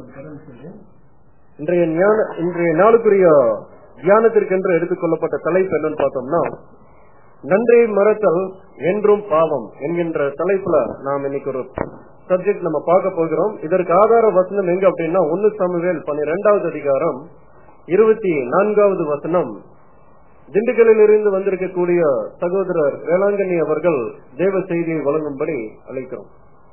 இன்றைய ஞான இன்றைய நாளுக்குரிய தியானத்திற்கென்று எடுத்துக்கொள்ளப்பட்ட தலைப்பு என்னன்னு பார்த்தோம்னா நன்றி மறத்தல் என்றும் பாவம் என்கின்ற தலைப்புல நாம் இன்னைக்கு ஒரு சப்ஜெக்ட் நம்ம பார்க்க போகிறோம் இதற்கு ஆதார வசனம் எங்க அப்படின்னா ஒன்னு சமவேல் பன்னிரெண்டாவது அதிகாரம் இருபத்தி நான்காவது வசனம் திண்டுக்கல்லில் இருந்து வந்திருக்கக்கூடிய சகோதரர் வேளாங்கண்ணி அவர்கள் தேவ செய்தியை வழங்கும்படி அழைக்கிறோம்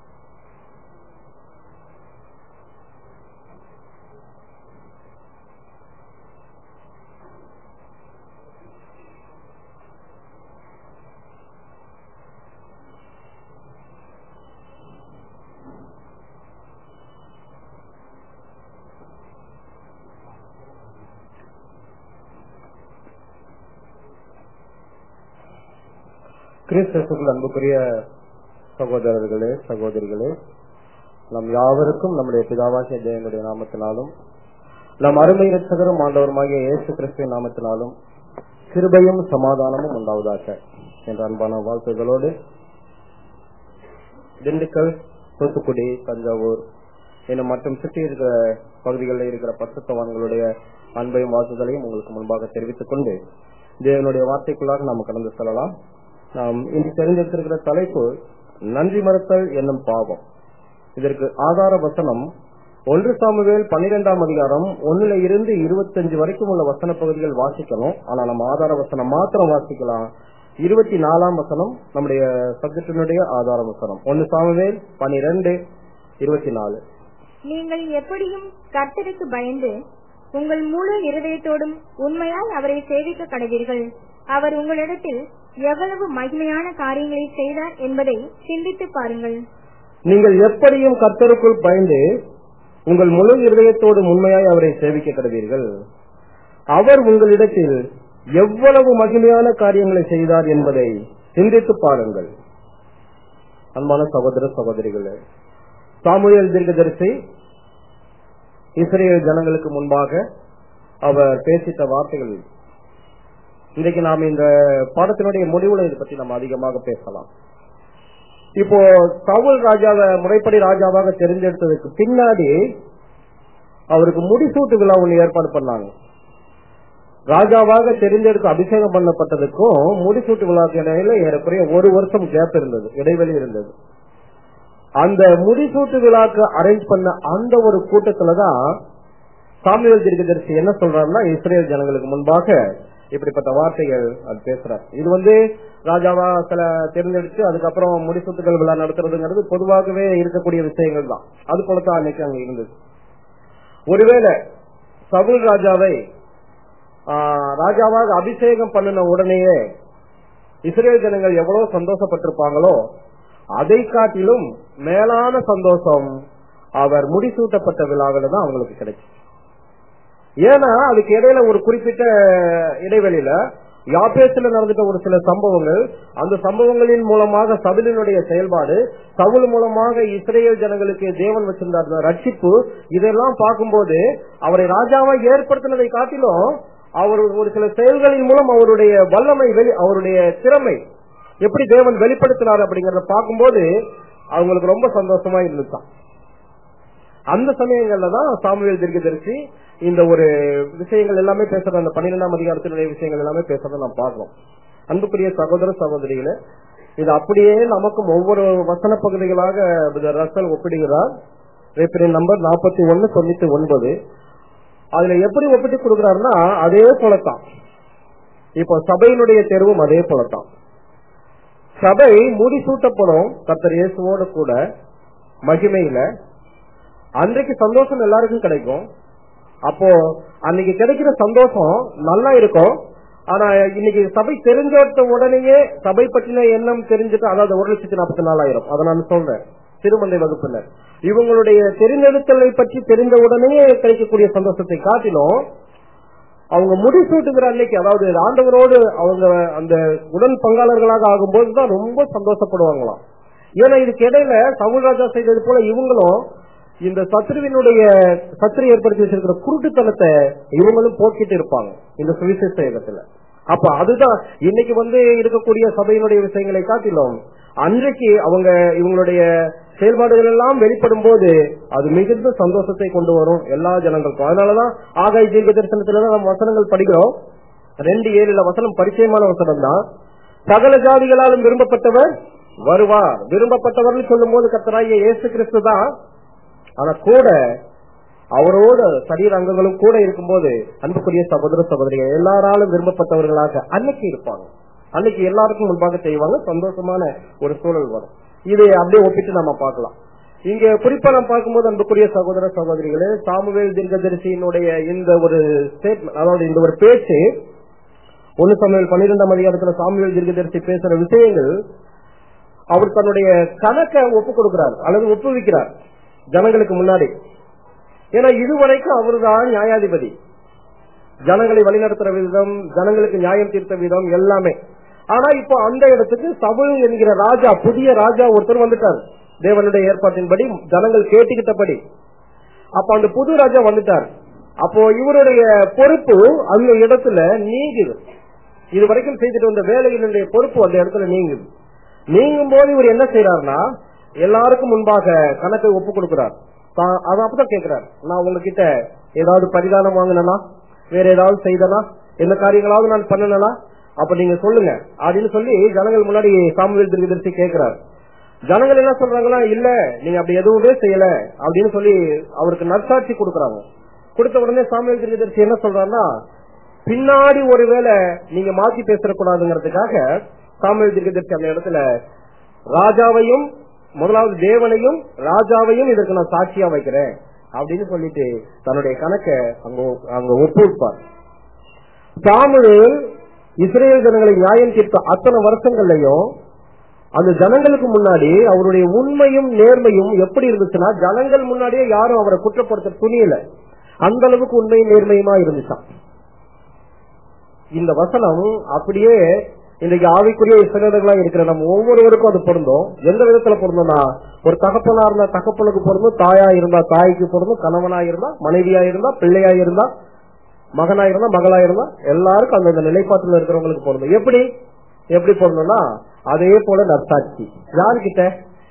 கிறிஸ்துக்குள் அன்புக்குரிய சகோதரர்களே சகோதரிகளே நம் யாவருக்கும் நம்முடைய பிதாவாகிய தேவனுடைய நாமத்தினாலும் நம் அருமை ரட்சகரும் ஆண்டவருமாகிய இயேசு கிறிஸ்துவின் நாமத்தினாலும் கிருபையும் சமாதானமும் உண்டாவதாக என்ற அன்பான வாழ்த்துகளோடு திண்டுக்கல் தூத்துக்குடி தஞ்சாவூர் இன்னும் மற்றும் சுற்றி இருக்கிற பகுதிகளில் இருக்கிற பசுத்தவான்களுடைய அன்பையும் வாழ்த்துதலையும் உங்களுக்கு முன்பாக தெரிவித்துக் கொண்டு தேவனுடைய வார்த்தைக்குள்ளாக நாம் கடந்து செல்லலாம் நாம் இன்று தெரிந்திருக்கிற தலைப்பு நன்றி மறுத்தல் என்னும் பாவம் இதற்கு ஆதார வசனம் ஒன்று சாமுவேல் பன்னிரெண்டாம் அதிகாரம் ஒன்னுல இருந்து இருபத்தஞ்சு வரைக்கும் உள்ள வசன பகுதிகள் வாசிக்கணும் ஆனா நம்ம ஆதார வசனம் மாத்திரம் வாசிக்கலாம் இருபத்தி நாலாம் வசனம் நம்முடைய சப்ஜெக்டினுடைய ஆதார வசனம் ஒன்னு சாமுவேல் பனிரெண்டு இருபத்தி நாலு நீங்கள் எப்படியும் கர்த்தருக்கு பயந்து உங்கள் முழு இருதயத்தோடும் உண்மையாய் அவரை சேவிக்க கடவீர்கள் அவர் உங்களிடத்தில் எவ்வளவு மகிமையான காரியங்களை செய்தார் என்பதை சிந்தித்து பாருங்கள் நீங்கள் எப்படியும் கர்த்தருக்குள் பயந்து உங்கள் முழு இருதயத்தோடு உண்மையாய் அவரை சேவிக்க கடவீர்கள் அவர் உங்களிடத்தில் எவ்வளவு மகிமையான காரியங்களை செய்தார் என்பதை சிந்தித்து பாருங்கள் அன்பான சகோதர சகோதரிகளே சாமுவேல் தீர்க்கதரிசி இஸ்ரேல் ஜனங்களுக்கு முன்பாக அவர் பேசிட்ட வார்த்தைகள் இன்றைக்கு நாம் இந்த பாடத்தினுடைய முடிவுல இதை பற்றி நம்ம அதிகமாக பேசலாம் இப்போ சவுல் ராஜாவை முறைப்படி ராஜாவாக தெரிஞ்செடுத்ததுக்கு பின்னாடி அவருக்கு முடிசூட்டு விழா ஒன்று ஏற்பாடு பண்ணாங்க ராஜாவாக தெரிஞ்செடுத்து அபிஷேகம் பண்ணப்பட்டதுக்கும் முடிசூட்டு விழாக்கு இடையில ஏறக்குறைய ஒரு வருஷம் கேப் இருந்தது இடைவெளி இருந்தது அந்த முடிசூட்டு விழாக்கு அரேஞ்ச் பண்ண அந்த ஒரு கூட்டத்துலதான் சாமியல் தீர்க்கதரிசி என்ன சொல்றாருன்னா இஸ்ரேல் ஜனங்களுக்கு முன்பாக இப்படிப்பட்ட வார்த்தைகள் அது பேசுறார் இது வந்து ராஜாவா சில தேர்ந்தெடுத்து அதுக்கப்புறம் முடிசூட்டுகள் விழா நடத்துறதுங்கிறது பொதுவாகவே இருக்கக்கூடிய விஷயங்கள் தான் அது போலதான் அன்னைக்கு அங்க இருந்தது ஒருவேளை சவுல் ராஜாவை ராஜாவாக அபிஷேகம் பண்ணின உடனேயே இஸ்ரேல் ஜனங்கள் எவ்வளவு சந்தோஷப்பட்டிருப்பாங்களோ அதை காட்டிலும் மேலான சந்தோஷம் அவர் முடிசூட்டப்பட்ட விழாவில் தான் அவங்களுக்கு கிடைக்கும் ஏன்னா அதுக்கு இடையில ஒரு குறிப்பிட்ட இடைவெளியில யாபேசில நடந்துட்ட ஒரு சில சம்பவங்கள் அந்த சம்பவங்களின் மூலமாக சவுலினுடைய செயல்பாடு சவுல் மூலமாக இஸ்ரேல் ஜனங்களுக்கு தேவன் வச்சிருந்தார் ரட்சிப்பு இதெல்லாம் பார்க்கும்போது அவரை ராஜாவா ஏற்படுத்தினதை காட்டிலும் அவர் ஒரு சில செயல்களின் மூலம் அவருடைய வல்லமை வெளி அவருடைய திறமை எப்படி தேவன் வெளிப்படுத்தினார் அப்படிங்கறத பார்க்கும்போது அவங்களுக்கு ரொம்ப சந்தோஷமா இருந்துச்சான் அந்த சமயங்கள்ல தான் சாமுவேல் தீர்க்கதரிசி இந்த ஒரு விஷயங்கள் எல்லாமே பேசுற அந்த பன்னிரெண்டாம் அதிகாரத்தினுடைய விஷயங்கள் எல்லாமே பேசுறத நாம் பார்க்கிறோம் அன்புக்குரிய சகோதர சகோதரிகளே இது அப்படியே நமக்கும் ஒவ்வொரு வசன பகுதிகளாக ரசல் ஒப்பிடுகிறார் ரேப்பரின் நம்பர் நாற்பத்தி ஒன்னு தொண்ணூத்தி ஒன்பது அதுல எப்படி ஒப்பிட்டு கொடுக்கிறாருன்னா அதே போலத்தான் இப்போ சபையினுடைய தேர்வும் அதே போலத்தான் சபை முடிசூட்டப்படும் கத்தர் இயேசுவோடு கூட மகிமையில அன்றைக்கு சந்தோஷம் எல்லாருக்கும் கிடைக்கும் அப்போ அன்னைக்கு கிடைக்கிற சந்தோஷம் நல்லா இருக்கும் ஆனா இன்னைக்கு சபை தெரிஞ்ச உடனேயே சபை பற்றின எண்ணம் தெரிஞ்சுட்டு அதாவது ஒரு லட்சத்தி நாற்பத்தி நாலாயிரம் அதை நான் சொல்றேன் திருமந்தை வகுப்பினர் இவங்களுடைய தெரிந்தெடுத்தலை பற்றி தெரிந்த உடனேயே கிடைக்கக்கூடிய சந்தோஷத்தை காட்டிலும் அவங்க முடிசூட்டுகிற அன்னைக்கு அதாவது ஆண்டவரோடு அவங்க அந்த உடன் பங்காளர்களாக ஆகும்போது தான் ரொம்ப சந்தோஷப்படுவாங்களாம் ஏன்னா இதுக்கு இடையில சவுல்ராஜா செய்தது போல இவங்களும் இந்த சத்ருவினுடைய சத்ரு ஏற்படுத்தி வச்சிருக்கிற குருட்டுத்தனத்தை இவங்களும் போக்கிட்டு இருப்பாங்க இந்த சுவிசேஷ யுகத்துல அப்ப அதுதான் இன்னைக்கு வந்து இருக்கக்கூடிய சபையினுடைய விஷயங்களை காட்டிலும் அன்றைக்கு அவங்க இவங்களுடைய செயல்பாடுகள் எல்லாம் வெளிப்படும் போது அது மிகுந்த சந்தோஷத்தை கொண்டு வரும் எல்லா ஜனங்களுக்கும் அதனாலதான் ஆகாய தீர்க்க தரிசனத்துலதான் நம்ம வசனங்கள் படிக்கிறோம் ரெண்டு ஏழுல வசனம் பரிச்சயமான வசனம் தான் சகல ஜாதிகளாலும் விரும்பப்பட்டவர் வருவார் விரும்பப்பட்டவர்னு சொல்லும் போது கத்தராகிய இயேசு கிறிஸ்து தான் ஆனா கூட அவரோட சரீர அங்கங்களும் கூட இருக்கும்போது அன்புக்குரிய சகோதர சகோதரிகள் எல்லாராலும் விரும்பப்பட்டவர்களாக அன்னைக்கு இருப்பாங்க அன்னைக்கு எல்லாருக்கும் முன்பாக செய்வாங்க சந்தோஷமான ஒரு சூழல் வரும் இதை அப்படியே ஒப்பிட்டு நம்ம பார்க்கலாம் இங்க குறிப்பா நம்ம பார்க்கும்போது அன்புக்குரிய சகோதர சகோதரிகளே சாமுவேல் தீர்க்கதரிசியினுடைய இந்த ஒரு ஸ்டேட்மெண்ட் அதாவது இந்த ஒரு பேச்சு ஒன்னு சமையல் பன்னிரெண்டாம் அதிகாரத்துல சாமுவேல் தீர்க்கதரிசி பேசுற விஷயங்கள் அவர் தன்னுடைய கணக்கை ஒப்பு கொடுக்கிறார் அல்லது ஒப்புவிக்கிறார் ஜனங்களுக்கு முன்னாடி ஏன்னா இதுவரைக்கும் அவர்தான் நியாயாதிபதி ஜனங்களை வழிநடத்துற விதம் ஜனங்களுக்கு நியாயம் தீர்த்த விதம் எல்லாமே ஆனா இப்போ அந்த இடத்துக்கு சவுல் என்கிற ராஜா புதிய ராஜா ஒருத்தர் வந்துட்டார் தேவனுடைய ஏற்பாட்டின்படி ஜனங்கள் கேட்டுக்கிட்டபடி அப்ப அந்த புது ராஜா வந்துட்டார் அப்போ இவருடைய பொறுப்பு அந்த இடத்துல நீங்குது இது வரைக்கும் செய்துட்டு வந்த வேலையினுடைய பொறுப்பு அந்த இடத்துல நீங்குது நீங்கும் போது இவர் என்ன செய்யறாருன்னா எல்லாருக்கும் முன்பாக கணக்கை ஒப்பு கொடுக்கிறார் தான் அதை அப்பதான் கேட்கிறார் நான் உங்ககிட்ட ஏதாவது பரிதானம் வாங்கினா வேற ஏதாவது செய்தனா என்ன காரியங்களாவது நான் பண்ணனா அப்ப நீங்க சொல்லுங்க அப்படின்னு சொல்லி ஜனங்கள் முன்னாடி சாமுவேல் திருதரிசி கேட்கிறார் ஜனங்கள் என்ன சொல்றாங்கன்னா இல்ல நீங்க அப்படி எதுவுமே செய்யல அப்படின்னு சொல்லி அவருக்கு நற்சாட்சி கொடுக்கறாங்க கொடுத்த உடனே சாமுவேல் திருதரிசி என்ன சொல்றாருன்னா பின்னாடி ஒருவேளை நீங்க மாத்தி பேசக்கூடாதுங்கிறதுக்காக சாமுவேல் திருதரிசி அந்த இடத்துல ராஜாவையும் முதலாவது தேவனையும் ராஜாவையும் இதற்கு நான் சாட்சியா வைக்கிறேன் அப்படின்னு சொல்லிட்டு தன்னுடைய கணக்கை அங்க அங்க ஒப்புவிப்பார் சாமுவேல் இஸ்ரேல் ஜனங்களை நியாயம் தீர்த்த அத்தனை வருஷங்கள்லயும் அந்த ஜனங்களுக்கு முன்னாடி அவருடைய உண்மையும் நேர்மையும் எப்படி இருந்துச்சுன்னா ஜனங்கள் முன்னாடியே யாரும் அவரை குற்றப்படுத்த துணியல அந்த அளவுக்கு உண்மையும் நேர்மையுமா இருந்துச்சான் இந்த வசனம் அப்படியே இன்னைக்கு ஆவிக்குரிய இசைகளா இருக்கிற நம்ம ஒவ்வொருவருக்கும் அது பொருந்தும் எந்த விதத்துல பொருந்தோம்னா ஒரு தகப்பனா இருந்தா தகப்பனுக்கு பொருந்தும் தாயா இருந்தா தாய்க்கு பொருந்தும் கணவனா இருந்தா மனைவியா இருந்தா பிள்ளையா இருந்தா மகனா இருந்தா மகளா இருந்தா எல்லாருக்கும் அந்தந்த நிலைப்பாட்டில் இருக்கிறவங்களுக்கு பொருந்தும் எப்படி எப்படி பொருந்தும்னா அதே போல நற்சாட்சி யாருக்கிட்ட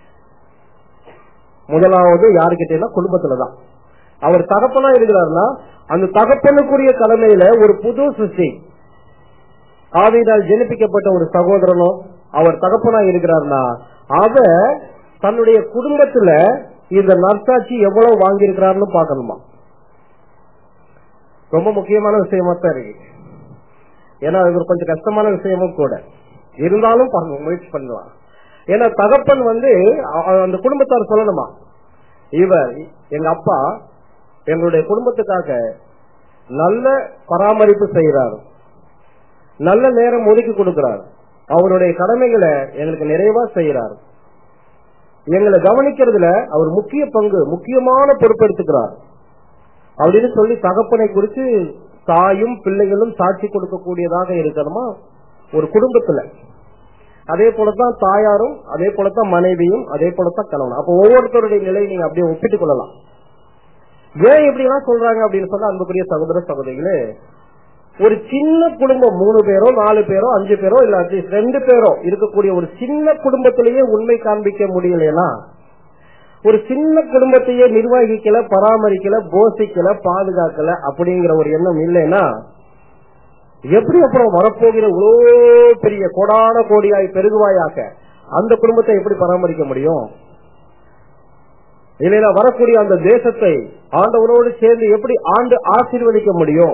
முதலாவது யாருக்கிட்டனா குடும்பத்துலதான் அவர் தகப்பனா இருக்கிறாருன்னா அந்த தகப்பனுக்குரிய கடமையில ஒரு புது சிருஷ்டி ஆவியினால் ஜெனிப்பிக்கப்பட்ட ஒரு சகோதரனோ அவர் தகப்பனா இருக்கிறார்னா அவர் தன்னுடைய குடும்பத்துல இந்த நற்சாட்சி எவ்வளவு வாங்கியிருக்கிறார்னு பாக்கணுமா ரொம்ப முக்கியமான விஷயமா தான் இருக்கு ஏன்னா இது ஒரு கொஞ்சம் கஷ்டமான விஷயமும் கூட இருந்தாலும் பாருங்க முயற்சி பண்ணலாம் ஏன்னா தகப்பன் வந்து அ- அந்த குடும்பத்தார் சொல்லணுமா இவர் எங்க அப்பா எங்களுடைய குடும்பத்துக்காக நல்ல பராமரிப்பு செய்கிறார் நல்ல நேரம் ஒதுக்கி கொடுக்கிறார் அவருடைய கடமைகளை எங்களுக்கு நிறைவா செய்யறார் எங்களை கவனிக்கிறதுல அவர் முக்கிய பங்கு முக்கியமான பொறுப்பெடுத்துக்கிறார் அப்படின்னு சொல்லி தகப்பனை குறித்து தாயும் பிள்ளைகளும் சாட்சி கொடுக்கக்கூடியதாக இருக்கணுமா ஒரு குடும்பத்துல அதே போலதான் தாயாரும் அதே போலதான் மனைவியும் அதே போலதான் கணவன் அப்ப ஒவ்வொருத்தருடைய நிலையை நீங்க அப்படியே ஒப்பிட்டுக் கொள்ளலாம் ஏன் இப்படி எல்லாம் சொல்றாங்க அப்படின்னு சொன்னா அன்புக்குரிய சகோதர சகோதரிகளே ஒரு சின்ன குடும்பம் மூணு பேரோ நாலு பேரோ அஞ்சு பேரோ இல்ல அட்லீஸ்ட் ரெண்டு பேரோ இருக்கக்கூடிய ஒரு சின்ன குடும்பத்திலேயே உண்மை காண்பிக்க முடியலனா ஒரு சின்ன குடும்பத்தையே நிர்வகிக்கல பராமரிக்கல போஷிக்கல பாதுகாக்கல அப்படிங்கிற ஒரு எண்ணம் இல்லைன்னா எப்படி அப்புறம் வரப்போகிற இவ்வளோ பெரிய கோடான கோடியாய் பெருகுவாயாக அந்த குடும்பத்தை எப்படி பராமரிக்க முடியும் இல்லைன்னா வரக்கூடிய அந்த தேசத்தை ஆண்டவனோடு சேர்ந்து எப்படி ஆண்டு ஆசீர்வதிக்க முடியும்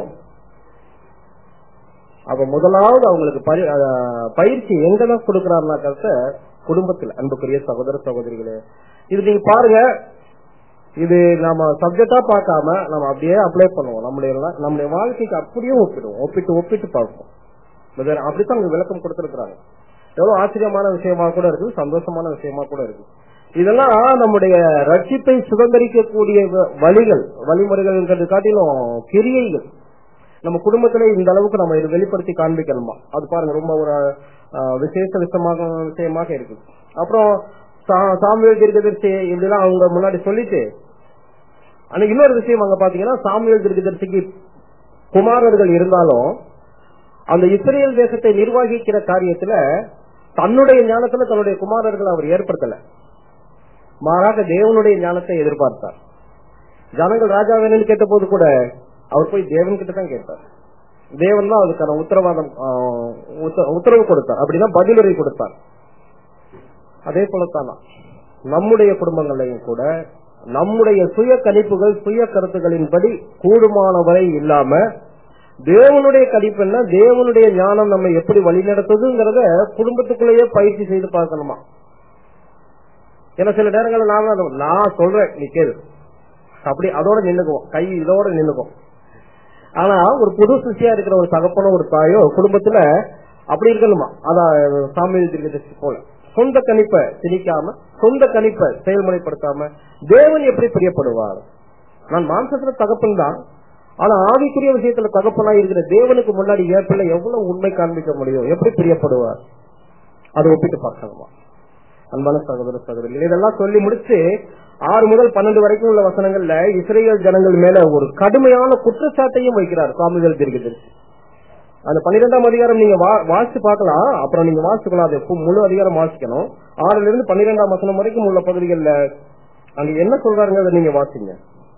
அப்ப முதலாவது அவங்களுக்கு பரி- அஹ் பயிற்சி எங்கதான் கொடுக்கிறாருனா கருத்த குடும்பத்துல அன்புக்குரிய சகோதர சகோதரிகளே இது நீங்க பாருங்க இது நாம சப்ஜெக்டா பார்க்காம நம்ம அப்படியே அப்ளை பண்ணுவோம் நம்முடைய la- நம்முடைய வாழ்க்கைக்கு அப்படியே ஒப்பிடுவோம் ஒப்பிட்டு ஒப்பிட்டு பார்ப்போம் இது அப்படித்தான் அவங்க விளக்கம் கொடுத்திருக்கிறாங்க எவ்வளவு ஆச்சரியமான விஷயமா கூட இருக்கு சந்தோஷமான விஷயமா கூட இருக்கு இதெல்லாம் நம்முடைய ரட்சிப்பை சுதந்திரிக்கக்கூடிய வ- வழிகள் வழிமுறைகள் காட்டிலும் கிரியைகள் நம்ம குடும்பத்திலே இந்த அளவுக்கு நம்ம இதை வெளிப்படுத்தி காண்பிக்கணுமா அது பாருங்க ரொம்ப ஒரு அஹ், விசேஷ விஷயமாக விஷயமாக இருக்கு அப்புறம் சா- சாமுவேல் தீர்க்கதரிசி இப்படிலாம் அவங்க முன்னாடி சொல்லிட்டு ஆனா இன்னொரு விஷயம் அங்க பாத்தீங்கன்னா சாமுவேல் தீர்க்கதரிசிக்கு குமாரர்கள் இருந்தாலும் அந்த இஸ்ரேல் தேசத்தை நிர்வகிக்கிற காரியத்துல தன்னுடைய ஞானத்துல தன்னுடைய குமாரர்களை அவர் ஏற்படுத்தல மாறாக தேவனுடைய ஞானத்தை எதிர்பார்த்தார் ஜனங்கள் ராஜா வேணும்னு கேட்ட போது கூட அவர் போய் தேவன் கிட்ட தான் கேட்டார் தேவன் தான் அதுக்கான உத்தரவாதம் ஆஹ், உத்த- உத்தரவு கொடுத்தார் அப்படின்னா பதிலுரை கொடுத்தார் அதே போலத்தானா நம்முடைய குடும்பங்களையும் கூட நம்முடைய சுய கணிப்புகள் சுய கருத்துகளின்படி கூடுமானவரை இல்லாம தேவனுடைய கணிப்பு என்ன தேவனுடைய ஞானம் நம்ம எப்படி வழிநடத்துதுங்கிறத குடும்பத்துக்குள்ளேயே பயிற்சி செய்து பார்க்கணுமா ஏன்னா சில நேரங்களில் நாம அதை- நான் சொல்றேன் நீ கேளு அப்படி அதோட நின்னுக்குவோம் கை இதோட நின்னுக்கும் ஆனா ஒரு புது சிஷியா இருக்கிற ஒரு தகப்பனோ ஒரு தாயோ குடும்பத்துல அப்படி இருக்கணுமா அதான் சாமி தீர்க்கதரிசி போல சொந்த கணிப்பை திணிக்காம சொந்த கணிப்பை செயல்முறைப்படுத்தாம தேவன் எப்படி பிரியப்படுவார் நான் மாம்சத்துல தகப்பன் தான் ஆனா ஆவிக்குரிய விஷயத்துல தகப்பனா இருக்கிற தேவனுக்கு முன்னாடி என் பிள்ளை எவ்வளவு உண்மை காண்பிக்க முடியும் எப்படி பிரியப்படுவார் அதை ஒப்பிட்டு பார்க்கணுமா அன்பான சகோதர சகோதரிகள் இதெல்லாம் சொல்லி முடிச்சு ஆறு முதல் பன்னெண்டு வரைக்கும் உள்ள வசனங்கள்ல இஸ்ரேல் ஜனங்கள் மேல ஒரு கடுமையான குற்றச்சாட்டையும் வைக்கிறார் சாமுவேல் தீர்க்கதரிசி அந்த பன்னிரெண்டாம் அதிகாரம் நீங்க வா- வாசிச்சு பார்க்கலாம் அப்புறம் நீங்க வாசிக்கலாம் அது எப்போ முழு அதிகாரம் வாசிக்கணும் ஆறுல இருந்து பன்னிரெண்டாம் வசனம் வரைக்கும் உள்ள பகுதிகள்ல அங்க என்ன சொல்றாருங்க அதை நீங்க வாசிங்க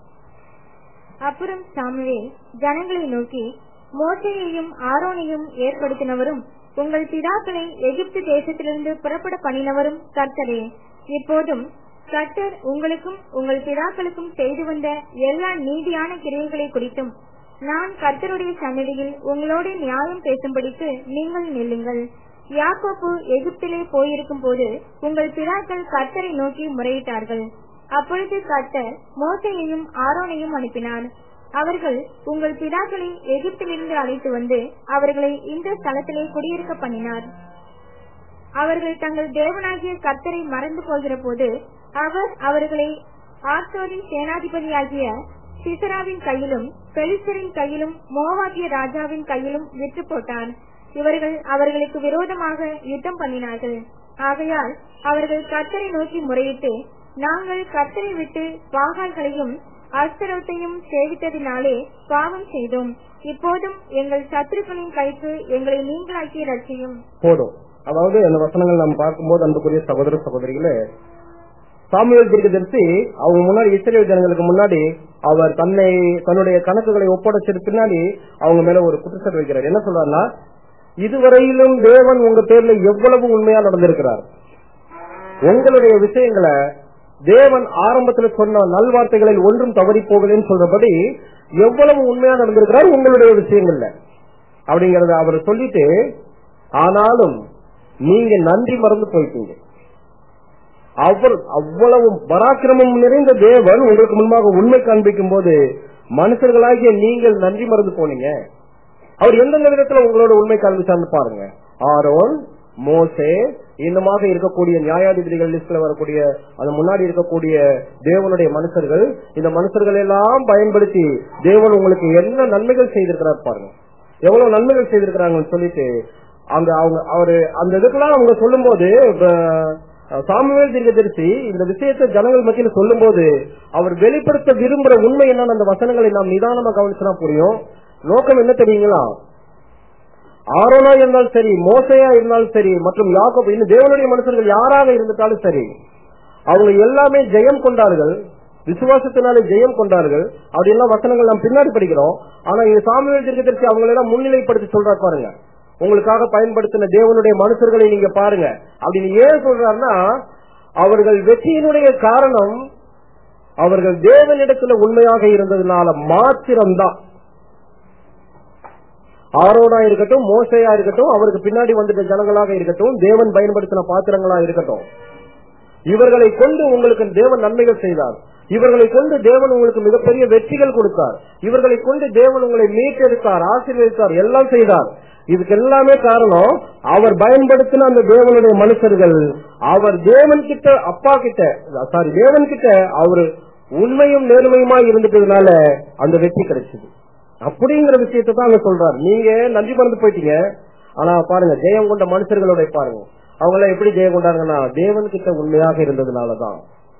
அப்புறம் சாமுவேல் ஜனங்களை நோக்கி மோசையையும் ஆரோனையும் ஏற்படுத்தினவரும் உங்கள் பிதாக்களை எகிப்து தேசத்திலிருந்து புறப்பட பண்ணினவரும் கர்த்தரே இப்போதும் கர்த்தர் உங்களுக்கும் உங்கள் பிதாக்களுக்கும் செய்து வந்த எல்லா நீதியான கிரியைகளை குறித்தும் நான் கர்த்தருடைய சந்நிதியில் உங்களோடு நியாயம் பேசும்படிக்கு நீங்கள் நில்லுங்கள் யாக்கோப்பு எகிப்திலே போயிருக்கும் போது உங்கள் பிதாக்கள் கர்த்தரை நோக்கி முறையிட்டார்கள் அப்பொழுது கர்த்தர் மோசையையும் ஆரோனையும் அனுப்பினார் அவர்கள் உங்கள் பிதாக்களை எகிப்திலிருந்து அழைத்து வந்து அவர்களை இந்த ஸ்தலத்திலே குடியிருக்க பண்ணினார் அவர்கள் தங்கள் தேவனாகிய கர்த்தரை மறந்து போகிற போது அவர் அவர்களை ஆத்தோரின் சேனாதிபதியாகிய சிசராவின் கையிலும் பெலிஸ்தரின் கையிலும் மோவாகிய ராஜாவின் கையிலும் விற்று போட்டார் இவர்கள் அவர்களுக்கு விரோதமாக யுத்தம் பண்ணினார்கள் ஆகையால் அவர்கள் கர்த்தரை நோக்கி முறையிட்டு நாங்கள் கர்த்தரை விட்டு பாகால்களையும் அஸ்தரத்தையும் சேவித்ததினாலே பாவம் செய்தோம் இப்போதும் எங்கள் சத்துருக்களின் கைக்கு எங்களை நீங்களாக்கி ரட்சியும் போதும் அதாவது அந்த வசனங்கள் நாம் பார்க்கும்போது அன்புக்குரிய சகோதர சகோதரிகளே சாமுவேல் தீர்க்கதரிசி அவங்க முன்னாடி இஸ்ரேல் ஜனங்களுக்கு முன்னாடி அவர் தன்னை தன்னுடைய கணக்குகளை ஒப்படைச்சது பின்னாடி அவங்க மேல ஒரு குற்றச்சாட்டு வைக்கிறார் என்ன சொல்றாருன்னா இதுவரையிலும் தேவன் உங்க பேர்ல எவ்வளவு உண்மையா நடந்திருக்கிறார் உங்களுடைய விஷயங்களை தேவன் ஆரம்பத்துல சொன்ன நல்வார்த்தைகளில் ஒன்றும் தவறி போகலன்னு சொல்றபடி எவ்வளவு உண்மையா நடந்திருக்கிறார் உங்களுடைய விஷயங்கள்ல அப்படிங்கறத அவர் சொல்லிட்டு ஆனாலும் நீங்க நன்றி மறந்து போயிட்டீங்க அவர் அவ்வளவு பராக்கிரமம் நிறைந்த தேவன் உங்களுக்கு முன்பாக உண்மை காண்பிக்கும் போது மனுஷர்களாகிய நீங்கள் நன்றி மறந்து போனீங்க அவர் எந்தெந்த விதத்துல உங்களோட உண்மை காண்பிச்சான்னு பாருங்க ஆரோன் மோசே இன்னமாக இருக்கக்கூடிய நியாயாதிபதிகள் லிஸ்ட்ல வரக்கூடிய அது முன்னாடி இருக்கக்கூடிய தேவனுடைய மனுஷர்கள் இந்த மனுஷர்கள் எல்லாம் பயன்படுத்தி தேவன் உங்களுக்கு என்ன நன்மைகள் செய்திருக்கிறார் பாருங்க எவ்வளவு நன்மைகள் செய்திருக்கிறாங்கன்னு சொல்லிட்டு அந்த அவங்க அவரு அந்த இதுக்கெல்லாம் அவங்க சொல்லும் போது சாமுவேல் தீர்க்கதரிசி இந்த விஷயத்தை ஜனங்கள் மத்தியில் சொல்லும் போது அவர் வெளிப்படுத்த விரும்புற உண்மை என்னன்னு அந்த வசனங்களை நாம் நிதானமா கவனிச்சுனா புரியும் நோக்கம் என்ன தெரியுங்களா ஆரோனா இருந்தாலும் சரி மோசையா இருந்தாலும் சரி மற்றும் யாக்கோபு இன்னும் தேவனுடைய மனுஷர்கள் யாராக இருந்துட்டாலும் சரி அவங்க எல்லாமே ஜெயம் கொண்டார்கள் விசுவாசத்தினாலே ஜெயம் கொண்டார்கள் அப்படி எல்லாம் வசனங்கள் நாம் பின்னாடி படிக்கிறோம் ஆனா இது சாமுவேல் தீர்க்கதரிசி அவங்களை எல்லாம் முன்னிலைப்படுத்தி சொல்றாரு பாருங்க உங்களுக்காக பயன்படுத்தின தேவனுடைய மனுஷர்களை நீங்க பாருங்க அப்படின்னு ஏன் சொல்றாருன்னா அவர்கள் வெற்றியினுடைய காரணம் அவர்கள் தேவனிடத்துல உண்மையாக இருந்ததுனால மாத்திரம்தான் ஆரோனா இருக்கட்டும் மோசையா இருக்கட்டும் அவருக்கு பின்னாடி வந்துட்ட ஜனங்களாக இருக்கட்டும் தேவன் பயன்படுத்தின பாத்திரங்களா இருக்கட்டும் இவர்களை கொண்டு உங்களுக்கு தேவன் நன்மைகள் செய்தார் இவர்களை கொண்டு தேவன் உங்களுக்கு மிகப்பெரிய வெற்றிகள் கொடுத்தார் இவர்களை கொண்டு தேவன் உங்களை மீட்டெடுத்தார் ஆசீர்வதித்தார் எல்லாம் செய்தார் இதுக்கு எல்லாமே காரணம் அவர் பயன்படுத்தின அந்த தேவனுடைய மனுஷர்கள் அவர் தேவன் கிட்ட அப்பா கிட்ட சாரி தேவன் கிட்ட அவரு உண்மையும் நேர்மையுமா இருந்துட்டதுனால அந்த வெற்றி கிடைச்சது அப்படிங்கிற விஷயத்தை தான் அங்க சொல்றாரு நீங்க நன்றி மறந்து போயிட்டீங்க ஆனா பாருங்க ஜெயம் கொண்ட மனுஷர்களோட பாருங்க அவங்க எல்லாம் எப்படி ஜெயம் கொண்டாங்கன்னா தேவன் கிட்ட உண்மையாக இருந்ததுனாலதான்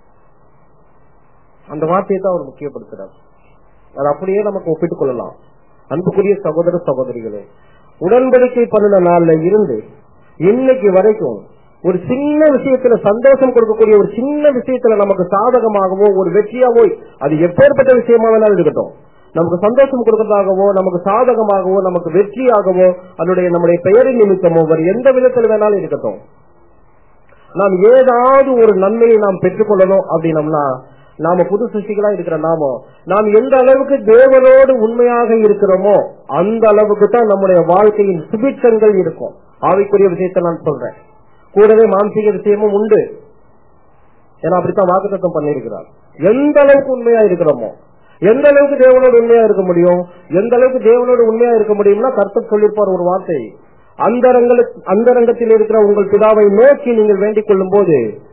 அந்த வார்த்தையை தான் அவர் முக்கியப்படுத்துறார் அது அப்படியே நமக்கு ஒப்பிட்டுக் கொள்ளலாம் அன்புக்குரிய சகோதர சகோதரிகளே உடன்படிக்கை பண்ணின நாள்ல இருந்து இன்னைக்கு வரைக்கும் ஒரு சின்ன விஷயத்துல சந்தோஷம் கொடுக்கக்கூடிய ஒரு சின்ன விஷயத்துல நமக்கு சாதகமாகவோ ஒரு வெற்றியாவோ அது எப்பேற்பட்ட விஷயமா வேணாலும் இருக்கட்டும் நமக்கு சந்தோஷம் கொடுக்கறதாகவோ நமக்கு சாதகமாகவோ நமக்கு வெற்றியாகவோ அதனுடைய நம்முடைய பெயரின் நிமித்தமோ வேறு எந்த விதத்தில் வேணாலும் இருக்கட்டும் நாம் ஏதாவது ஒரு நன்மையை நாம் பெற்றுக்கொள்ளணும் அப்படின்னம்னா நாம புது சிருஷ்டிகளா இருக்கிற நாமோ நாம் எந்த அளவுக்கு தேவனோடு உண்மையாக இருக்கிறோமோ அந்த அளவுக்கு தான் நம்முடைய வாழ்க்கையின் சுபிட்சங்கள் இருக்கும் ஆவிக்குரிய விஷயத்தை நான் சொல்றேன் கூடவே மானசீக விஷயமும் உண்டு ஏன்னா அப்படித்தான் வாக்குத்தத்தம் பண்ணியிருக்கிறார் எந்த அளவுக்கு உண்மையா இருக்கிறோமோ எந்த அளவுக்கு தேவனோடு உண்மையா இருக்க முடியும் எந்த அளவுக்கு தேவனோடு உண்மையா இருக்க முடியும்னா கர்த்தர் சொல்லியிருப்பார் ஒரு வார்த்தை அந்தரங்களுக்கு அந்தரங்கத்தில் இருக்கிற உங்கள் பிதாவை நோக்கி நீங்கள் வேண்டிக் கொள்ளும் போது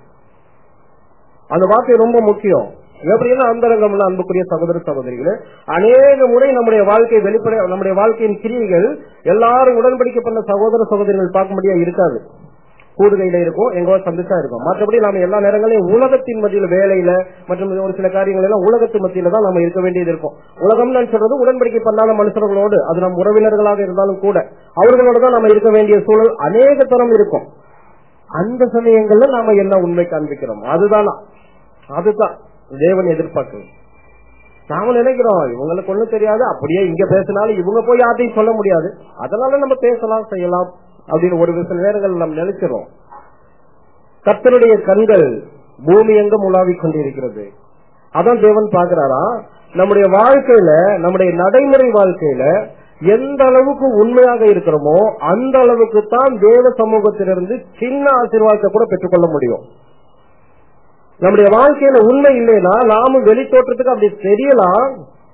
அந்த வார்த்தை ரொம்ப முக்கியம் எப்படின்னா அந்தரங்கம் அன்புக்குரிய சகோதர சகோதரிகளே அநேக முறை நம்முடைய வாழ்க்கை வெளிப்படை நம்முடைய வாழ்க்கையின் கிரியைகள் எல்லாரும் உடன்படிக்கை பண்ண சகோதர சகோதரிகள் பார்க்கும்படியா இருக்காது கூடுகையில இருக்கும் எங்கோ சந்திச்சா இருக்கும் மற்றபடி நாம எல்லா நேரங்களையும் உலகத்தின் மத்தியில வேலையில மற்றும் ஒரு சில காரியங்கள் எல்லாம் உலகத்து மத்தியில தான் நம்ம இருக்க வேண்டியது இருக்கும் உலகம் நான் சொல்றது உடன்படிக்கை பண்ணாத மனுஷர்களோடு அது நம் உறவினர்களாக இருந்தாலும் கூட அவர்களோட தான் நம்ம இருக்க வேண்டிய சூழல் அநேக தரம் இருக்கும் அந்த சமயங்கள்ல நாம என்ன உண்மை காண்பிக்கிறோம் அதுதான் அதுதான் தேவன் எதிர்பார்க்கிறது நாம நினைக்கிறோம் இவங்களுக்கு ஒண்ணும் தெரியாது அப்படியே இங்க பேசினாலும் இவங்க போய் யார்ட்டையும் சொல்ல முடியாது அதனால நம்ம பேசலாம் செய்யலாம் அப்படின்னு ஒரு சில நேரங்கள் நம்ம நினைக்கிறோம் கர்த்தருடைய கண்கள் பூமி எங்கும் உலாவிக் கொண்டிருக்கிறது அதான் தேவன் பாக்குறாரா நம்முடைய வாழ்க்கையில நம்முடைய நடைமுறை வாழ்க்கையில எந்த அளவுக்கு உண்மையாக இருக்கிறோமோ அந்த அளவுக்கு தான் தேவ சமூகத்திலிருந்து சின்ன ஆசீர்வாதத்தை கூட பெற்றுக்கொள்ள முடியும் நம்முடைய வாழ்க்கையில உண்மை இல்லைன்னா நாமும் வெளி தோற்றத்துக்கு அப்படி தெரியலாம்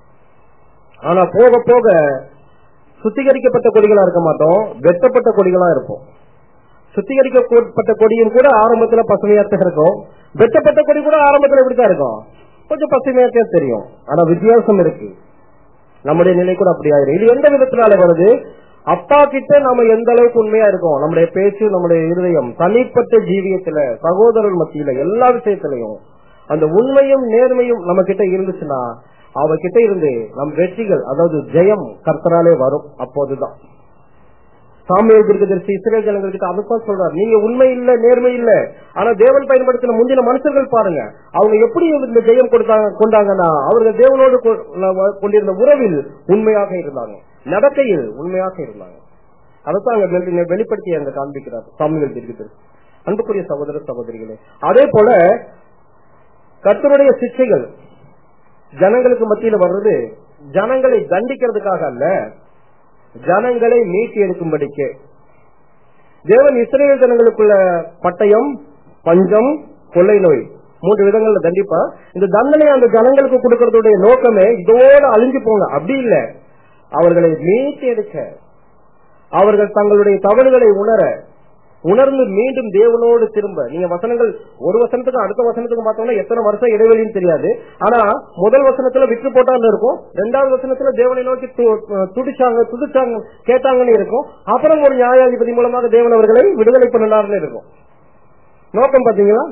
ஆனா போக போக சுத்திகரிக்கப்பட்ட கொடிகளா இருக்க மாட்டோம் வெட்டப்பட்ட கொடிகளா இருப்போம் சுத்திகரிக்கப்பட்ட கொடியும் கூட ஆரம்பத்துல பசுமையாத்தான் இருக்கும் வெட்டப்பட்ட கொடி கூட ஆரம்பத்துல இப்படித்தான் இருக்கும் கொஞ்சம் பசுமையாத்தான் தெரியும் ஆனா வித்தியாசம் இருக்கு நம்முடைய நிலை கூட அப்படி ஆயிரும் இது எந்த விதத்தினால வருது அப்பா கிட்ட நாம எந்த அளவுக்கு உண்மையா இருக்கோம் நம்முடைய பேச்சு நம்முடைய இருதயம் தனிப்பட்ட ஜீவியத்துல சகோதரர் மத்தியில எல்லா விஷயத்திலையும் அந்த உண்மையும் நேர்மையும் நம்ம கிட்ட இருந்துச்சுன்னா அவகிட்ட இருந்து நம் வெற்றிகள் அதாவது ஜெயம் கர்த்தராலே வரும் அப்போதுதான் சாமியல் தீர்க்கதரிசி இஸ்ரேல் ஜனங்கள்கிட்ட அதுதான் சொல்றாரு நீங்க உண்மை இல்ல நேர்மை இல்ல ஆனா தேவன் பயன்படுத்தின முந்தின மனுஷர்கள் பாருங்க அவங்க எப்படி இந்த ஜெயம் கொடுத்தாங்க கொண்டாங்கன்னா அவர்கள் தேவனோடு கொ- கொண்டிருந்த உறவில் உண்மையாக இருந்தாங்க நடக்கையில் உண்மையாக இருந்தாங்க அதைத்தான் அங்க வெளி- வெளிப்படுத்தி அங்க காண்பிக்கிறார் சாமியல் தீர்க்கதரிசி அன்புக்குரிய சகோதர சகோதரிகளே அதே போல கர்த்தருடைய சிக்ஷைகள் ஜனங்களுக்கு மத்தியில வர்றது ஜனங்களை தண்டிக்கிறதுக்காக அல்ல ஜனங்களை மீட்டி எடுக்கும்படிக்கு தேவன் இஸ்ரேல் ஜனங்களுக்குள்ள பட்டயம் பஞ்சம் கொள்ளை நோய் மூன்று விதங்கள்ல தண்டிப்பா இந்த தண்டனை அந்த ஜனங்களுக்கு கொடுக்கறதுடைய நோக்கமே இதோட அழிஞ்சு போங்க அப்படி இல்ல அவர்களை மீட்டி எடுக்க அவர்கள் தங்களுடைய தவறுகளை உணர உணர்ந்து மீண்டும் தேவனோடு திரும்ப நீங்க வசனங்கள் ஒரு வசனத்துக்கு அடுத்த வசனத்துக்கு பார்த்தோம்னா எத்தனை வருஷம் இடைவெளின்னு தெரியாது ஆனா முதல் வசனத்துல விட்டு போட்டான்னு இருக்கும் ரெண்டாவது வசனத்துல தேவனை நோக்கி து- துடிச்சாங்க துடிச்சாங்க கேட்டாங்கன்னு இருக்கும் அப்புறம் ஒரு நியாயாதிபதி மூலமாக தேவன் அவர்களை விடுதலை பண்ணினார்னு இருக்கும் நோக்கம் பாத்தீங்களா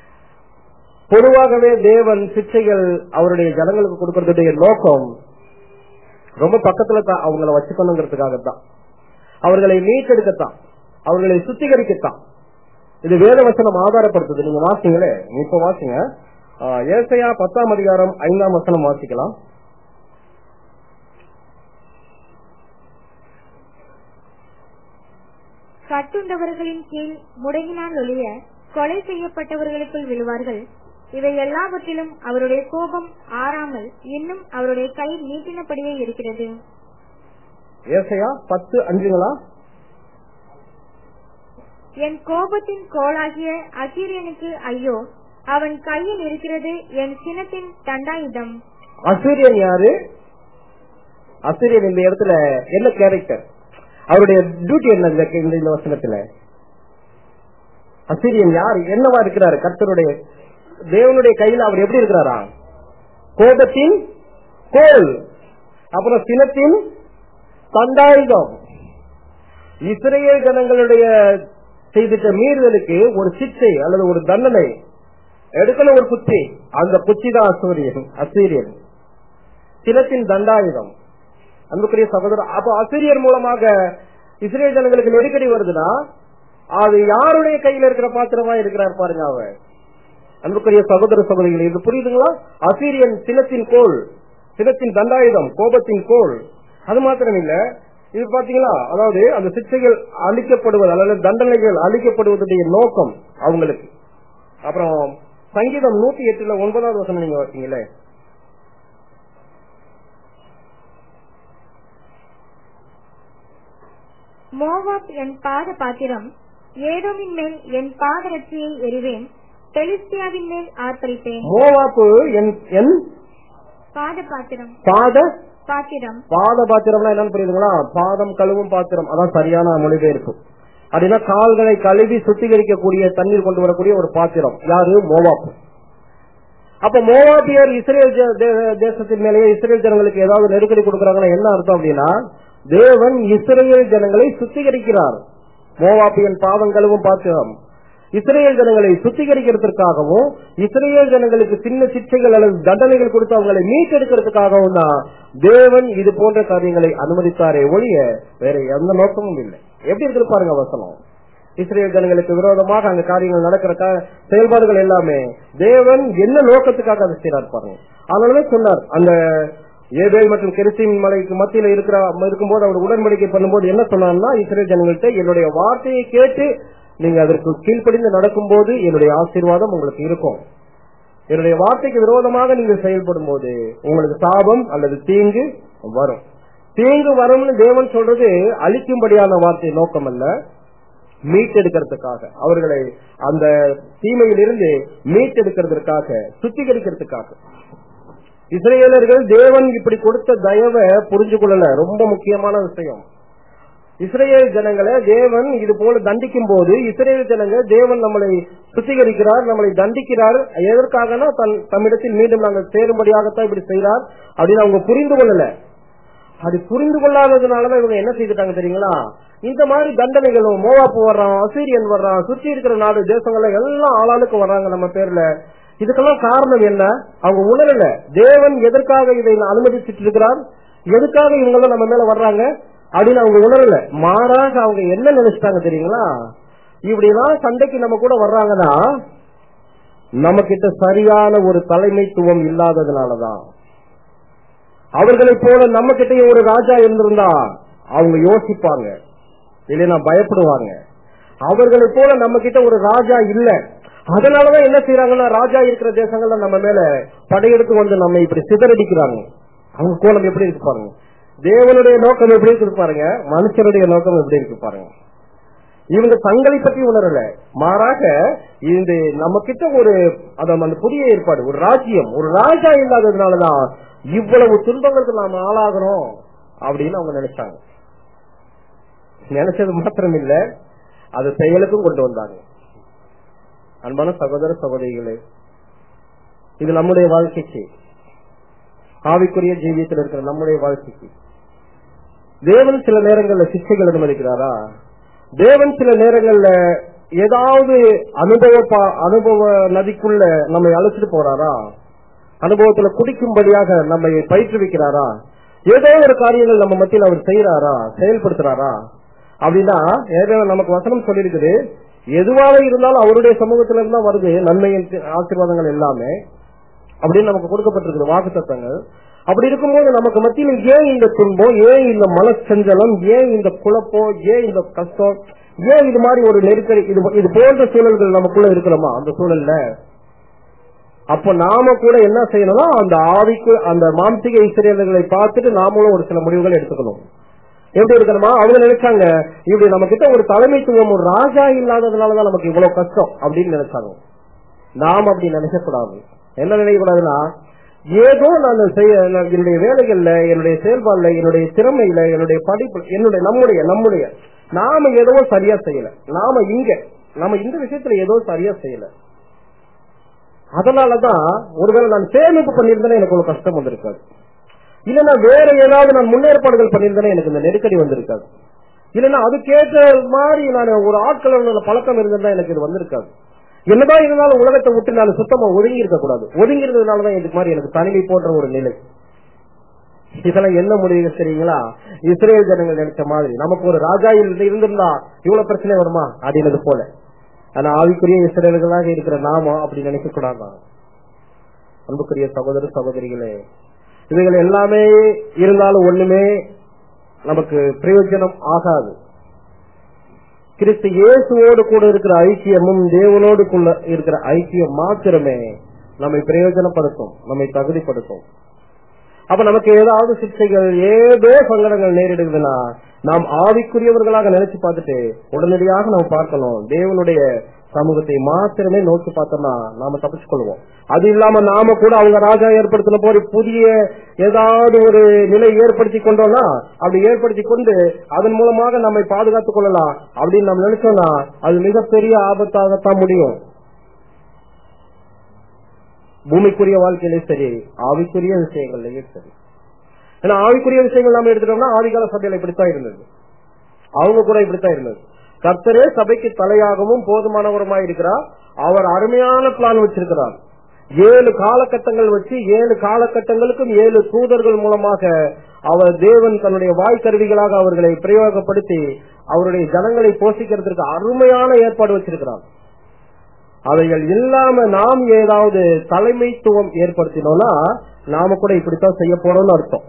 பொதுவாகவே தேவன் சிக்ஷைகள் அவருடைய ஜனங்களுக்கு கொடுக்கறதுடைய நோக்கம் ரொம்ப பக்கத்துல தான் அவங்கள வச்சுக்கணுங்கிறதுக்காகத்தான் அவர்களை மீட்டெடுக்கத்தான் அவர்களை சுத்திகரிக்கத்தான் இது வேத வசனம் ஆதாரப்படுத்துது நீங்க வாசிங்களே இப்ப வாசிங்க ஆ, ஏசாயா பத்தாம் அதிகாரம் ஐந்தாம் வசனம் வாசிக்கலாம் கட்டுண்டவர்களின் கீழ் முடங்கினால் ஒழிய கொலை செய்யப்பட்டவர்களுக்குள் விழுவார்கள் இவை எல்லாவற்றிலும் அவருடைய கோபம் ஆறாமல் இன்னும் அவருடைய கை நீட்டினபடியே இருக்கிறது ஏசாயா பத்து அஞ்சுங்களா என் கோபத்தின் கோலாகிய அசீரியனுக்கு ஐயோ அவன் கையில் இருக்கிறது என் சினத்தின் தண்டாயுதம் அசீரியன் யாரு அசீரியன் இந்த இடத்துல என்ன கேரக்டர் அவருடைய டியூட்டி என்ன இந்த இந்த- இந்த வசனத்துல அசீரியன் யார் என்னவா இருக்கிறாரு கர்த்தருடைய தேவனுடைய கையில அவர் எப்படி இருக்கிறாரா கோபத்தின் கோல் அப்புறம் சினத்தின் தண்டாயுதம் இஸ்ரேல் ஜனங்களுடைய செய்திட்ட மீறுதலுக்கு ஒரு சிக்ஷை அல்லது ஒரு தண்டனை எடுக்கணும் ஒரு குச்சி அந்த குச்சி தான் அசூரியன் அசீரியன் சினத்தின் தண்டாயுதம் அன்புக்குரிய சகோதரர் அப்ப அசிரியர் மூலமாக இஸ்ரேல் ஜனங்களுக்கு நெருக்கடி வருதுன்னா அது யாருடைய கையில இருக்கிற பாத்திரமா இருக்கிறார் பாருங்க அவர் அன்புக்குரிய சகோதர சகோதரிகள் இது புரியுதுங்களா அசீரியன் சினத்தின் கோல் சினத்தின் தண்டாயுதம் கோபத்தின் கோல் அது மாத்திரம் இல்ல இது பாத்தீங்களா அதாவது அந்த சிக்ஷைகள் அளிக்கப்படுவது அல்லது தண்டனைகள் அளிக்கப்படுவதுடைய நோக்கம் அவங்களுக்கு அப்புறம் சங்கீதம் நூத்தி எட்டுல ஒன்பதாவது வசனம் நீங்க வாசிங்களே மோவாப் என் பாத பாத்திரம் ஏதோமின் மேல் என் பாதரட்சியை எறிவேன் பெலிஸ்தியாவின் மேல் ஆர்ப்பரிப்பேன் மோவாப்பு என் என் பாத பாத்திரம் பாத பாத்திரம் பாத பாத்திரம்னா என்னன்னு புரியுதுங்களா பாதம் கழுவும் பாத்திரம் அதான் சரியான மொழிபெயர்ப்பு அப்படின்னா கால்களை கழுவி சுத்திகரிக்கக்கூடிய தண்ணீர் கொண்டு வரக்கூடிய ஒரு பாத்திரம் யாரு மோவாப்பு அப்ப மோவாபியர் இஸ்ரேல் ஜ- தே- தேசத்தின் மேலேயே இஸ்ரேல் ஜனங்களுக்கு ஏதாவது நெருக்கடி கொடுக்கறாங்கன்னா என்ன அர்த்தம் அப்படின்னா தேவன் இஸ்ரேல் ஜனங்களை சுத்திகரிக்கிறார் மோவாபியன் பாவங்களும் பாத்திரம் இஸ்ரேல் ஜனங்களை சுத்திகரிக்கிறதுக்காகவும் இஸ்ரேல் ஜனங்களுக்கு சின்ன சிக்ஷைகள் அல்லது தண்டனைகள் கொடுத்து அவங்களை மீட்டெடுக்கிறதுக்காகவும் தான் தேவன் இது போன்ற காரியங்களை அனுமதித்தாரே ஒழிய வேற எந்த நோக்கமும் இல்லை எப்படி இருக்கு பாருங்க வசனம் இஸ்ரேல் ஜனங்களுக்கு விரோதமாக அங்க காரியங்கள் நடக்கிற கா- செயல்பாடுகள் எல்லாமே தேவன் என்ன நோக்கத்துக்காக அதை செய்யறார் பாருங்க அதனாலதான் சொன்னார் அந்த ஏபேல் மற்றும் கெரிசின் மலைக்கு மத்தியில இருக்கிற இருக்கும்போது அவர் உடன்படிக்கை பண்ணும்போது என்ன சொன்னார்னா இஸ்ரேல் ஜனங்கள்ட்ட என்னுடைய வார்த்தையை கேட்டு நீங்க அதற்கு கீழ்ப்படிந்து நடக்கும்போது என்னுடைய ஆசீர்வாதம் உங்களுக்கு இருக்கும் என்னுடைய வார்த்தைக்கு விரோதமாக நீங்க செயல்படும் போது உங்களுக்கு சாபம் அல்லது தீங்கு வரும் தீங்கு வரும்னு தேவன் சொல்றது அழிக்கும்படியான வார்த்தை நோக்கம் அல்ல மீட்டெடுக்கிறதுக்காக அவர்களை அந்த தீமையிலிருந்து மீட்டெடுக்கிறதுக்காக சுத்திகரிக்கிறதுக்காக இஸ்ரேலர்கள் தேவன் இப்படி கொடுத்த தயவை புரிஞ்சு கொள்ளல ரொம்ப முக்கியமான விஷயம் இஸ்ரேல் ஜனங்களை தேவன் இது போல தண்டிக்கும் போது இஸ்ரேல் ஜனங்க தேவன் நம்மளை சுத்திகரிக்கிறார் நம்மளை தண்டிக்கிறார் எதற்காகனா தன் தம்மிடத்தில் மீண்டும் நாங்கள் சேரும்படியாகத்தான் இப்படி செய்கிறார் அப்படின்னு அவங்க புரிந்து கொள்ளல அது புரிந்து கொள்ளாததுனாலதான் இவங்க என்ன செய்துட்டாங்க தெரியுங்களா இந்த மாதிரி தண்டனைகளும் மோவாப்பு வர்றான் அசீரியன் வர்றான் சுற்றி இருக்கிற நாடு தேசங்கள்ல எல்லாம் ஆளாளுக்கு வர்றாங்க நம்ம பேர்ல இதுக்கெல்லாம் காரணம் என்ன அவங்க உணரல தேவன் எதற்காக இதை அனுமதிச்சுட்டு இருக்கிறார் எதுக்காக இவங்க எல்லாம் நம்ம மேல வர்றாங்க அப்படின்னு அவங்க உணரல மாறாக அவங்க என்ன நினைச்சிட்டாங்க தெரியுங்களா இப்படிலாம் சண்டைக்கு நம்ம கூட வர்றாங்கன்னா நம்ம கிட்ட சரியான ஒரு தலைமைத்துவம் இல்லாததுனாலதான் அவர்களைப் போல நம்ம கிட்டயும் ஒரு ராஜா இருந்திருந்தா அவங்க யோசிப்பாங்க இல்லைன்னா பயப்படுவாங்க அவர்களைப் போல நம்ம கிட்ட ஒரு ராஜா இல்ல அதனாலதான் என்ன செய்யறாங்கன்னா ராஜா இருக்கிற தேசங்கள்ல நம்ம மேல படையெடுத்து வந்து நம்ம இப்படி சிதறடிக்கிறாங்க அவங்க கோலம் எப்படி இருக்கு பாருங்க தேவனுடைய நோக்கம் எப்படி இருக்கு பாருங்க மனுஷனுடைய நோக்கம் எப்படி இருக்கு பாருங்க இவங்க தங்களை பற்றி உணரல மாறாக இந்த நம்ம கிட்ட ஒரு அதான் அந்த புதிய ஏற்பாடு ஒரு ராஜ்யம் ஒரு ராஜா இல்லாததுனாலதான் இவ்வளவு துன்பங்களுக்கு நாம ஆளாகிறோம் அப்படின்னு அவங்க நினைச்சாங்க நினைச்சது மாத்திரம் இல்ல அது செயலுக்கும் கொண்டு வந்தாங்க அன்பான சகோதர சகோதரிகளே இது நம்முடைய வாழ்க்கைக்கு ஆவிக்குரிய ஜீவியத்தில் இருக்கிற நம்முடைய வாழ்க்கைக்கு தேவன் சில நேரங்கள்ல சிக்ஷைகள் அனுமதிக்கிறாரா தேவன் சில நேரங்கள்ல ஏதாவது அனுபவ பா- அனுபவ நதிக்குள்ள நம்மை அழைச்சிட்டு போறாரா அனுபவத்துல குடிக்கும்படியாக நம்மை பயிற்றுவிக்கிறாரா ஏதோ ஒரு காரியங்கள் நம்ம மத்தியில் அவர் செய்யறாரா செயல்படுத்துறாரா அப்படின்னா ஏதோ நமக்கு வசனம் சொல்லியிருக்குது எதுவாக இருந்தாலும் அவருடைய சமூகத்துல இருந்தா வருது நன்மையின் ஆசீர்வாதங்கள் எல்லாமே அப்படின்னு நமக்கு கொடுக்கப்பட்டிருக்குது வாக்கு தத்தங்கள் அப்படி இருக்கும்போது நமக்கு மத்தியில் ஏன் இந்த துன்பம் ஏன் இந்த மனச்சஞ்சலம் ஏன் இந்த குழப்பம் ஏன் இந்த கஷ்டம் ஏன் இது மாதிரி ஒரு நெருக்கடி இது இது போன்ற சூழல்கள் நமக்குள்ள இருக்கிறோமா அந்த சூழல்ல அப்ப நாம கூட என்ன செய்யணும்னா அந்த ஆவிக்கு அந்த மாம்சிக இஸ்ரேலர்களை பார்த்துட்டு நாமளும் ஒரு சில முடிவுகள் எடுத்துக்கணும் எப்படி இருக்கணுமா அவங்க நினைச்சாங்க இப்படி நம்ம கிட்ட ஒரு தலைமைத்துவம் ஒரு ராஜா இல்லாததுனாலதான் நமக்கு இவ்வளவு கஷ்டம் அப்படின்னு நினைச்சாங்க நாம் அப்படி நினைக்கக்கூடாது என்ன நினைக்கக்கூடாதுன்னா ஏதோ நான் செய்ய நான் என்னுடைய வேலைகள்ல என்னுடைய செயல்பாடுல என்னுடைய திறமையில என்னுடைய படிப்பு என்னுடைய நம்முடைய நம்முடைய நாம ஏதோ சரியா செய்யல நாம இங்க நாம இந்த விஷயத்துல ஏதோ சரியா செய்யல அதனாலதான் ஒருவேளை நான் சேமிப்பு பண்ணியிருந்தேன்னா எனக்கு ஒரு கஷ்டம் வந்திருக்காது இல்லைன்னா வேற ஏதாவது நான் முன்னேற்பாடுகள் பண்ணியிருந்தேன்னா எனக்கு இந்த நெருக்கடி வந்திருக்காது இல்லைன்னா அதுக்கேற்ற மாதிரி நான் ஒரு ஆட்களோட பழக்கம் இருந்திருந்தா எனக்கு இது வந்திருக்காது என்னதான் இருந்தாலும் உலகத்தை விட்டு நான் சுத்தமா ஒதுங்கி இருக்க கூடாது ஒதுங்கி இருந்ததுனாலதான் இதுக்கு மாதிரி எனக்கு தனிமை போன்ற ஒரு நிலை இதெல்லாம் என்ன முடிவு தெரியுங்களா இஸ்ரேல் ஜனங்கள் நினைச்ச மாதிரி நமக்கு ஒரு ராஜா இருந்து- இருந்திருந்தா இவ்வளவு பிரச்சனை வருமா அப்படின்னது போல ஆனா ஆவிக்குரிய இஸ்ரேல்களாக இருக்கிற நாம அப்படி நினைக்க கூடாதான் அன்புக்குரிய சகோதர சகோதரிகளே இவைகள் எல்லாமே இருந்தாலும் ஒண்ணுமே நமக்கு பிரயோஜனம் ஆகாது கிறிஸ்து இயேசுவோடு கூட இருக்கிற ஐக்கியமும் தேவனோடு குள்ள இருக்கிற ஐக்கியம் மாத்திரமே நம்மை பிரயோஜனப்படுத்தும் நம்மை தகுதிப்படுத்தும் அப்ப நமக்கு ஏதாவது சிக்ஷைகள் ஏதோ சங்கடங்கள் நேரிடுதுன்னா நாம் ஆவிக்குரியவர்களாக நினைச்சு பார்த்துட்டு உடனடியாக நாம் பார்க்கணும் தேவனுடைய சமூகத்தை மாத்திரமே நோக்கி பார்த்தோம்னா நாம தப்பிச்சுக் கொள்வோம் அது இல்லாம நாம கூட அவங்க ராஜா ஏற்படுத்தின போது புதிய ஏதாவது ஒரு நிலை ஏற்படுத்தி கொண்டோம்னா அப்படி ஏற்படுத்தி கொண்டு அதன் மூலமாக நம்மை பாதுகாத்துக் கொள்ளலாம் அப்படின்னு நம்ம நினைச்சோம்னா அது மிகப்பெரிய ஆபத்தாகத்தான் முடியும் பூமிக்குரிய வாழ்க்கையிலே சரி ஆவிக்குரிய விஷயங்கள்லயும் சரி ஏன்னா ஆவிக்குரிய விஷயங்கள் நாம எடுத்துட்டோம்னா ஆதிகால சபையில இப்படித்தான் இருந்தது அவங்க கூட இப்படித்தான் இருந்தது கர்த்தரே சபைக்கு தலையாகவும் போதுமானவருமாய் இருக்கிறார் அவர் அருமையான பிளான் வச்சிருக்கிறார் ஏழு காலகட்டங்கள் வச்சு ஏழு காலகட்டங்களுக்கும் ஏழு தூதர்கள் மூலமாக அவர் தேவன் தன்னுடைய வாய்க்கருவிகளாக அவர்களை பிரயோகப்படுத்தி அவருடைய ஜனங்களை போஷிக்கிறதுக்கு அருமையான ஏற்பாடு வச்சிருக்கிறார் அவைகள் இல்லாம நாம் ஏதாவது தலைமைத்துவம் ஏற்படுத்தினோம்னா நாம கூட இப்படித்தான் செய்ய போறோம்னு அர்த்தம்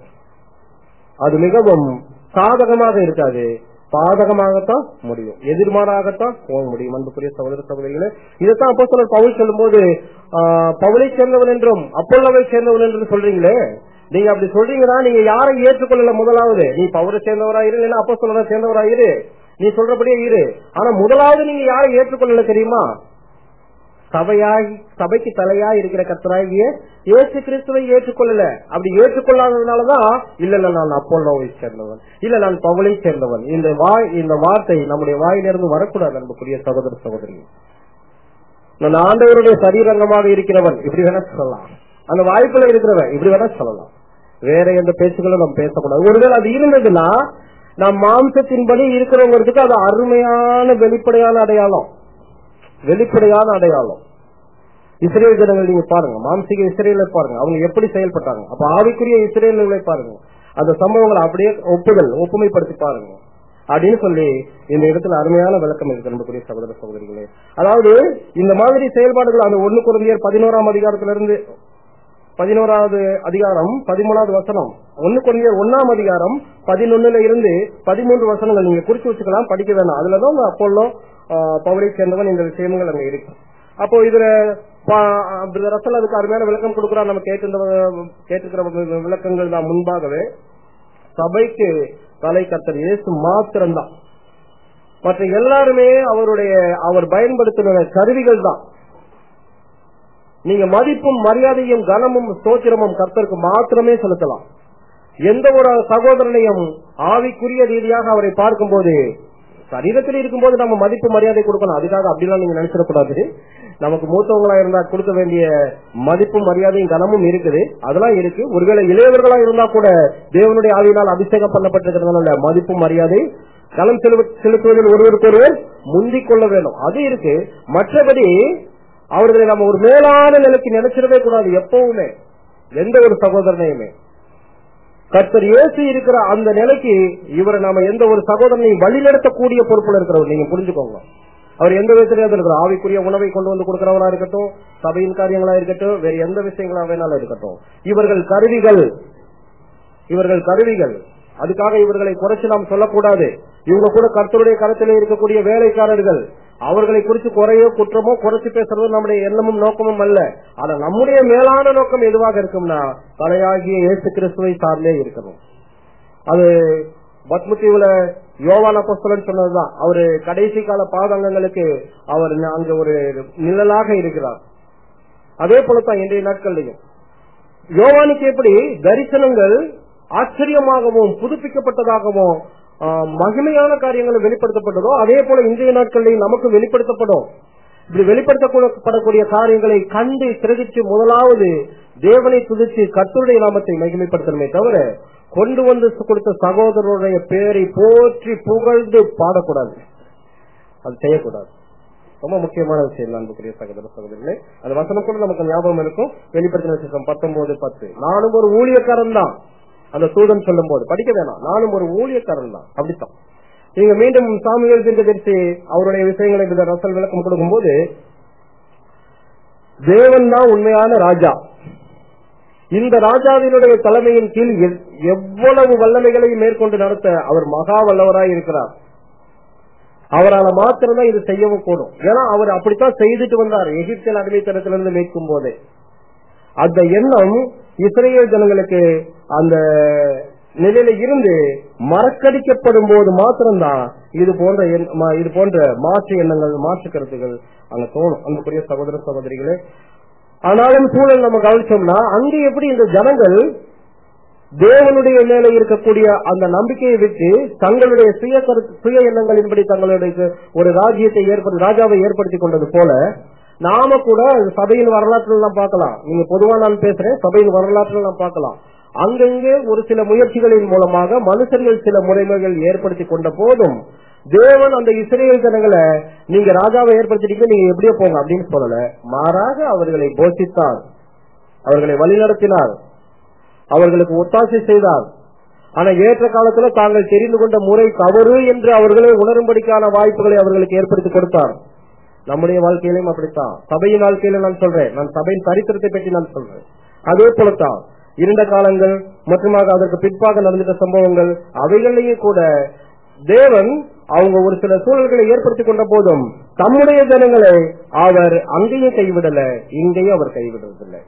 அது மிகவும் சாதகமாக இருக்காது பாதகமாகத்தான் முடியும் எதிர்மாறாகத்தான் போக முடியும் அன்புக்குரிய சகோதர சகோதரிகளே இதைத்தான் அப்போ சொல்ல பவுல் சொல்லும்போது ஆஹ், பவுலை சேர்ந்தவன் என்றும் அப்போல்லவை சேர்ந்தவன் என்றும் சொல்றீங்களே நீங்க அப்படி சொல்றீங்கன்னா நீங்க யாரை ஏற்றுக்கொள்ளல முதலாவது நீ பவுரை சேர்ந்தவராயிரு இல்லைன்னா அப்போ சொல்ல சேர்ந்தவராயிரு நீ சொல்றபடியே இரு ஆனா முதலாவது நீங்க யாரை ஏற்றுக்கொள்ளல தெரியுமா சபையாய் சபைக்கு தலையாய் இருக்கிற கர்த்தராகிய இயேசு கிறிஸ்துவை ஏற்றுக்கொள்ளல அப்படி ஏற்றுக்கொள்ளாததுனாலதான் இல்ல இல்ல நான் அப்போலோவை சேர்ந்தவன் இல்ல நான் பவுலை சேர்ந்தவன் இந்த வாய் இந்த வார்த்தை நம்முடைய வாயிலிருந்து வரக்கூடாது அன்புக்குரிய சகோதர சகோதரி நான் ஆண்டவருடைய சரீரங்கமாக இருக்கிறவன் இப்படி வேணா சொல்லலாம் அந்த வாய்ப்புல இருக்கிறவன் இப்படி வேணா சொல்லலாம் வேற எந்த பேச்சுகளும் நம்ம பேசக்கூடாது ஒருவேளை அது இருந்ததுன்னா நம் மாம்சத்தின்படி இருக்கிறவங்களுக்கு அது அருமையான வெளிப்படையான அடையாளம் வெளிப்படையான அடையாளம் இஸ்ரேல் ஜனங்கள் நீங்க பாருங்க மாம்சீக இஸ்ரேலை பாருங்க அவங்க எப்படி செயல்பட்டாங்க அப்ப ஆவிக்குரிய இஸ்ரேல்களை பாருங்க அந்த சம்பவங்களை அப்படியே ஒப்புதல் ஒப்புமைப்படுத்தி பாருங்க அப்படின்னு சொல்லி இந்த இடத்துல அருமையான விளக்கம் இருக்கு அன்புக்குரிய சகோதர சகோதரிகளே அதாவது இந்த மாதிரி செயல்பாடுகள் அந்த ஒண்ணு குழந்தையர் பதினோராம் அதிகாரத்திலிருந்து பதினோராவது அதிகாரம் பதிமூணாவது வசனம் ஒண்ணு குழந்தையர் ஒன்னாம் அதிகாரம் பதினொன்னுல இருந்து பதிமூன்று வசனங்கள் நீங்க குறிச்சு வச்சுக்கலாம் படிக்க வேண்டாம் அதுலதான் இந்த அப்போல்லோ ஆஹ், பவுலை சேர்ந்தவன் இந்த விஷயங்கள் அங்க இருக்கு அப்போ இதுல ரசல் அதுக்கு அருமையான விளக்கம் கொடுக்குறா நம்ம கேட்டிருந்த கேட்டிருக்கிற விளக்கங்கள் தான் முன்பாகவே சபைக்கு தலை கர்த்தர் இயேசு மாத்திரம்தான் மற்ற எல்லாருமே அவருடைய அவர் பயன்படுத்தின கருவிகள் தான் நீங்க மதிப்பும் மரியாதையும் கனமும் ஸ்தோத்திரமும் கர்த்தருக்கு மாத்திரமே செலுத்தலாம் எந்த ஒரு சகோதரனையும் ஆவிக்குரிய ரீதியாக அவரை பார்க்கும்போது சரீரத்தில் இருக்கும்போது நம்ம மதிப்பு மரியாதை கொடுக்கணும் அதுக்காக அப்படிலாம் நீங்க நினைச்சிடக்கூடாது நமக்கு மூத்தவங்களா இருந்தா கொடுக்க வேண்டிய மதிப்பும் மரியாதையும் கனமும் இருக்குது அதெல்லாம் இருக்கு ஒருவேளை இளையவர்களா இருந்தா கூட தேவனுடைய ஆவியினால் அபிஷேகம் பண்ணப்பட்டிருக்கிறதுனால மதிப்பும் மரியாதை கலம் செலுவ- செலுத்துவதில் ஒருவருக்கொருவர் முந்திக் கொள்ள வேண்டும் அது இருக்கு மற்றபடி அவர்களை நம்ம ஒரு மேலான நிலைக்கு நினைச்சிடவே கூடாது எப்பவுமே எந்த ஒரு சகோதரனையுமே கர்த்தர் இயேசு இருக்கிற அந்த நிலைக்கு இவரை நாம எந்த ஒரு சகோதரனையும் வழிநடத்தக்கூடிய பொறுப்புல இருக்கிறவர் நீங்க புரிஞ்சுக்கோங்க அவர் எந்த விதத்திலேயாவது இருக்கிறார் ஆவிக்குரிய உணவை கொண்டு வந்து கொடுக்கிறவரா இருக்கட்டும் சபையின் காரியங்களா இருக்கட்டும் வேற எந்த விஷயங்களா வேணாலும் இருக்கட்டும் இவர்கள் கருவிகள் இவர்கள் கருவிகள் அதுக்காக இவர்களை குறைச்சு நாம் சொல்லக்கூடாது இவங்க கூட கர்த்தருடைய கருத்திலே இருக்கக்கூடிய வேலைக்காரர்கள் அவர்களை குறித்து குறையோ குற்றமோ குறைச்சு பேசுறது நம்முடைய எண்ணமும் நோக்கமும் அல்ல ஆனா நம்முடைய மேலான நோக்கம் எதுவாக இருக்கும்னா தலையாகிய இயேசு கிறிஸ்துவை சார்ந்தே இருக்கணும் அது பத்மத்தீவுல யோவான புஸ்தலன் சொன்னதுதான் அவரு கடைசி கால பாதங்கங்களுக்கு அவர் அங்க ஒரு நிழலாக இருக்கிறார் அதே போலத்தான் இன்றைய நாட்கள்லையும் யோவானுக்கு எப்படி தரிசனங்கள் ஆச்சரியமாகவும் புதுப்பிக்கப்பட்டதாகவும் ஆ, மகிமையான காரியங்கள் வெளிப்படுத்தப்பட்டதோ அதே போல இன்றைய நாட்களில் நமக்கு வெளிப்படுத்தப்படும் இப்படி வெளிப்படுத்தப்படக்கூடிய காரியங்களை கண்டு சிறகிச்சு முதலாவது தேவனை துதிச்சு கர்த்தருடைய நாமத்தை மகிமைப்படுத்தணுமே தவிர கொண்டு வந்து கொடுத்த சகோதரருடைய பேரை போற்றி புகழ்ந்து பாடக்கூடாது அது செய்யக்கூடாது ரொம்ப முக்கியமான விஷயம் அன்புக்குரிய சகோதர சகோதரிகளே அந்த வசனம் கூட நமக்கு ஞாபகம் இருக்கும் வெளிப்படுத்தின விசேஷம் பத்தொன்பது பத்து நானும் ஒரு ஊழியக்காரன் தான் அந்த தூதன் சொல்லும் போது படிக்க வேணாம் நானும் ஒரு ஊழியக்காரன் தான் அப்படித்தான் நீங்க மீண்டும் சாமியல் தீர்க்கதரிசி அவருடைய விஷயங்களை இந்த ரசல் விளக்கம் கொடுக்கும்போது தேவன் தான் உண்மையான ராஜா இந்த ராஜாவினுடைய தலைமையின் கீழ் எவ்- எவ்வளவு வல்லமைகளையும் மேற்கொண்டு நடத்த அவர் மகா வல்லவராய் இருக்கிறார் அவரால் மாத்திரம்தான் இது செய்யவும் கூடும் ஏன்னா அவர் அப்படித்தான் செய்துட்டு வந்தார் எகிப்தியல் அடிமைத்தனத்திலிருந்து மீட்கும் போதே அந்த எண்ணம் இஸ்ரேல் ஜனங்களுக்கு அந்த நிலையில இருந்து மறக்கடிக்கப்படும் போது மாத்திரம்தான் இது போன்ற எண்ண- ம- இது போன்ற மாற்று எண்ணங்கள் மாற்று கருத்துகள் அங்க தோணும் அன்புக்குரிய சகோதர சகோதரிகளே ஆனாலும் சூழல் நம்ம கவனிச்சோம்னா அங்கே எப்படி இந்த ஜனங்கள் தேவனுடைய மேல இருக்கக்கூடிய அந்த நம்பிக்கையை விட்டு தங்களுடைய சுய கருத்து சுய எண்ணங்களின்படி தங்களுடைய ஒரு ராஜ்யத்தை ஏற்படுத்தி ராஜாவை ஏற்படுத்தி கொண்டது போல நாம கூட சபையின் வரலாற்றில் நாம் பார்க்கலாம் நீங்க பொதுவா நான் பேசுறேன் சபையின் வரலாற்றில் நாம் பார்க்கலாம் அங்கங்கே ஒரு சில முயற்சிகளின் மூலமாக மனுஷர்கள் சில முறைமைகள் ஏற்படுத்தி கொண்ட போதும் தேவன் அந்த இஸ்ரேல் ஜனங்களை நீங்க ராஜாவை ஏற்படுத்திட்டீங்க நீங்க எப்படியோ போங்க அப்படின்னு சொல்லல மாறாக அவர்களை போஷித்தார் அவர்களை வழிநடத்தினார் அவர்களுக்கு ஒத்தாசை செய்தார் ஆனா ஏற்ற காலத்துல தாங்கள் தெரிந்து கொண்ட முறை தவறு என்று அவர்களே உணரும்படிக்கான வாய்ப்புகளை அவர்களுக்கு ஏற்படுத்தி கொடுத்தார் நம்முடைய வாழ்க்கையிலும் அப்படித்தான் சபையின் வாழ்க்கையில நான் சொல்றேன் நான் சபையின் சரித்திரத்தை பற்றி நான் சொல்றேன் அதே போலத்தான் இருண்ட காலங்கள் மற்றும் அதற்கு பிற்பாக நடந்துட்ட சம்பவங்கள் அவைகளையும் கூட தேவன் அவங்க ஒரு சில சூழல்களை ஏற்படுத்திக் கொண்ட போதும் தம்முடைய ஜனங்களை அவர் அங்கேயும் கைவிடல இங்கேயும் அவர் கைவிடுவதில்லை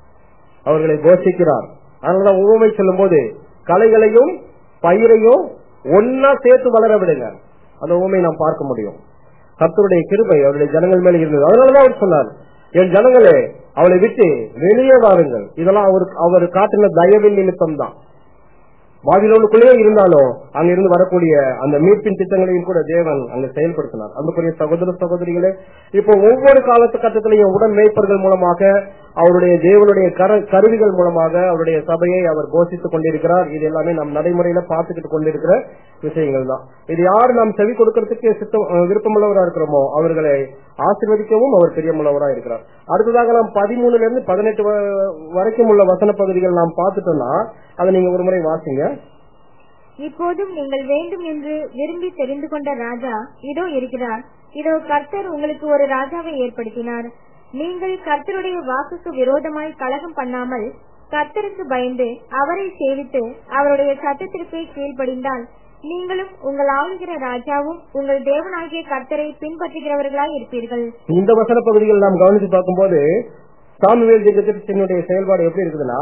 அவர்களை போஷிக்கிறார் அதனால உவமை சொல்லும் போது கலைகளையும் பயிரையும் ஒன்னா சேர்த்து வளர விடுங்க அந்த உவமை நாம் பார்க்க முடியும் கர்த்தருடைய கிருபை அவருடைய ஜனங்கள் மேல இருந்தது அதனாலதான் அவர் சொன்னார் என் ஜனங்களே அவளை விட்டு வெளியே வாருங்கள் இதெல்லாம் அவர் அவர் காட்டின தயவின் நிமித்தம் தான் பாபிலோனுக்குள்ளே இருந்தாலும் அங்க இருந்து வரக்கூடிய அந்த மீட்பின் திட்டங்களையும் கூட தேவன் அங்க செயல்படுத்தினார் அன்புக்குரிய சகோதர சகோதரிகளே இப்போ ஒவ்வொரு காலகட்டத்திலையும் உடன் மேய்ப்பர்கள் மூலமாக அவருடைய தேவனுடைய கர- கருவிகள் மூலமாக அவருடைய சபையை அவர் போஷித்துக் கொண்டிருக்கிறார் இது எல்லாமே நாம் நடைமுறையில பார்த்துக்கிட்டு கொண்டிருக்கிற விஷயங்கள் தான் இது யார் நாம் செவி கொடுக்கறதுக்கு சித்தம் அஹ், விருப்பமுள்ளவரா இருக்கிறோமோ அவர்களை ஆசீர்வதிக்கவும் அவர் பிரியமுள்ளவரா இருக்கிறார் அடுத்ததாக நாம் பதிமூணுல இருந்து பதினெட்டு வ- வரைக்கும் உள்ள வசன பகுதிகள் நாம் பார்த்துட்டோம்னா அதை நீங்க ஒரு முறை வாசிங்க இப்போதும் நீங்கள் வேண்டும் என்று விரும்பி தெரிந்து கொண்ட ராஜா இதோ இருக்கிறார் இதோ கர்த்தர் உங்களுக்கு ஒரு ராஜாவை ஏற்படுத்தினார் நீங்கள் கர்த்தருடைய வாக்குக்கு விரோதமாய் கலகம் பண்ணாமல் கர்த்தருக்கு பயந்து அவரை சேவித்து அவருடைய சட்டத்திற்கு கீழ்ப்படிந்தால் நீங்களும் உங்கள் ஆளுகிற ராஜாவும் உங்கள் தேவனாகிய கர்த்தரை பின்பற்றுகிறவர்களாய் இருப்பீர்கள் இந்த வசன பகுதிகள் நாம் கவனித்து பார்க்கும்போது சாமுவேல் ஜெகத்தினுடைய செயல்பாடு எப்படி இருக்குதுன்னா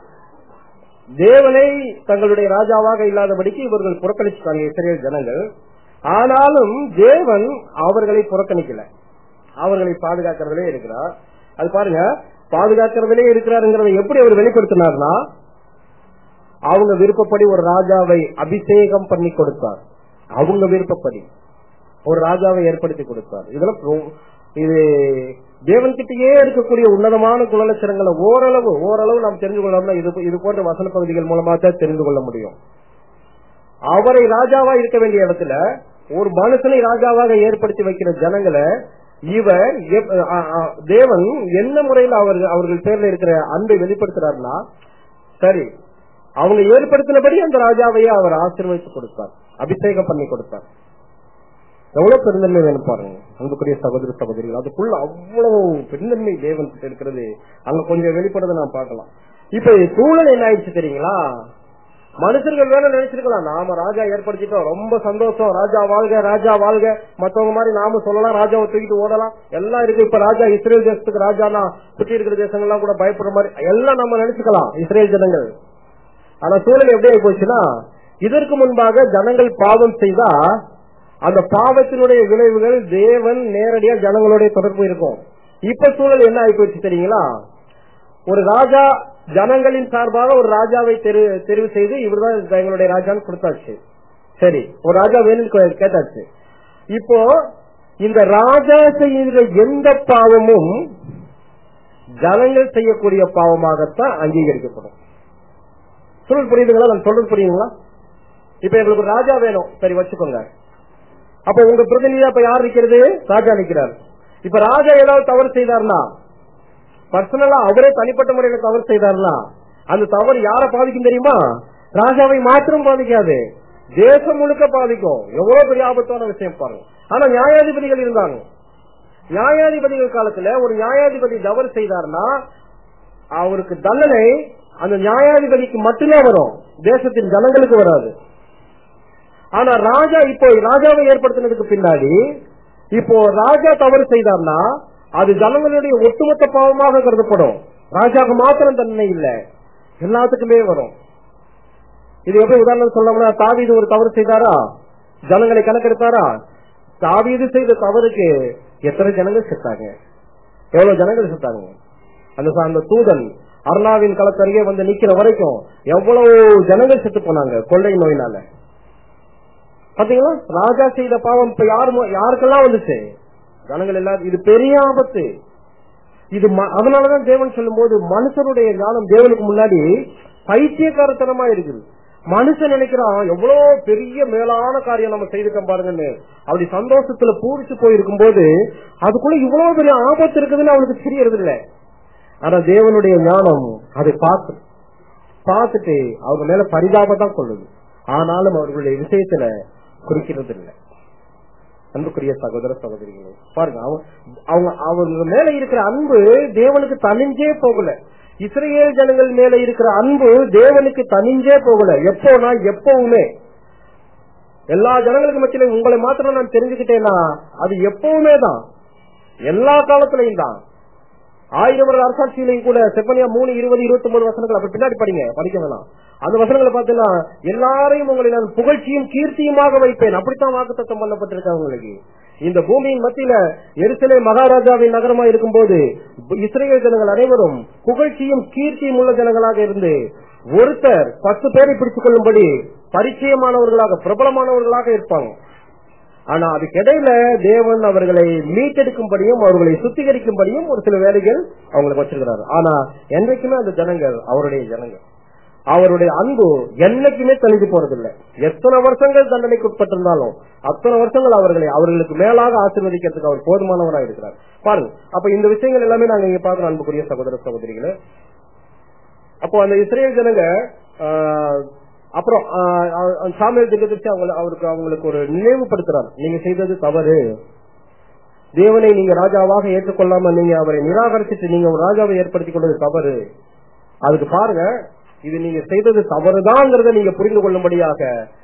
தேவனை தங்களுடைய ராஜாவாக இல்லாதபடிக்கு இவர்கள் புறக்கணிச்சுட்டாங்க இஸ்ரேல் ஜனங்கள் ஆனாலும் தேவன் அவர்களை புறக்கணிக்கல அவர்களை பாதுகாக்கிறதுலே இருக்கிறார் அது பாருங்க பாதுகாக்கிறதுலே இருக்கிறாருங்கிறத எப்படி அவர் வெளிப்படுத்தினார்னா அவங்க விருப்பப்படி ஒரு ராஜாவை அபிஷேகம் பண்ணி கொடுத்தார் அவங்க விருப்பப்படி ஒரு ராஜாவை ஏற்படுத்தி கொடுத்தார் இதெல்லாம் ரொ- இது தேவன்கிட்டயே இருக்கக்கூடிய உன்னதமான குணலட்சணங்களை ஓரளவு ஓரளவு நாம் தெரிந்து கொள்ளணும்னா இது இது போன்ற வசன பகுதிகள் மூலமா தான் தெரிந்து கொள்ள முடியும் அவரை ராஜாவா இருக்க வேண்டிய இடத்துல ஒரு மனுஷனை ராஜாவாக ஏற்படுத்தி வைக்கிற ஜனங்களை இவர் எப்- அ- அ- தேவன் என்ன முறையில் அவர்கள் அவர்கள் பேர்ல இருக்கிற அன்பை வெளிப்படுத்துறாருன்னா சரி அவங்க ஏற்படுத்தினபடி அந்த ராஜாவையே அவர் ஆசீர்வதித்து கொடுத்தார் அபிஷேகம் பண்ணி கொடுத்தார் எவ்வளவு பெருந்தன்மை வேணும் பாருங்க அன்புக்குரிய சகோதர சகோதரிகள் அதுக்குள்ள அவ்வளவு பெருந்தன்மை தேவன் கிட்ட இருக்கிறது அங்க கொஞ்சம் வெளிப்படுறதை நான் பார்க்கலாம் இப்ப சூழல் என்ன ஆயிடுச்சு தெரியுங்களா மனுஷர்கள் வேணும் நினைச்சிருக்கலாம் நாம ராஜா ஏற்படுத்திட்டோம் ரொம்ப சந்தோஷம் ராஜா வாழ்க ராஜா வாழ்க மத்தவங்க மாதிரி நாம சொல்லலாம் ராஜாவை தூக்கிட்டு ஓடலாம் எல்லாம் இருக்கு இப்ப ராஜா இஸ்ரேல் தேசத்துக்கு ராஜானா சுற்றி இருக்கிற தேசங்கள்லாம் கூட பயப்படுற மாதிரி எல்லாம் நம்ம நினைச்சுக்கலாம் இஸ்ரேல் ஜனங்கள் ஆனா சூழல் எப்படி ஆகி போச்சுன்னா இதற்கு முன்பாக ஜனங்கள் பாவம் செய்தா அந்த பாவத்தினுடைய விளைவுகள் தேவன் நேரடியா ஜனங்களுடைய தொடர்பு இருக்கும் இப்ப சூழல் என்ன ஆகி போச்சு தெரியுங்களா ஒரு ராஜா ஜனங்களின் சார்பாக ஒரு ராஜாவை தெரு- தெரிவு செய்து இவர்தான் எங்களுடைய ராஜான்னு கொடுத்தாச்சு சரி ஒரு ராஜா வேணும்னு கே- கேட்டாச்சு இப்போ இந்த ராஜா செய்கிற எந்த பாவமும் ஜனங்கள் செய்யக்கூடிய பாவமாகத்தான் அங்கீகரிக்கப்படும் சூழல் புரியுதுங்களா நான் சொல்றது புரியுதுங்களா இப்ப எங்களுக்கு ஒரு ராஜா வேணும் சரி வச்சுக்கோங்க அப்ப உங்க பிரதிநிதியா இப்ப யார் நிக்கிறது ராஜா நிக்கிறார் இப்ப ராஜா ஏதாவது தவறு செய்தார்னா பர்சனலா அவரே தனிப்பட்ட முறையில தவறு செய்தார்னா அந்த தவறு யார பாதிக்கும் தெரியுமா ராஜாவை மாத்திரம் பாதிக்காது தேசம் முழுக்க பாதிக்கும் எவ்வளவு பெரிய ஆபத்தான விஷயம் பாருங்க ஆனா நியாயாதிபதிகள் இருந்தாங்க நியாயாதிபதிகள் காலத்துல ஒரு நியாயாதிபதி தவறு செய்தார்னா அவருக்கு தண்டனை அந்த நியாயாதிபதிக்கு மட்டுமே வரும் தேசத்தின் ஜனங்களுக்கு வராது ஆனா ராஜா இப்போ ராஜாவை ஏற்படுத்தினதுக்கு பின்னாடி இப்போ ராஜா தவறு செய்தார்னா அது ஜனங்களுடைய ஒட்டுமொத்த பாவமாக கருதப்படும் ராஜாவுக்கு மாத்திரம் தண்டனை இல்ல எல்லாத்துக்குமே வரும் இது எப்படி உதாரணம் சொல்லணும்னா தாவீது ஒரு தவறு செய்தாரா ஜனங்களை கணக்கெடுத்தாரா தாவீது செய்த தவறுக்கு எத்தனை ஜனங்கள் செத்தாங்க எவ்வளவு ஜனங்கள் செத்தாங்க அந்த அந்த தூதன் அருணாவின் களத்தருகே வந்து நிக்கிற வரைக்கும் எவ்வளவு ஜனங்கள் செத்து போனாங்க கொள்ளை நோயினால பாத்தீங்களா ராஜா செய்த பாவம் இப்ப யாரு மு- யாருக்கெல்லாம் வந்துச்சு ஜனங்கள் எல்லாரும் இது பெரிய ஆபத்து இது ம- அதனாலதான் தேவன் சொல்லும்போது மனுஷருடைய ஞானம் தேவனுக்கு முன்னாடி பைத்தியக்காரத்தனமா இருக்குது மனுஷன் நினைக்கிறான் எவ்வளவு பெரிய மேலான காரியம் நம்ம செய்துட்டோம் பாருங்கன்னு அப்படி சந்தோஷத்துல பூரிச்சு போயிருக்கும் போது அதுக்குள்ள இவ்வளவு பெரிய ஆபத்து இருக்குதுன்னு அவனுக்கு தெரியறது இல்ல ஆனா தேவனுடைய ஞானம் அதை பார்த்து பார்த்துட்டு அவங்க மேல பரிதாபத்தான் கொள்ளுது ஆனாலும் அவர்களுடைய விஷயத்துல குறிக்கிறது இல்லை அன்புக்குரிய சகோதர சகோதரிகளே பாருங்க அவங்க அவங்க அவங்க மேல இருக்கிற அன்பு தேவனுக்கு தனிஞ்சே போகல இஸ்ரேல் ஜனங்கள் மேல இருக்கிற அன்பு தேவனுக்கு தனிஞ்சே போகல எப்போனா எப்பவுமே எல்லா ஜனங்களுக்கு மத்தியிலும் உங்களை மாத்திரம் நான் தெரிஞ்சுக்கிட்டேன்னா அது எப்பவுமே தான் எல்லா காலத்திலையும் தான் ஆயிரம் வருட அரசாட்சியிலையும் கூட செப்பனியா மூணு இருபது இருபத்தி ஒன்பது வசனங்கள் அப்ப பின்னாடி படிங்க படிக்க வேணாம் அந்த வசனங்களை பார்த்தீங்கன்னா எல்லாரையும் உங்களை நான் புகழ்ச்சியும் கீர்த்தியுமாக வைப்பேன் அப்படித்தான் வாக்குத்தத்தம் பண்ணப்பட்டிருக்க உங்களுக்கு இந்த பூமியின் மத்தியில எருசலே மகாராஜாவின் நகரமா இருக்கும்போது இஸ்ரேல் ஜனங்கள் அனைவரும் புகழ்ச்சியும் கீர்த்தியும் உள்ள ஜனங்களாக இருந்து ஒருத்தர் பத்து பேரை பிடித்துக் கொள்ளும்படி பரிச்சயமானவர்களாக பிரபலமானவர்களாக இருப்பாங்க ஆனா அதுக்கு இடையில தேவன் அவர்களை மீட்டெடுக்கும்படியும் அவர்களை சுத்திகரிக்கும்படியும் ஒரு சில வேலைகள் அவங்களுக்கு வச்சிருக்கிறாரு ஆனா என்றைக்குமே அந்த ஜனங்கள் அவருடைய ஜனங்கள் அவருடைய அன்பு என்னைக்குமே தனித்து போறதில்லை எத்தனை வருஷங்கள் தண்டனைக்கு உட்பட்டிருந்தாலும் அத்தனை வருஷங்கள் அவர்களை அவர்களுக்கு மேலாக ஆசீர்வதிக்கிறதுக்கு அவர் போதுமானவராக இருக்கிறார் பாருங்க அப்ப இந்த விஷயங்கள் எல்லாமே நாங்க இங்க பாக்குறோம் அன்புக்குரிய சகோதர சகோதரிகளை அப்போ அந்த இஸ்ரேல் ஜனங்க ஆஹ், அப்புறம் ஆஹ், ஆஹ், சாமுவேல் திட்டத்திற்கு அவங்க அவருக்கு அவங்களுக்கு ஒரு நினைவுபடுத்துறார் நீங்க செய்தது தவறு தேவனை நீங்க ராஜாவாக ஏற்றுக்கொள்ளாம நீங்க அவரை நிராகரிச்சுட்டு நீங்க ஒரு ராஜாவை ஏற்படுத்திக் கொண்டது தவறு அதுக்கு பாருங்க இது நீங்க செய்தது தவறுதாங்கிறத நீங்க புரிந்து கொள்ளும்படியாக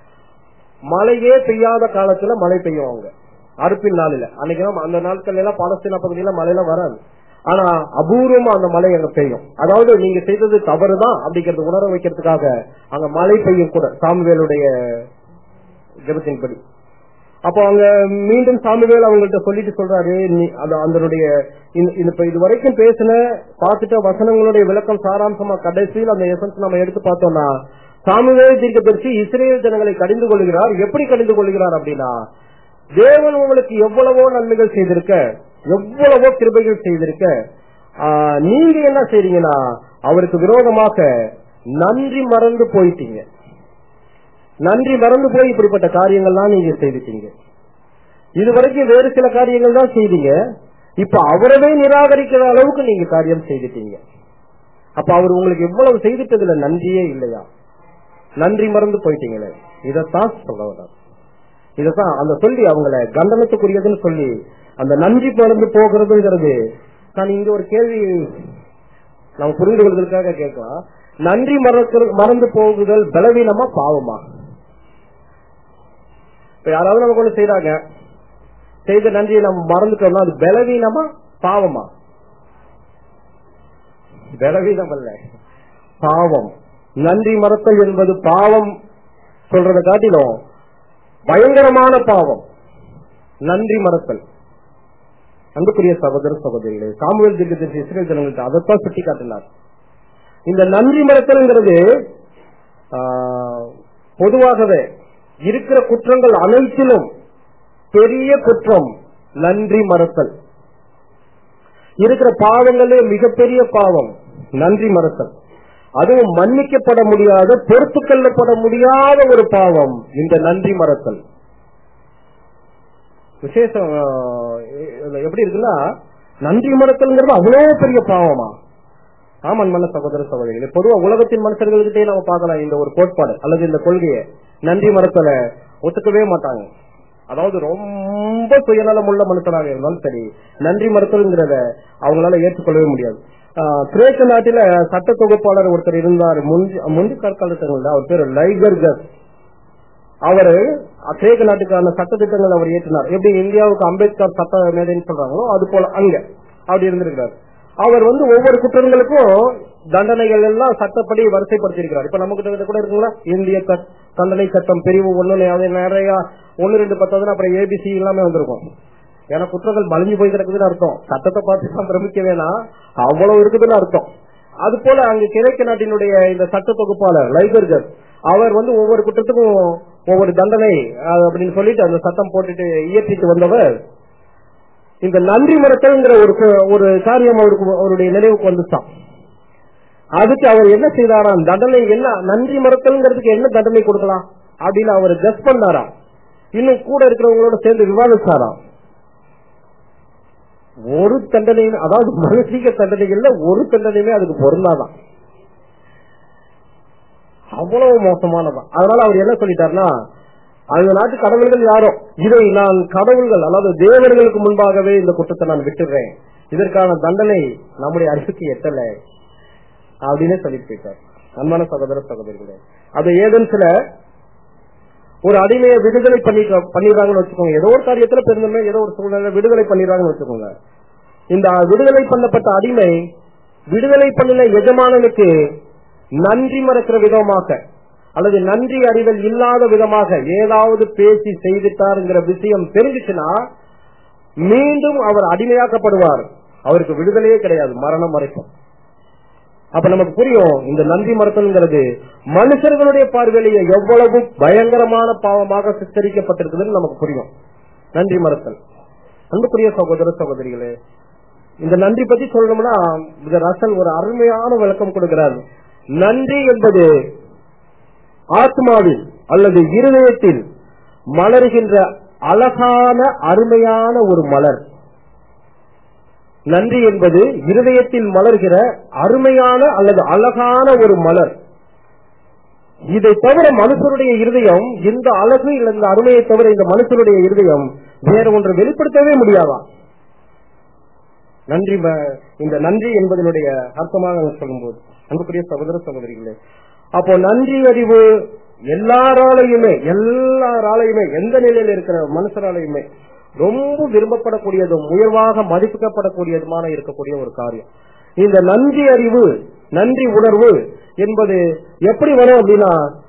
மழையே பெய்யாத காலத்துல மழை பெய்யும் அவங்க அறுப்பின் நாளில அன்னைக்கு தான் அந்த நாட்கள் எல்லாம் பாலஸ்தீன பகுதியில மழையெல்லாம் வராது ஆனா அபூர்வமா அந்த மழை அங்க பெய்யும் அதாவது நீங்க செய்தது தவறுதான் அப்படிங்கறது உணர வைக்கிறதுக்காக அங்க மழை பெய்யும் கூட சாமுவேலுடைய ஜபத்தின்படி அப்போ அவங்க மீண்டும் சாமுவேல் அவங்கள்ட்ட சொல்லிட்டு சொல்றாரு நீ அது அதனுடைய இந்த- இந்த இப்ப இது வரைக்கும் பேசின பார்த்துட்ட வசனங்களுடைய விளக்கம் சாராம்சமா கடைசியில் அந்த எசன்ஸ் நம்ம எடுத்து பார்த்தோம்னா சாமுவேல் தீர்க்கதரிசி இஸ்ரேல் ஜனங்களை கடிந்து கொள்கிறார் எப்படி கடிந்து கொள்கிறார் அப்படின்னா தேவன் உங்களுக்கு எவ்வளவோ நன்மைகள் செய்திருக்க எவ்வளவோ கிருபைகள் செய்திருக்க ஆஹ், நீங்க என்ன செய்றீங்கன்னா அவருக்கு விரோதமாக நன்றி மறந்து போயிட்டீங்க நன்றி மறந்து போய் இப்படிப்பட்ட காரியங்கள்லாம் நீங்க செய்துட்டீங்க இதுவரைக்கும் வேறு சில காரியங்கள் தான் செய்தீங்க இப்ப அவரவே நிராகரிக்கிற அளவுக்கு நீங்க காரியம் செய்துட்டீங்க அப்ப அவர் உங்களுக்கு எவ்வளவு செய்துட்டதுல நன்றியே இல்லையா நன்றி மறந்து போயிட்டீங்களே இதத்தான் சொல்ல வர்றார் இதத்தான் அந்த சொல்லி அவங்கள கண்டனத்துக்குரியதுன்னு சொல்லி அந்த நன்றி மறந்து போகிறதுங்கிறது நான் இங்க ஒரு கேள்வி நம்ம புரிந்து கொள்வதற்காக கேட்கலாம் நன்றி மறக்கிற மறந்து போகுதல் பலவீனமா பாவமா இப்ப யாராவது நமக்கு ஒண்ணு செய்யறாங்க செய்த நன்றியை நம்ம மறந்துட்டோம்னா அது பலவீனமா பாவமா பலவீனம் அல்ல பாவம் நன்றி மறத்தல் என்பது பாவம் சொல்றதை காட்டிலும் பயங்கரமான பாவம் நன்றி மறத்தல் அன்புக்குரிய சகோதர சகோதரிகளே சாமுவேல் தீர்க்கதரிசி இஸ்ரேல் ஜனங்களுக்கு அதைத்தான் சுட்டி காட்டினார் இந்த நன்றி மறத்தல்ங்கிறது ஆஹ், பொதுவாகவே இருக்கிற குற்றங்கள் அனைத்திலும் பெரிய குற்றம் நன்றி மறத்தல் இருக்கிற பாவங்களே மிகப்பெரிய பாவம் நன்றி மறத்தல் அதுவும் மன்னிக்கப்பட முடியாத பொறுத்து கொள்ளப்பட முடியாத ஒரு பாவம் இந்த நன்றி மறத்தல் விசேஷம் ஆஹ், இதுல எப்படி இருக்குன்னா நன்றி மறத்தல்ங்கிறது அவ்வளவு பெரிய பாவமா ஆமன் மன சகோதர சகோதரிகளே பொதுவா உலகத்தின் மனுஷர்கள்கிட்டயே நம்ம பார்க்கலாம் இந்த ஒரு கோட்பாடு அல்லது இந்த கொள்கையை நன்றி மரத்துல ஒத்துக்கவே மாட்டாங்க அதாவது ரொம்ப சுயநலம் உள்ள மனுஷனாக இருந்தாலும் சரி நன்றி மறுத்தல்ங்கிறத அவங்களால ஏற்றுக்கொள்ளவே முடியாது ஆஹ் கிரேக்க நாட்டில சட்ட தொகுப்பாளர் ஒருத்தர் இருந்தார் முந்தி முந்தி கற்காலத்தில் அவர் பேர் லைகர்கஸ் அவரு கிரேக்க நாட்டுக்கான சட்ட திட்டங்கள் அவர் ஏற்றினார் எப்படி இந்தியாவுக்கு அம்பேத்கர் சட்ட மேதைன்னு சொல்றாங்களோ அது போல அங்க அப்படி இருந்திருக்கிறார் அவர் வந்து ஒவ்வொரு குற்றங்களுக்கும் தண்டனைகள் எல்லாம் சட்டப்படி வரிசைப்படுத்தியிருக்கிறார் இப்ப நமக்கு கிட்ட கூட இருக்குங்களா இந்திய சட்- தண்டனை சட்டம் பிரிவு ஒண்ணு அது நிறைய ஒன்னு ரெண்டு பத்தாதுன்னு அப்புறம் ஏபிசி எல்லாமே வந்திருக்கும் ஏன்னா குற்றங்கள் மலிஞ்சு போய் கிடக்குதுன்னு அர்த்தம் சட்டத்தை பார்த்து தான் பிரமிக்க வேணாம் அவ்வளவு இருக்குதுன்னு அர்த்தம் அது போல அங்க கிழக்கு நாட்டினுடைய இந்த சட்ட தொகுப்பாளர் லைபர்கர் அவர் வந்து ஒவ்வொரு குற்றத்துக்கும் ஒவ்வொரு தண்டனை அஹ், அப்படின்னு சொல்லிட்டு அந்த சட்டம் போட்டுட்டு இயற்றிட்டு வந்தவர் இந்த நன்றி மறுத்தல்ங்கிற ஒரு கு- ஒரு காரியம் அவருக்கு அவருடைய நினைவுக்கு வந்துச்சான் அதுக்கு அவர் என்ன செய்தாராம் தண்டனை என்ன நன்றி மறுத்தல்ங்கிறதுக்கு என்ன தண்டனை கொடுக்கலாம் அப்படின்னு அவர் கஸ் பண்ணாராம் இன்னும் கூட இருக்கிறவங்களோட சேர்ந்து விவாதிச்சாராம் ஒரு தண்டனை அதாவது மனுஷிக தண்டனைகள்ல ஒரு தண்டனையுமே அதுக்கு பொருந்தாதான் அவ்வளவு மோசமானதான் அதனால அவர் என்ன சொல்லிட்டாருன்னா அந்த நாட்டு கடவுள்கள் யாரோ இதை நான் கடவுள்கள் அதாவது தேவர்களுக்கு முன்பாகவே இந்த குற்றத்தை நான் விட்டுடுறேன் இதற்கான தண்டனை நம்முடைய அறிவுக்கு எட்டல அப்படின்னு சொல்லிட்டு போயிட்டார் அன்பான சகோதர சகோதரிகளே அது ஏதென்ஸ்ல ஒரு அடிமையை விடுதலை பண்ணி பண்ணிடுறாங்கன்னு வச்சுக்கோங்க ஏதோ ஒரு காரியத்துல பெருந்தன்மை ஏதோ ஒரு சூழ்நிலை விடுதலை பண்ணிடுறாங்கன்னு வச்சுக்கோங்க இந்த விடுதலை பண்ணப்பட்ட அடிமை விடுதலை பண்ணின எஜமானனுக்கு நன்றி மறக்கிற விதமாக அல்லது நன்றி அறிதல் இல்லாத விதமாக ஏதாவது பேசி செய்துட்டாருங்கிற விஷயம் தெரிஞ்சுச்சுன்னா மீண்டும் அவர் அடிமையாக்கப்படுவார் அவருக்கு விடுதலையே கிடையாது மரணம் வரைக்கும் அப்ப நமக்கு புரியும் இந்த நன்றி மறுத்தல்ங்கிறது மனுஷர்களுடைய பார்வையிலேயே எவ்வளவு பயங்கரமான பாவமாக சித்தரிக்கப்பட்டிருக்குதுன்னு நமக்கு புரியும் நன்றி மறுத்தல் அன்புக்குரிய சகோதர சகோதரிகளே இந்த நன்றி பத்தி சொல்லணும்னா இந்த ரசல் ஒரு அருமையான விளக்கம் கொடுக்கிறார் நன்றி என்பது ஆத்மாவில் அல்லது இருதயத்தில் மலர்கின்ற அழகான அருமையான ஒரு மலர் நன்றி என்பது இருதயத்தில் மலர்கிற அருமையான அல்லது அழகான ஒரு மலர் இதை தவிர மனுஷருடைய இருதயம் இந்த அழகு இல்ல இந்த அருமையை தவிர இந்த மனுஷருடைய இருதயம் வேற ஒன்று வெளிப்படுத்தவே முடியாதா நன்றி ம- இந்த நன்றி என்பதனுடைய அர்த்தமாக நம்ம சொல்லும்போது அன்புக்குரிய சகோதர சகோதரிகளே அப்போ நன்றி அறிவு எல்லாராலையுமே எல்லாராலையுமே எந்த நிலையில இருக்கிற மனுஷராலையுமே ரொம்ப விரும்பப்படக்கூடியதும் உயர்வாக மதிப்பிக்கப்படக்கூடியதுமான இருக்கக்கூடிய ஒரு காரியம் இந்த நன்றி அறிவு நன்றி உணர்வு என்பது எப்படி வரும் அப்படின்னா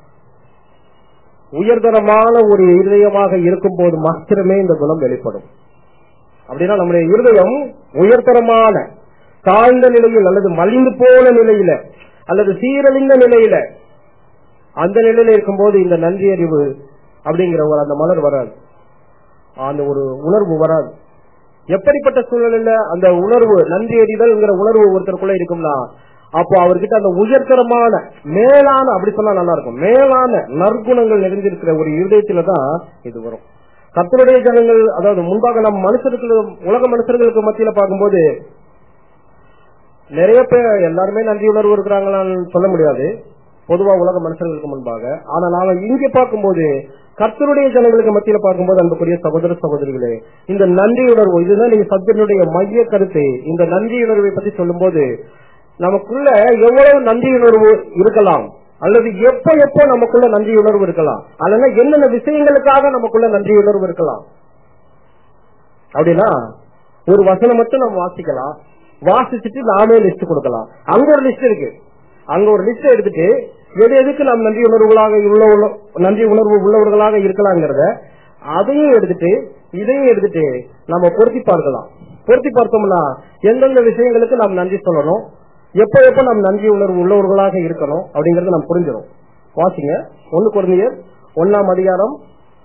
உயர்தரமான ஒரு இருதயமாக இருக்கும் போது மாத்திரமே இந்த குணம் வெளிப்படும் அப்படின்னா நம்முடைய இருதயம் உயர்தரமான தாழ்ந்த நிலையில் அல்லது மலிந்து போன நிலையில அல்லது சீரழிந்த நிலையில அந்த நிலையில இருக்கும்போது இந்த நன்றி அறிவு அப்படிங்கிற ஒரு அந்த மலர் வராது அந்த ஒரு உணர்வு வராது எப்படிப்பட்ட சூழ்நிலையில அந்த உணர்வு நன்றி அறிதல்ங்கிற உணர்வு ஒருத்தருக்குள்ள இருக்கும்னா அப்போ அவர்கிட்ட அந்த உயர்தரமான மேலான அப்படி சொன்னா நல்லா இருக்கும் மேலான நற்குணங்கள் நிறைந்திருக்கிற ஒரு இருதயத்துல தான் இது வரும் கத்தருடைய ஜனங்கள் அதாவது முன்பாக நம்ம மனுஷருக்கு உலக மனுஷர்களுக்கு மத்தியில பார்க்கும்போது நிறைய பேர் எல்லாருமே நன்றி உணர்வு இருக்கிறாங்களான்னு சொல்ல முடியாது பொதுவா உலக மனுஷர்களுக்கு முன்பாக ஆனா நாம இங்க பார்க்கும்போது கர்த்தருடைய ஜனங்களுக்கு மத்தியில பார்க்கும்போது அன்புக்குரிய சகோதர சகோதரிகளே இந்த நன்றி உணர்வு இதுதான் நீங்க சப்ஜெக்டுடைய மைய கருத்து இந்த நன்றி உணர்வை பத்தி சொல்லும்போது நமக்குள்ள எவ்வளவு நன்றி உணர்வு இருக்கலாம் அல்லது எப்ப எப்ப நமக்குள்ள நன்றி உணர்வு இருக்கலாம் அல்லனா என்னென்ன விஷயங்களுக்காக நமக்குள்ள நன்றி உணர்வு இருக்கலாம் அப்படின்னா ஒரு வசனம் மட்டும் நம்ம வாசிக்கலாம் வாசிச்சுட்டு நாமே லிஸ்ட் கொடுக்கலாம் அங்க ஒரு லிஸ்ட் இருக்கு அங்க ஒரு லிஸ்ட் எடுத்துட்டு எது எதுக்கு நாம் நன்றி உணர்வுகளாக உள்ள உள்ள- நன்றி உணர்வு உள்ளவர்களாக இருக்கலாங்கிறத அதையும் எடுத்துட்டு இதையும் எடுத்துட்டு நம்ம பொருத்தி பார்க்கலாம் பொருத்தி பார்த்தோம்னா எந்தெந்த விஷயங்களுக்கு நாம் நன்றி சொல்லணும் எப்ப எப்ப நாம் நன்றி உணர்வு உள்ளவர்களாக இருக்கணும் அப்படிங்கறது நம்ம புரிஞ்சிடும் வாசிங்க ஒன்னு குழந்தையர் ஒன்னாம் அதிகாரம்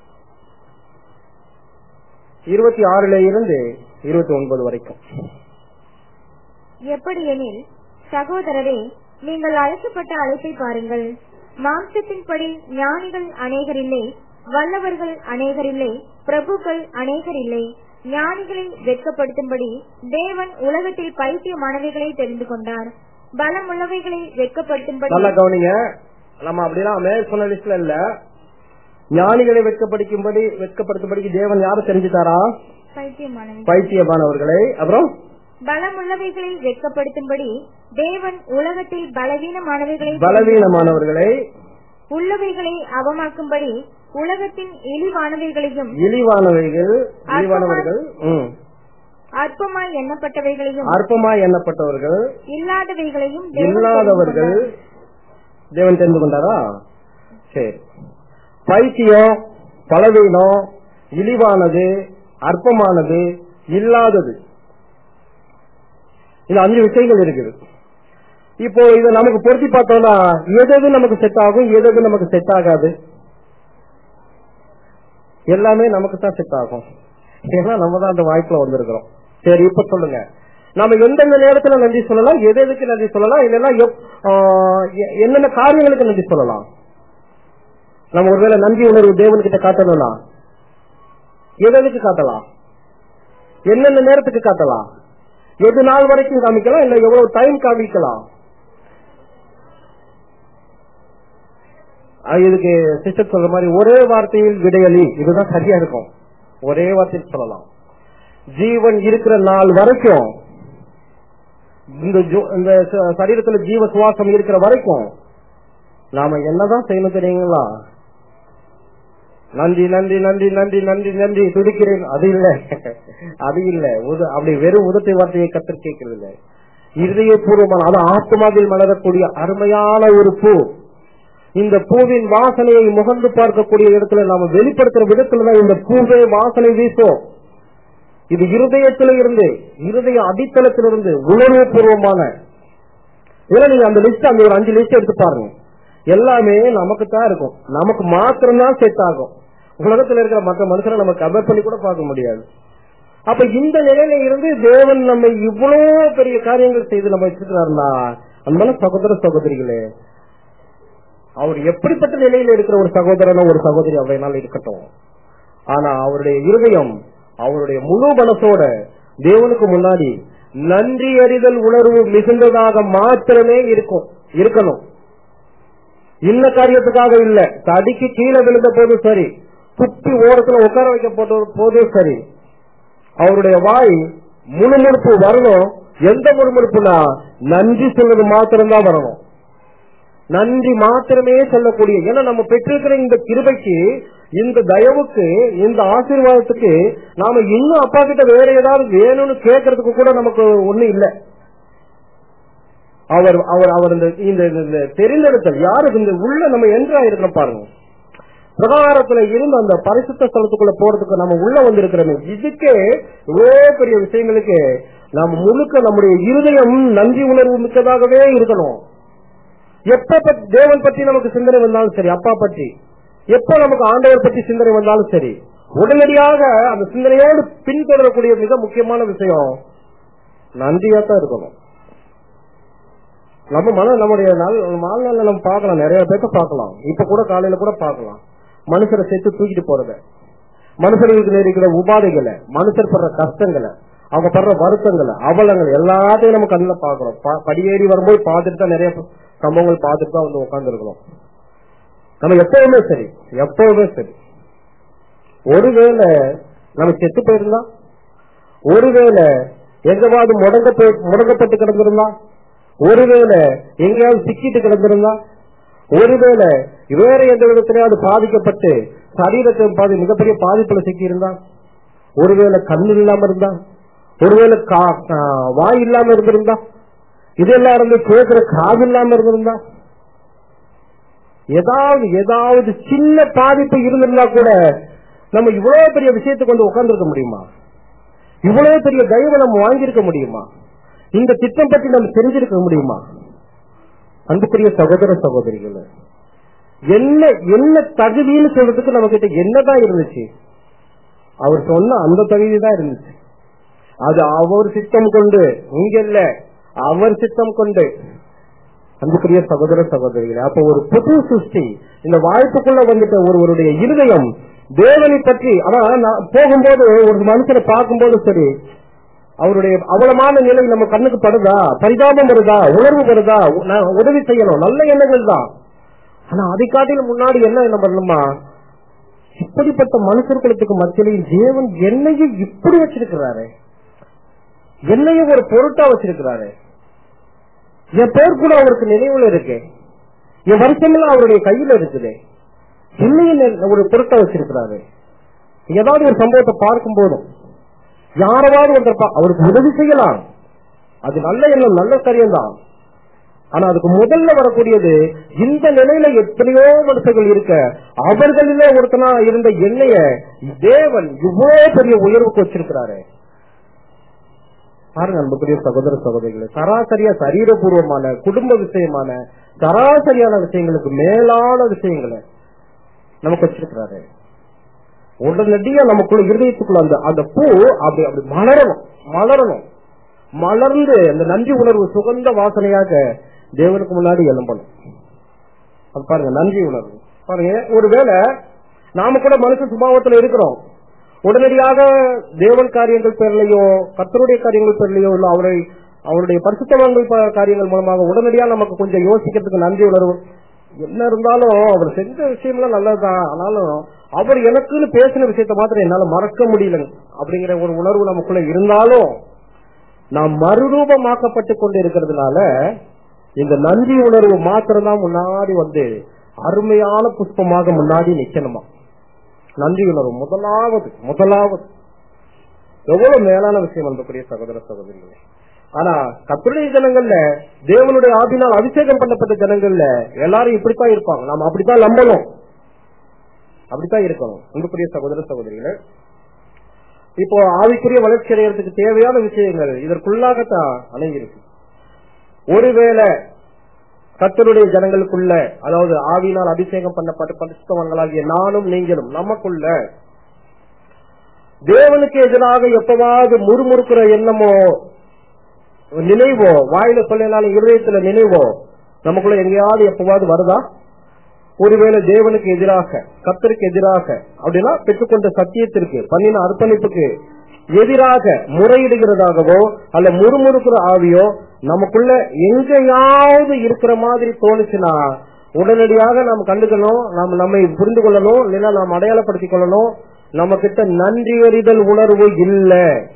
இருபத்தி ஆறுல இருந்து இருபத்தி ஒன்பது வரைக்கும் எப்படியெனில் சகோதரரே நீங்கள் அழைக்கப்பட்ட அழைப்பை பாருங்கள் மாம்சத்தின்படி ஞானிகள் அநேகர் இல்லை வல்லவர்கள் அநேகர் இல்லை பிரபுக்கள் அநேகர் இல்லை ஞானிகளை வெட்கப்படுத்தும்படி தேவன் உலகத்தில் பைத்தியமானவைகளை தெரிந்து கொண்டார் பலமுள்ளவைகளை வெட்கப்படுத்தும்படி நல்லா கவனிங்க நம்ம அப்படிலாம் மேல் சொன்ன லிஸ்ட்ல இல்ல ஞானிகளை வெட்கப்படுத்தும்படி வெட்கப்படுத்தும்படிக்கு தேவன் யாரை தெரிஞ்சுட்டாரா பைத்தியமானவை பைத்தியமானவர்களை அப்புறம் பலமுள்ளவைகளை வெட்கப்படுத்தும்படி தேவன் உலகத்தில் பலவீனமானவைகளை பலவீனமானவர்களை உள்ளவைகளை அவமாக்கும்படி உலகத்தின் இழிவானவைகளையும் இழிவானவைகள் இழிவானவர்கள் ம். அற்பமாய் எண்ணப்பட்டவைகளையும் அற்பமாய் எண்ணப்பட்டவர்கள் இல்லாதவைகளையும் தேவன் இல்லாதவர்கள் தெரிந்து கொண்டார். தேவன் தெரிந்து கொண்டாரா சரி பைத்தியம் பலவீனம் இழிவானது அற்பமானது இல்லாதது இந்த அஞ்சு விஷயங்கள் இருக்குது இப்போ இதை நமக்கு பொருத்தி பார்த்தோம்னா எது எது நமக்கு செட் ஆகும் எது எது நமக்கு செட் ஆகாது எல்லாமே நமக்கு தான் செட் ஆகும் ஏன்னா நம்ம தான் அந்த வாய்ப்புல வந்திருக்கிறோம் சரி இப்ப சொல்லுங்க நாம எந்தெந்த நேரத்துல நன்றி சொல்லலாம் எது எதுக்கு நன்றி சொல்லலாம் இல்லைன்னா எப்- ஆ, எ- என்னென்ன காரியங்களுக்கு நன்றி சொல்லலாம் நம்ம ஒருவேளை நன்றி உணர்வு தேவன்கிட்ட காட்டணும்னா எது எதுக்கு காட்டலாம் என்னென்ன நேரத்துக்கு காட்டலாம் எது நாள் வரைக்கும் காமிக்கலாம் இல்ல எவ்வளவு டைம் காமிக்கலாம் ஆ, இதுக்கு சிஸ்டர் சொல்ற மாதிரி ஒரே வார்த்தையில் விடையலி இதுதான் சரியா இருக்கும் ஒரே வார்த்தையில் சொல்லலாம் ஜீவன் இருக்கிற நாள் வரைக்கும் இந்த ஜோ- இந்த ச- சரீரத்துல ஜீவ சுவாசம் இருக்கிற வரைக்கும் நாம என்னதான் செய்யணும் தெரியுங்களா நன்றி நன்றி நன்றி நன்றி நன்றி நன்றி துடிக்கிறேன் அது இல்ல அது இல்ல உத- அப்படி வெறும் உதட்டை வார்த்தையை கத்து கேட்கறது இல்ல இருதயபூர்வமான அது ஆத்மாவில் மலரக்கூடிய அருமையான ஒரு பூ இந்த பூவின் வாசனையை முகந்து பார்க்கக்கூடிய இடத்துல நாம வெளிப்படுத்துற விதத்துலதான் இந்த பூவே வாசனை வீசும் இது இருதயத்தில இருந்து இருதய அடித்தளத்திலிருந்து உணர்வு பூர்வமான இதுல நீங்க அந்த லிஸ்ட் அந்த ஒரு அஞ்சு லிஸ்ட் எடுத்து பாருங்க எல்லாமே நமக்கு தான் இருக்கும் நமக்கு மாத்திரம்தான் செட் ஆகும் உலகத்துல இருக்கிற மற்ற மனுஷரை நம்ம கம்பேர் பண்ணி கூட பார்க்க முடியாது அப்ப இந்த நிலையில இருந்து தேவன் நம்ம இவ்வளவு பெரிய காரியங்கள் செய்து நம்ம வச்சிருக்கிறாருன்னா அன்பான சகோதர சகோதரிகளே அவர் எப்படிப்பட்ட நிலையில இருக்கிற ஒரு சகோதரனோ ஒரு சகோதரி அவையினால் இருக்கட்டும் ஆனா அவருடைய இருதயம் அவருடைய முழு மனசோட தேவனுக்கு முன்னாடி நன்றி அறிதல் உணர்வு மிகுந்ததாக மாத்திரமே இருக்கும் இருக்கணும் இந்த காரியத்துக்காக இல்ல தடிக்கு கீழே விழுந்த போதும் சரி குப்பி ஓரத்துல உட்கார வைக்கப்பட்ட போதும் சரி அவருடைய வாய் முணுமுணுப்பு வரணும் எந்த முணுமுணுப்புனா நன்றி சொல்வது மாத்திரம்தான் வரணும் நன்றி மாத்திரமே சொல்லக்கூடிய ஏன்னா நம்ம பெற்றிருக்கிற இந்த கிருபைக்கு இந்த தயவுக்கு இந்த ஆசீர்வாதத்துக்கு நாம இன்னும் அப்பா கிட்ட வேற ஏதாவது வேணும்னு கேட்கறதுக்கு கூட நமக்கு ஒண்ணு இல்ல அவர் அவர் அவர் இந்த இந்த இந்த தெரிந்தெடுத்தல் யாருக்கு இந்த உள்ள நம்ம என்ட்ரா இருக்கிறோம் பாருங்க பிரகாரத்துல இருந்து அந்த பரிசுத்த ஸ்தலத்துக்குள்ள போறதுக்கு நம்ம உள்ள வந்திருக்கிறோமே இதுக்கே இவ்வளவு பெரிய விஷயங்களுக்கு நாம் முழுக்க நம்முடைய இருதயம் நன்றி உணர்வு மிக்கதாகவே இருக்கணும் எப்ப பத்தி- தேவன் பற்றி நமக்கு சிந்தனை வந்தாலும் சரி அப்பா பற்றி எப்ப நமக்கு ஆண்டவர் பற்றி சிந்தனை வந்தாலும் சரி உடனடியாக அந்த சிந்தனையோடு பின்தொடரக்கூடிய மிக முக்கியமான விஷயம் நன்றியா தான் இருக்கணும் நம்ம மன நம்முடைய நாள் வாழ்நாள்ல நம்ம பார்க்கலாம் நிறைய பேர்த்த பார்க்கலாம் இப்ப கூட காலையில கூட பார்க்கலாம் மனுஷரை சேர்த்து தூக்கிட்டு போறத மனுஷர்களுக்கு நேரிக்கிற உபாதைகளை மனுஷர் படுற கஷ்டங்களை அவங்க படுற வருத்தங்களை அவலங்கள் எல்லாத்தையும் நம்ம கண்ணுல பாக்குறோம் ப- படியேறி வரும்போது பார்த்துட்டு தான் நிறைய சம்பவங்கள் பார்த்துட்டு தான் வந்து உட்கார்ந்து இருக்கிறோம் நம்ம எப்பவுமே சரி எப்பவுமே சரி ஒருவேளை நம்ம செத்து போயிருந்தா ஒருவேளை எங்கவாவது முடங்க போய்- முடங்கப்பட்டு கிடந்திருந்தா ஒருவேளை எங்கேயாவது சிக்கிட்டு கிடந்திருந்தா ஒருவேளை வேற எந்த விதத்திலேயாவது பாதிக்கப்பட்டு சரீரத்தை பாதி மிகப்பெரிய பாதிப்புல சிக்கி இருந்தா ஒருவேளை கண்ணு இல்லாம இருந்தா ஒருவேளை கா- கா- வாய் இல்லாம இருந்திருந்தா இதெல்லாம் இருந்து கேட்கிற காது இல்லாம இருந்திருந்தா ஏதாவது ஏதாவது சின்ன பாதிப்பு இருந்திருந்தா கூட நம்ம இவ்வளவு பெரிய விஷயத்தை கொண்டு உட்கார்ந்துருக்க முடியுமா இவ்வளவு பெரிய தயவை நம்ம வாங்கியிருக்க முடியுமா இந்த திட்டம் பற்றி நம்ம தெரிஞ்சிருக்க முடியுமா அன்புக்குரிய சகோதர சகோதரிகள் என்ன என்ன தகுதின்னு சொல்றதுக்கு நம்ம கிட்ட என்னதான் இருந்துச்சு அவர் சொன்ன அந்த தகுதி தான் இருந்துச்சு அது அவர் சித்தம் கொண்டு இங்க இல்ல அவர் சித்தம் கொண்டு அன்புக்குரிய சகோதர சகோதரிகளே அப்ப ஒரு புது சிருஷ்டி இந்த வாய்ப்புக்குள்ள வந்துட்ட ஒருவருடைய இருதயம் தேவனை பற்றி அதான் நான் போகும்போது ஒரு மனுஷனை பார்க்கும்போது சரி அவருடைய அவலமான நிலை நம்ம கண்ணுக்கு படுதா பரிதாபம் வருதா உணர்வு வருதா உ- நான் உதவி செய்யணும் நல்ல எண்ணங்கள் தான் ஆனா அதை காட்டிலும் முன்னாடி என்ன என்ன பண்ணணுமா இப்படிப்பட்ட மனுஷர்களுக்கு மத்தியிலையும் தேவன் என்னையும் இப்படி வச்சிருக்கிறாரு என்னையும் ஒரு பொருட்டா வச்சிருக்கிறாரு என் பேர் கூட அவருக்கு நினைவுல இருக்கு என் வருஷமெல்லாம் அவருடைய கையில இருக்குது என்னையும் நெ- ஒரு பொருட்டா வச்சிருக்கிறாரு ஏதாவது ஒரு சம்பவத்தை பார்க்கும் போதும் யாராவது ஒருத்தர் பா- அவருக்கு உதவி செய்யலாம் அது நல்ல எண்ணம் நல்ல காரியம்தான் ஆனா அதுக்கு முதல்ல வரக்கூடியது இந்த நிலையில எத்தனையோ மனுஷர்கள் இருக்க அவர்களிலே ஒருத்தனா இருந்த எண்ணெய தேவன் இவ்வளவு பெரிய உயர்வுக்கு வச்சிருக்கிறாரு பாருங்க அன்புக்குரிய சகோதர சகோதரிகளே சராசரியா சரீரபூர்வமான குடும்ப விஷயமான சராசரியான விஷயங்களுக்கு மேலான விஷயங்களை நமக்கு வச்சிருக்கிறாரு உடனடியா நமக்குள்ள இருதயத்துக்குள்ள அந்த அந்த பூ அப்படி அப்படி மலரணும் மலரணும் மலர்ந்து அந்த நன்றி உணர்வு சுகந்த வாசனையாக தேவனுக்கு முன்னாடி எழும்பணும் அது பாருங்க நன்றி உணர்வு பாருங்க ஒருவேளை நாம கூட மனுஷ சுபாவத்துல இருக்கிறோம் உடனடியாக தேவன் காரியங்கள் பேர்லயோ கர்த்தருடைய காரியங்கள் பேர்லயோ இல்ல அவரை அவருடைய பரிசுத்தவான்கள் ப- காரியங்கள் மூலமாக உடனடியா நமக்கு கொஞ்சம் யோசிக்கிறதுக்கு நன்றி உணர்வு என்ன இருந்தாலும் அவர் செஞ்ச விஷயம்லாம் நல்லதுதான் ஆனாலும் அவர் எனக்குன்னு பேசின விஷயத்த மாத்திரம் என்னால மறக்க முடியல அப்படிங்கிற ஒரு உணர்வு நமக்குள்ள இருந்தாலும் நாம் மறுரூபமாக்கப்பட்டு கொண்டு இருக்கிறதுனால இந்த நன்றி உணர்வு மாத்திரம்தான் முன்னாடி வந்து அருமையான புஷ்பமாக முன்னாடி நிக்கணுமா நன்றி உணர்வு முதலாவது முதலாவது எவ்வளவு மேலான விஷயம் அன்புக்குரிய சகோதர சகோதரிகளே ஆனா கத்துடைய ஜனங்கள்ல தேவனுடைய ஆவினால் அபிஷேகம் பண்ணப்பட்ட ஜனங்கள்ல எல்லாரும் இப்படித்தான் இருப்பாங்க நாம அப்படித்தான் நம்பணும் அப்படித்தான் இருக்கணும் அன்புக்குரிய சகோதர சகோதரிகளே இப்போ ஆவிக்குரிய வளர்ச்சி அடைகிறதுக்கு தேவையான விஷயங்கள் இதற்குள்ளாகத்தான் அணைஞ்சிருக்கு ஒருவேளை கத்தருடைய ஜனங்களுக்குள்ள அதாவது ஆவியினால் அபிஷேகம் பண்ணப்பட்ட பரிசுத்தவன்களாகிய நானும் நீங்களும் நமக்குள்ள தேவனுக்கு எதிராக எப்பவாவது முறுமுறுக்கிற எண்ணமோ நினைவோ வாயில சொல்லனாலும் இருதயத்துல நினைவோ நமக்குள்ள எங்கேயாவது எப்பவாவது வருதா ஒருவேளை தேவனுக்கு எதிராக கத்தருக்கு எதிராக அப்படின்னா பெற்றுக்கொண்ட சத்தியத்திற்கு பண்ணின அர்ப்பணிப்புக்கு எதிராக முறையிடுகிறதாகவோ அல்ல முறுமுறுக்கிற ஆவியோ நமக்குள்ள எங்கேயாவது இருக்கிற மாதிரி தோணுச்சுன்னா உடனடியாக நாம் கண்டுக்கணும் நாம் நம்மை புரிந்து கொள்ளணும் இல்லைன்னா நாம் அடையாளப்படுத்திக் கொள்ளணும் நம்ம கிட்ட நன்றி அறிதல் உணர்வு இல்ல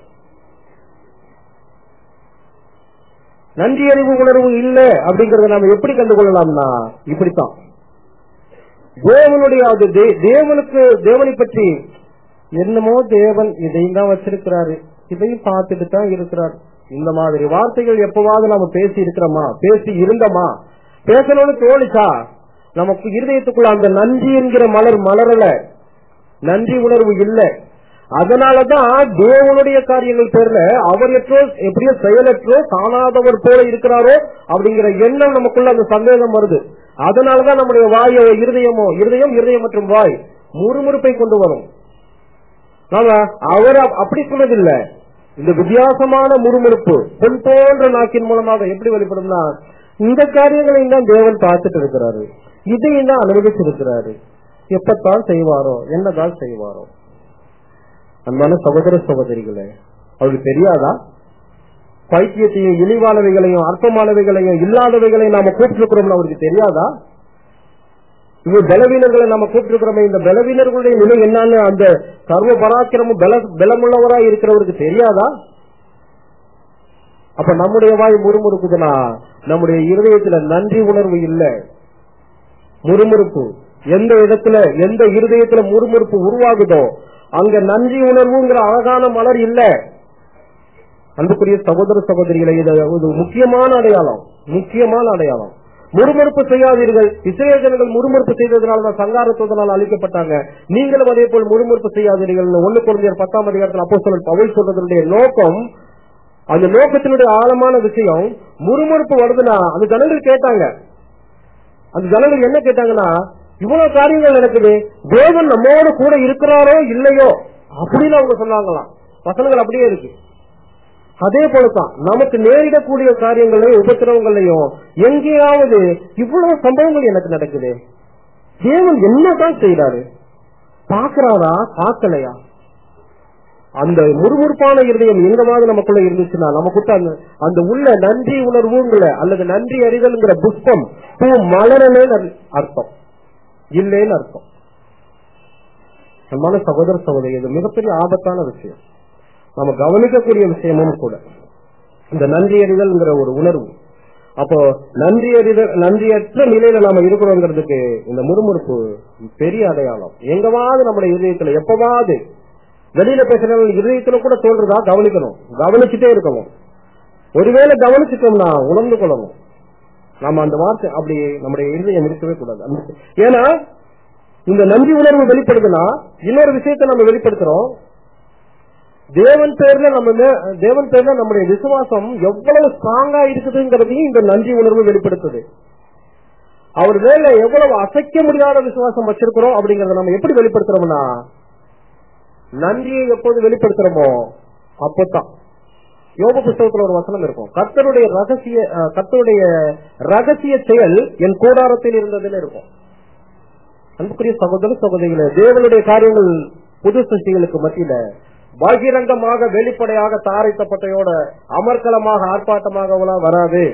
நன்றி அறிவு உணர்வு இல்ல அப்படிங்கறத நாம எப்படி கண்டுகொள்ளலாம்னா இப்படித்தான் தேவனுடைய அது தே- தேவனுக்கு தேவனை பற்றி என்னமோ தேவன் இதையும் தான் வச்சிருக்கிறாரு இதையும் பார்த்துட்டு தான் இருக்கிறார் இந்த மாதிரி வார்த்தைகள் எப்பவாவது நாம பேசி இருக்கிறோமா பேசி இருந்தோமா பேசணும்னு தோணுச்சா நமக்கு இருதயத்துக்குள்ள அந்த நன்றி என்கிற மலர் மலரல நன்றி உணர்வு இல்ல அதனாலதான் தேவனுடைய காரியங்கள் பேர்ல அவர் எற்றோ எப்படியோ செயலற்றோ காணாதவர் போல இருக்கிறாரோ அப்படிங்கிற எண்ணம் நமக்குள்ள அந்த சந்தேகம் வருது அதனாலதான் நம்முடைய வாயோ இருதயமோ இருதயம் இருதயம் மற்றும் வாய் முறுமுறுப்பை கொண்டு வரும் நாம அவர் அப்- அப்படி சொன்னதில்ல இந்த வித்தியாசமான முறுமுறுப்பு பொன் போன்ற நாக்கின் மூலமாக எப்படி வெளிப்படும்னா இந்த காரியங்களையும் தான் தேவன் பார்த்துட்டு இருக்கிறாரு இதையும் தான் அனுமதிச்சிருக்கிறாரு எப்பத்தான் செய்வாரோ என்னதான் செய்வாரோ அன்பான சகோதர சகோதரிகளே அவருக்கு தெரியாதா பைத்தியத்தையும் இழிவானவைகளையும் அற்பமானவைகளையும் இல்லாதவைகளையும் நாம கூப்பிட்டுருக்கிறோம்னு அவருக்கு தெரியாதா இவ பலவீனர்களை நம்ம கூப்பிட்டுருக்கிறோமே இந்த பலவீனர்களுடைய நிலை என்னன்னு அந்த சர்வ பராக்கிரமும் பல பலமுள்ளவரா இருக்கிறவருக்கு தெரியாதா அப்ப நம்முடைய வாய் முறுமுறுக்குதுன்னா நம்முடைய இருதயத்துல நன்றி உணர்வு இல்ல முறுமுறுப்பு எந்த இடத்துல எந்த இருதயத்துல முறுமுறுப்பு உருவாகுதோ அங்க நன்றி உணர்வுங்கிற அழகான மலர் இல்ல அன்புக்குரிய சகோதர சகோதரிகளை இது ஒரு முக்கியமான அடையாளம் முக்கியமான அடையாளம் முறுமுறுப்பு செய்யாதீர்கள் இஸ்ரேல் ஜனங்கள் முறுமுறுப்பு செய்ததனால தான் சங்காரத்துவதனால் அழிக்கப்பட்டாங்க நீங்களும் அதே போல் முறுமுறுப்பு செய்யாதீர்கள் ஒண்ணு குழந்தையர் பத்தாம் அதிகாரத்தில் அப்போ சொல்ல பவுல் சொல்றதனுடைய நோக்கம் அந்த நோக்கத்தினுடைய ஆழமான விஷயம் முறுமுறுப்பு வருதுன்னா அந்த ஜனங்கள் கேட்டாங்க அந்த ஜனங்கள் என்ன கேட்டாங்கன்னா இவ்வளவு காரியங்கள் நடக்குது தேவன் நம்மோடு கூட இருக்கிறாரோ இல்லையோ அப்படின்னு அவங்க சொன்னாங்களாம் வசனங்கள் அப்படியே இருக்கு அதே போலதான் நமக்கு நேரிடக்கூடிய காரியங்களையும் உபத்திரவங்களையும் எங்கேயாவது இவ்வளவு சம்பவங்கள் எனக்கு நடக்குது தேவன் என்னதான் செய்யறாரு பாக்குறாரா பார்க்கலையா அந்த முறுமுறுப்பான இருதயம் எங்கமாவது நமக்குள்ள இருந்துச்சுன்னா நமக்குள்ள அந்த அந்த உள்ள நன்றி உணர்வுங்கிற அல்லது நன்றி அறிதல்ங்கிற புஷ்பம் பூ மலரலேன்னு அர்த்தம் இல்லைன்னு அர்த்தம் அன்பான சகோதர சகோதரி இது மிகப்பெரிய ஆபத்தான விஷயம் நம்ம கவனிக்கக்கூடிய விஷயமும் கூட இந்த நன்றி அறிதல்ங்கிற ஒரு உணர்வு அப்போ நன்றி அறிதல் நன்றியற்ற நிலையில நாம இருக்கிறோங்கிறதுக்கு இந்த முறுமுறுப்பு பெரிய அடையாளம் எங்கவாவது நம்முடைய இதயத்துல எப்பவாவது வெளியில பேசுற இதயத்துல கூட தோன்றதா கவனிக்கணும் கவனிச்சுட்டே இருக்கணும் ஒருவேளை கவனிச்சுட்டோம்னா உணர்ந்து கொள்ளணும் நாம அந்த வார்த்தை அப்படி நம்முடைய இதயம் இருக்கவே கூடாது அந்த- ஏன்னா இந்த நன்றி உணர்வு வெளிப்படுதுன்னா இன்னொரு விஷயத்தை நம்ம வெளிப்படுத்துறோம் தேவன் பேர்ல நம்ம மே- தேவன் பேர்ல நம்முடைய விசுவாசம் எவ்வளவு ஸ்ட்ராங்கா இருக்குதுங்கிறதையும் இந்த நன்றி உணர்வு வெளிப்படுத்துது அவர் மேல எவ்வளவு அசைக்க முடியாத விசுவாசம் வச்சிருக்கிறோம் அப்படிங்கறத நம்ம எப்படி வெளிப்படுத்துறோம்னா நன்றியை எப்போது வெளிப்படுத்துறோமோ அப்பதான் யோக புஸ்தகத்துல ஒரு வசனம் இருக்கும் கர்த்தருடைய ரகசிய அஹ், கர்த்தருடைய ரகசிய செயல் என் கூடாரத்தில் இருந்ததுன்னு இருக்கும் அன்புக்குரிய சகோதர சகோதரிகளே தேவனுடைய காரியங்கள் புது சிருஷ்டிகளுக்கு மத்தியில பகிரங்கமாக வெளிப்படையாக தாரைத்தப்பட்டையோட அமர்க்கலமாக ஆர்ப்பாட்டமாக வராது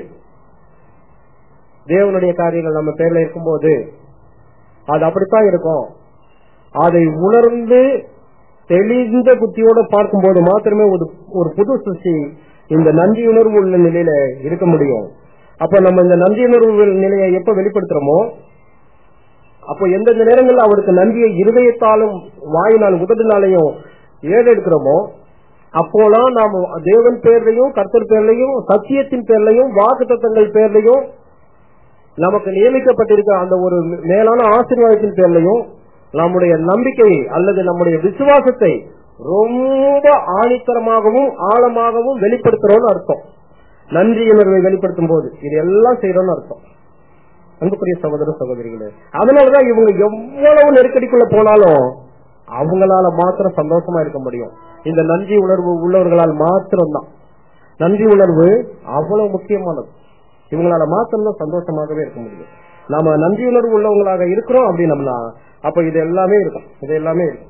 தேவனுடைய காரியங்கள் நம்ம பேர்ல இருக்கும்போது அது அப்படித்தான் இருக்கும் அதை உணர்ந்து தெளிந்த புத்தியோட பார்க்கும்போது மாத்திரமே ஒரு ஒரு புது சிருஷ்டி இந்த நன்றி உணர்வு உள்ள நிலையில இருக்க முடியும் அப்ப நம்ம இந்த நன்றி உணர்வு நிலையை எப்ப வெளிப்படுத்துறோமோ அப்போ எந்தெந்த நேரங்களில் அவருக்கு நன்றியை இருதயத்தாலும் வாயினால் உதடினாலையும் ஏறெடுக்கிறோமோ அப்போலாம் நாம தேவன் பேர்லையும் கர்த்தர் பேர்லையும் சத்தியத்தின் பேர்லையும் வாக்கு தத்தங்கள் பேர்லையும் நமக்கு நியமிக்கப்பட்டிருக்க அந்த ஒரு மேலான ஆசீர்வாதத்தின் பேர்லையும் நம்முடைய நம்பிக்கை அல்லது நம்முடைய விசுவாசத்தை ரொம்ப ஆணித்தரமாகவும் ஆழமாகவும் வெளிப்படுத்துறோம்னு அர்த்தம் நன்றி உணர்வை வெளிப்படுத்தும் போது இது எல்லாம் செய்யறோம்னு அர்த்தம் அன்புக்குரிய சகோதர சகோதரிகளே அதனாலதான் இவங்க எவ்வளவு நெருக்கடிக்குள்ள போனாலும் அவங்களால மாத்திரம் சந்தோஷமா இருக்க முடியும் இந்த நன்றி உணர்வு உள்ளவர்களால் மாத்திரம்தான் நன்றி உணர்வு அவ்வளவு முக்கியமானது இவங்களால மாத்திரம்தான் சந்தோஷமாகவே இருக்க முடியும் நாம நன்றி உணர்வு உள்ளவங்களாக இருக்கிறோம் அப்படின்னம்னா அப்ப இது எல்லாமே இருக்கும் இது எல்லாமே இருக்கும்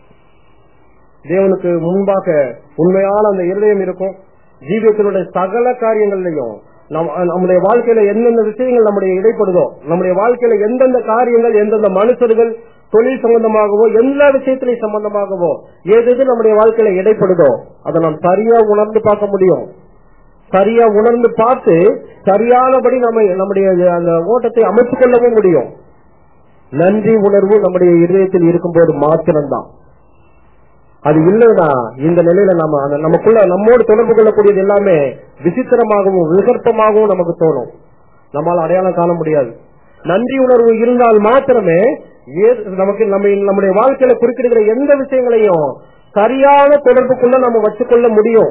தேவனுக்கு முன்பாக உண்மையான அந்த இருதயம் இருக்கும் ஜீவியத்தினுடைய சகல காரியங்கள்லையும் நம்- நம்முடைய வாழ்க்கையில எந்தெந்த விஷயங்கள் நம்முடைய இடைப்படுதோ நம்முடைய வாழ்க்கையில எந்தெந்த காரியங்கள் எந்தெந்த மனுஷர்கள் தொழில் சம்பந்தமாகவோ எல்லா விஷயத்திலையும் சம்பந்தமாகவோ எது எது நம்முடைய வாழ்க்கையில இடைப்படுதோ அதை நாம் சரியா உணர்ந்து பார்க்க முடியும் சரியா உணர்ந்து பார்த்து சரியானபடி நம்ம நம்முடைய அந்த ஓட்டத்தை அமைத்துக் கொள்ளவும் முடியும் நன்றி உணர்வு நம்முடைய இதயத்தில் இருக்கும்போது மாத்திரம்தான் அது இல்லைன்னா இந்த நிலையில நம்ம அந்த நமக்குள்ள நம்மோடு தொடர்பு கொள்ளக்கூடியது எல்லாமே விசித்திரமாகவும் விகற்பமாகவும் நமக்கு தோணும் நம்மால் அடையாளம் காண முடியாது நன்றி உணர்வு இருந்தால் மாத்திரமே ஏ- நமக்கு நம்ம நம்முடைய வாழ்க்கையில குறிப்பிடுகிற எந்த விஷயங்களையும் சரியான தொடர்புக்குள்ள நம்ம வச்சுக்கொள்ள முடியும்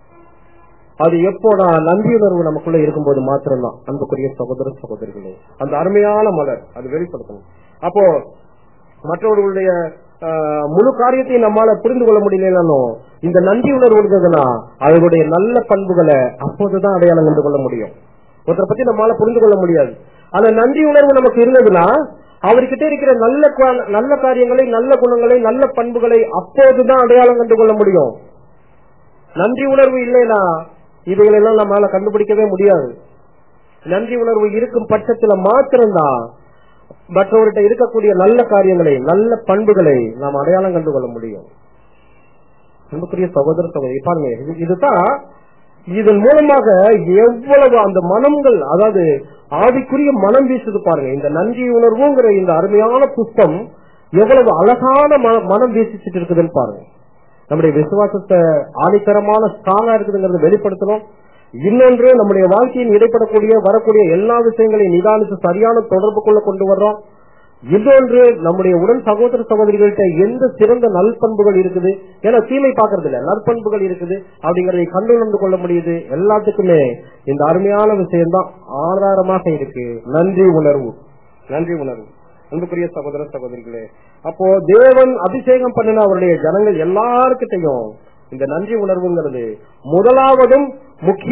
அது எப்போனா நன்றி உணர்வு நமக்குள்ள இருக்கும்போது மாத்திரம்தான் அன்புக்குரிய சகோதர சகோதரிகளே அந்த அருமையான மலர் அது வெளிப்படுத்தணும் அப்போ மற்றவர்களுடைய ஆஹ், முழு காரியத்தையும் நம்மால புரிந்து கொள்ள முடியலனாலும் இந்த நன்றி உணர்வு இருந்ததுன்னா அவர்களுடைய நல்ல பண்புகளை அப்போதுதான் அடையாளம் கண்டு கொள்ள முடியும் ஒருத்தரை பத்தி நம்மால புரிந்து கொள்ள முடியாது அந்த நன்றி உணர்வு நமக்கு இருந்ததுன்னா அவர்கிட்ட இருக்கிற நல்ல குவா- நல்ல காரியங்களை நல்ல குணங்களை நல்ல பண்புகளை அப்போதுதான் அடையாளம் கண்டு கொள்ள முடியும் நன்றி உணர்வு இல்லைன்னா இவைகளெல்லாம் நம்மளால கண்டுபிடிக்கவே முடியாது நன்றி உணர்வு இருக்கும் பட்சத்துல மாத்திரம்தான் மற்றவர்கிட்ட இருக்கக்கூடிய நல்ல காரியங்களை நல்ல பண்புகளை நாம் அடையாளம் கண்டு கொள்ள முடியும் அன்புக்குரிய சகோதர சகோதரி பாருங்க இது- இதுதான் இதன் மூலமாக எவ்வளவு அந்த மனங்கள் அதாவது ஆவிக்குரிய மனம் வீசுது பாருங்க இந்த நன்றி உணர்வுங்கிற இந்த அருமையான புஷ்பம் எவ்வளவு அழகான ம- மனம் வீசிச்சுட்டு இருக்குதுன்னு பாருங்க நம்முடைய விசுவாசத்தை ஆணித்தரமான ஸ்ட்ராங்கா இருக்குதுங்கிறத வெளிப்படுத்தணும் இன்னொன்று நம்முடைய வாழ்க்கையின் இடைப்படக்கூடிய வரக்கூடிய எல்லா விஷயங்களையும் நிதானித்து சரியான தொடர்புக்குள்ள கொண்டு வர்றோம் இன்னொன்று நம்முடைய உடன் சகோதர சகோதரிகள்கிட்ட எந்த சிறந்த நல்பண்புகள் இருக்குது ஏன்னா தீமை பாக்குறது இல்ல நற்பண்புகள் இருக்குது அப்படிங்கறதை கண்டுணர்ந்து கொள்ள முடியுது எல்லாத்துக்குமே இந்த அருமையான விஷயம்தான் ஆதாரமாக இருக்கு நன்றி உணர்வு நன்றி உணர்வு அன்புக்குரிய சகோதர சகோதரிகளே அப்போ தேவன் அபிஷேகம் பண்ணின அவருடைய ஜனங்கள் எல்லார்கிட்டையும் இந்த நன்றி உணர்வுங்கிறது முதலாவதும்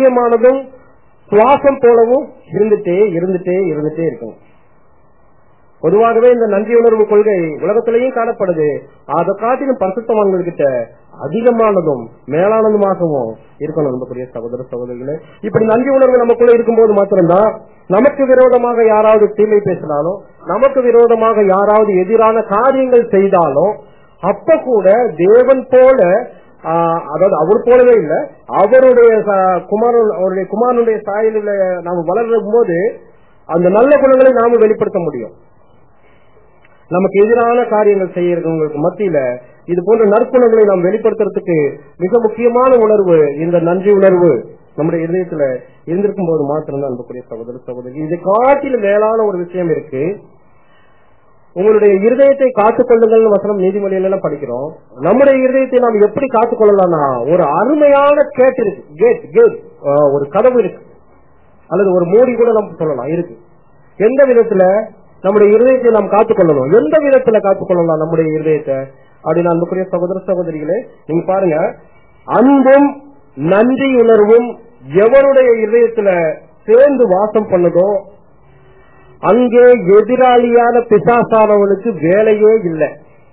முக்கியமானதும் சுவாசம் போலவும் இருந்துட்டே இருந்துட்டே இருந்துட்டே இருக்கும் பொதுவாகவே இந்த நன்றி உணர்வு கொள்கை உலகத்திலேயும் காணப்படுது அதை காட்டிலும் பரிசுத்தவான்கள் கிட்ட அதிகமானதும் மேலானதுமாகவும் இருக்கணும் நம்முடைய சகோதர சகோதரிகளே இப்படி நன்றி உணர்வு நமக்குள்ள இருக்கும்போது மாத்திரம்தான் நமக்கு விரோதமாக யாராவது தீமை பேசினாலும் நமக்கு விரோதமாக யாராவது எதிரான காரியங்கள் செய்தாலும் அப்ப கூட தேவன் போல ஆஹ், அதாவது அவர் போலவே இல்ல அவருடைய ச- குமாரன் அவருடைய குமாரனுடைய சாயலில் நாம் வளரும் போது அந்த நல்ல குணங்களை நாம வெளிப்படுத்த முடியும் நமக்கு எதிரான காரியங்கள் செய்யறவங்களுக்கு மத்தியில இது போன்ற நற்குணங்களை நாம் வெளிப்படுத்துறதுக்கு மிக முக்கியமான உணர்வு இந்த நன்றி உணர்வு நம்முடைய இதயத்துல இருந்திருக்கும் போது மாத்திரம்தான் அன்புக்குரிய சகோதர சகோதரி இதை காட்டிலும் மேலான ஒரு விஷயம் இருக்கு உங்களுடைய இருதயத்தை காத்துக் கொள்ளுங்கள் வசனம் நீதிமொழியில எல்லாம் படிக்கிறோம் நம்முடைய இருதயத்தை நாம் எப்படி காத்துக் கொள்ளலாம்னா ஒரு அருமையான கேட் இருக்கு கேட் கேட் ஒரு கதவு இருக்கு அல்லது ஒரு மூடி கூட நம்ம சொல்லலாம் இருக்கு எந்த விதத்துல நம்முடைய இருதயத்தை நாம் காத்துக் கொள்ளணும் எந்த விதத்துல காத்துக் கொள்ளலாம் நம்முடைய இருதயத்தை அப்படின்னு அன்புக்குரிய சகோதர சகோதரிகளே நீங்க பாருங்க அன்பும் நன்றி உணர்வும் எவருடைய இதயத்துல சேர்ந்து வாசம் பண்ணுதோ அங்கே எதிராளியான பிசாசானவனுக்கு வேலையே இல்லை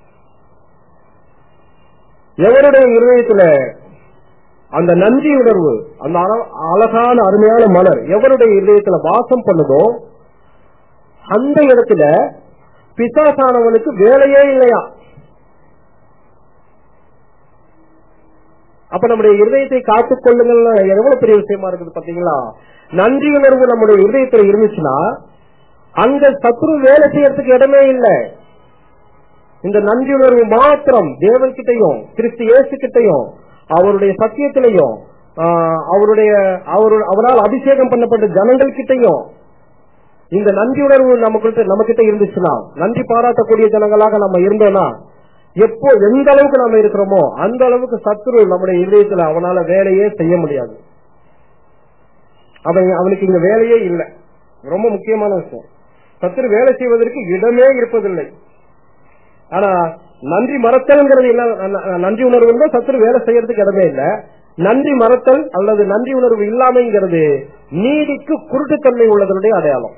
எவருடைய இருதயத்துல அந்த நன்றி உணர்வு அந்த அழ- அழகான அருமையான மலர் எவருடைய இதயத்துல வாசம் பண்ணுதோ அந்த இடத்துல பிசாசானவனுக்கு வேலையே இல்லையா அப்ப நம்முடைய இருதயத்தை காத்துக் கொள்ளுங்கள் எவ்வளவு பெரிய விஷயமா இருக்குது பாத்தீங்களா நன்றி உணர்வு நம்முடைய இருதயத்துல இருந்துச்சுன்னா அங்க சத்ரு வேலை செய்யறதுக்கு இடமே இல்லை இந்த நன்றி உணர்வு மாத்திரம் தேவன் கிட்டையும் கிறிஸ்து இயேசு கிட்டையும் அவருடைய சத்தியத்திலையும் ஆஹ், அவருடைய அவரு அவரால் அபிஷேகம் பண்ணப்பட்ட ஜனங்கள் கிட்டையும் இந்த நன்றி உணர்வு நமக்கு நம்ம கிட்ட இருந்துச்சுன்னா நன்றி பாராட்டக்கூடிய ஜனங்களாக நம்ம இருந்தோம்னா எப்போ எந்த அளவுக்கு நாம இருக்கிறோமோ அந்த அளவுக்கு சத்துரு நம்முடைய இதயத்துல அவனால வேலையே செய்ய முடியாது அவன் அவனுக்கு இங்க வேலையே இல்லை ரொம்ப முக்கியமான விஷயம் சத்துரு வேலை செய்வதற்கு இடமே இருப்பதில்லை ஆனா நன்றி மறத்தல்ங்கிறது என்ன ந- நன்றி உணர்வு இருந்தா சத்துரு வேலை செய்யறதுக்கு இடமே இல்ல நன்றி மறத்தல் அல்லது நன்றி உணர்வு இல்லாமைங்கிறது நீதிக்கு குருட்டுத்தன்மை உள்ளதனுடைய அடையாளம்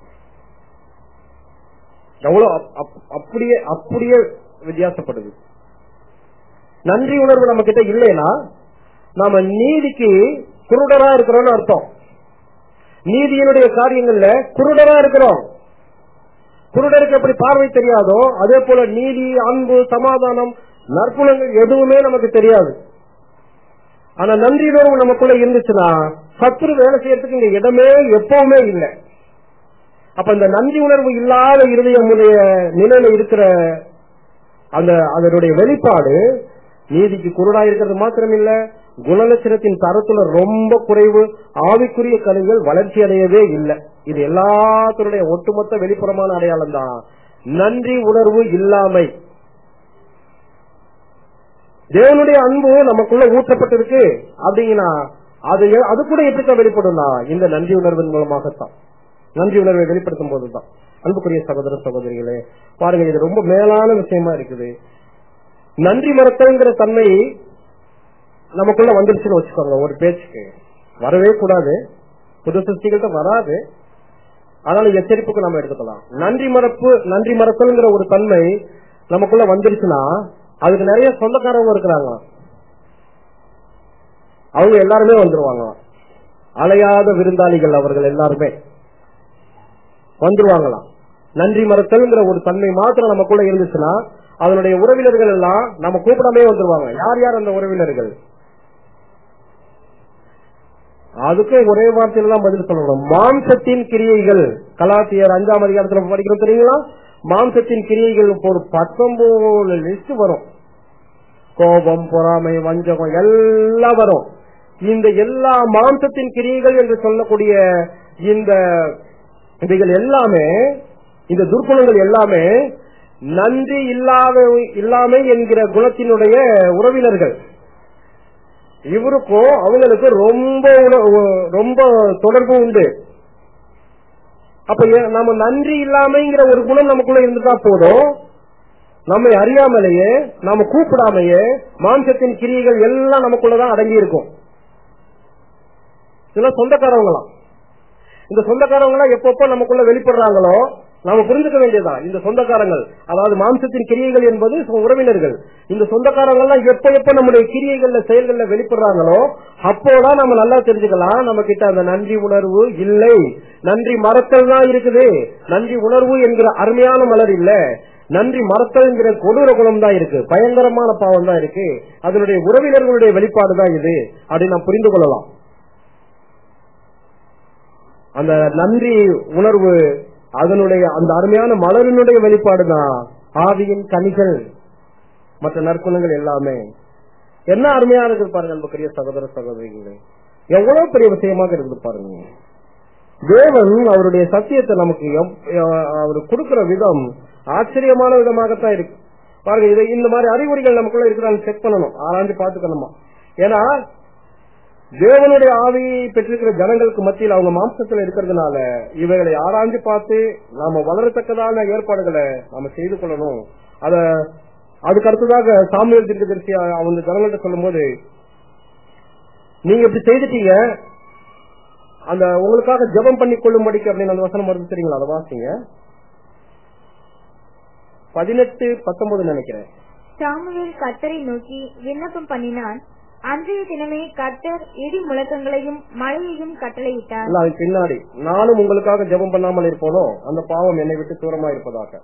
எவ்வளவு அப்- அப்- அப்படியே அப்படியே வித்தியாசப்படுது நன்றி உணர்வு நம்ம கிட்ட இல்லைன்னா நாம நீதிக்கு குருடரா இருக்கிறோம்னு அர்த்தம் நீதியினுடைய காரியங்கள்ல குருடரா இருக்கிறோம் குருடருக்கு எப்படி பார்வை தெரியாதோ அதே போல நீதி அன்பு சமாதானம் நற்குணங்கள் எதுவுமே நமக்கு தெரியாது ஆனா நன்றி உணர்வு நமக்குள்ள இருந்துச்சுன்னா சத்துரு வேலை செய்யறதுக்கு இங்க இடமே எப்பவுமே இல்லை அப்ப இந்த நன்றி உணர்வு இல்லாத இருதயமுடைய நிலையில இருக்கிற அந்த அதனுடைய வெளிப்பாடு நீதிக்கு குருடா இருக்கிறது மாத்திரம் இல்ல குணலட்சணத்தின் தரத்துல ரொம்ப குறைவு ஆவிக்குரிய கலைகள் வளர்ச்சி அடையவே இல்லை இது எல்லாத்தினுடைய ஒட்டுமொத்த வெளிப்புறமான அடையாளம் தான் நன்றி உணர்வு இல்லாமை தேவனுடைய அன்பு நமக்குள்ள ஊற்றப்பட்டிருக்கு அப்படிங்கன்னா அது எ- அது கூட எப்படி வெளிப்படும்னா இந்த நன்றி உணர்வின் மூலமாகத்தான் நன்றி உணர்வை வெளிப்படுத்தும் போதுதான் அன்புக்குரிய சகோதர சகோதரிகளே பாருங்க இது ரொம்ப மேலான விஷயமா இருக்குது நன்றி மறத்தல்ங்கிற தன்மை நமக்குள்ள வந்துருச்சுன்னு வச்சுக்கோங்க ஒரு பேச்சுக்கு வரவே கூடாது புது சிருஷ்டிகள்கிட்ட வராது அதனால எச்சரிப்புக்கு நம்ம எடுத்துக்கலாம் நன்றி மறப்பு நன்றி மறத்தல்ங்கிற ஒரு தன்மை நமக்குள்ள வந்துருச்சுன்னா அதுக்கு நிறைய சொந்தக்காரங்க இருக்கிறாங்க அவங்க எல்லாருமே வந்துருவாங்க அலையாத விருந்தாளிகள் அவர்கள் எல்லாருமே வந்துருவாங்களாம் நன்றி மறத்தல்ங்கிற ஒரு தன்மை மாத்திரம் நமக்குள்ள இருந்துச்சுன்னா அதனுடைய உறவினர்கள் எல்லாம் நம்ம கூப்பிடாமே வந்துருவாங்க யார் யார் அந்த உறவினர்கள் அதுக்கு ஒரே வார்த்தையில தான் பதில் சொல்லணும் மாம்சத்தின் கிரியைகள் கலாத்தியர் அஞ்சாம் அதிகாரத்துல படிக்கிறோம் தெரியுங்களா மாம்சத்தின் கிரியைகள் ஒரு பத்தொன்பது லிஸ்ட் வரும் கோபம் பொறாமை வஞ்சகம் எல்லாம் வரும் இந்த எல்லா மாம்சத்தின் கிரியைகள் என்று சொல்லக்கூடிய இந்த இவைகள் எல்லாமே இந்த துர்க்குணங்கள் எல்லாமே நன்றி இல்லாத இல்லாமை என்கிற குணத்தினுடைய உறவினர்கள் இவருக்கும் அவங்களுக்கு ரொம்ப உண- ரொம்ப தொடர்பு உண்டு அப்ப ஏ- நம்ம நன்றி இல்லாமைங்கிற ஒரு குணம் நமக்குள்ள இருந்துட்டா போதும் நம்மை அறியாமலேயே நாம கூப்பிடாமையே மாம்சத்தின் கிரியைகள் எல்லாம் நமக்குள்ளதான் அடங்கி இருக்கும் இதெல்லாம் சொந்தக்காரவங்களாம் இந்த சொந்தக்காரவங்க எல்லாம் எப்பப்ப நமக்குள்ள வெளிப்படுறாங்களோ நாம புரிஞ்சுக்க வேண்டியதுதான் இந்த சொந்தக்காரங்கள் அதாவது மாம்சத்தின் கிரியைகள் என்பது சொ- உறவினர்கள் இந்த சொந்தக்காரங்கள் எல்லாம் எப்ப எப்ப நம்முடைய கிரியைகள்ல செயல்கள்ல வெளிப்படுறாங்களோ அப்போதான் நம்ம நல்லா தெரிஞ்சுக்கலாம் நம்ம கிட்ட அந்த நன்றி உணர்வு இல்லை நன்றி மறத்தல் தான் இருக்குது நன்றி உணர்வு என்கிற அருமையான மலர் இல்ல நன்றி மறத்தல் என்கிற கொடூர குணம் தான் இருக்கு பயங்கரமான பாவம் தான் இருக்கு அதனுடைய உறவினர்களுடைய வெளிப்பாடு தான் இது அப்படி நாம் புரிந்து கொள்ளலாம் அந்த நன்றி உணர்வு அதனுடைய அந்த அருமையான மலரினுடைய வெளிப்பாடு தான் ஆவியின் கனிகள் மற்ற நற்குணங்கள் எல்லாமே என்ன அருமையா இருக்குது பாருங்க அன்புக்குரிய சகோதர சகோதரிகளே எவ்வளவு பெரிய விஷயமாக இருக்குது பாருங்க தேவன் அவருடைய சத்தியத்தை நமக்கு எவ்- அஹ் அவர் கொடுக்கிற விதம் ஆச்சரியமான விதமாகத்தான் இருக்கு பாருங்க இதை இந்த மாதிரி அறிகுறிகள் நமக்குள்ள இருக்கிறான்னு செக் பண்ணணும் ஆராய்ந்து பாத்துக்கணுமா ஏன்னா தேவனுடைய ஆவியை பெற்றிருக்கிற ஜனங்களுக்கு மத்தியில் அவங்க மாம்சத்துல இருக்கிறதுனால இவைகளை ஆராய்ஞ்சு பார்த்து நாம வளரத்தக்கதான ஏற்பாடுகளை நாம செய்து கொள்ளணும் அத அதுக்கு அடுத்ததாக சாமியல் தீர்க்கதரிசி அவங்க ஜனங்கள்ட்ட சொல்லும் போது நீங்க இப்படி செய்துட்டீங்க அந்த உங்களுக்காக ஜெபம் பண்ணி கொள்ளும்படிக்கு அப்படின்னு அந்த வசனம் வருது தெரியுங்களா அதை வாசிங்க பதினெட்டு பத்தொன்பது நினைக்கிறேன் சாமுவேல் கர்த்தரை நோக்கி விண்ணப்பம் பண்ணினான் அன்றைய தினமே கர்த்தர் இடி முழக்கங்களையும் மழையையும் கட்டளையிட்டார் இல்ல அதுக்கு பின்னாடி நானும் உங்களுக்காக ஜெபம் பண்ணாமல் இருப்போனோ அந்த பாவம் என்னை விட்டு தூரமா இருப்பதாக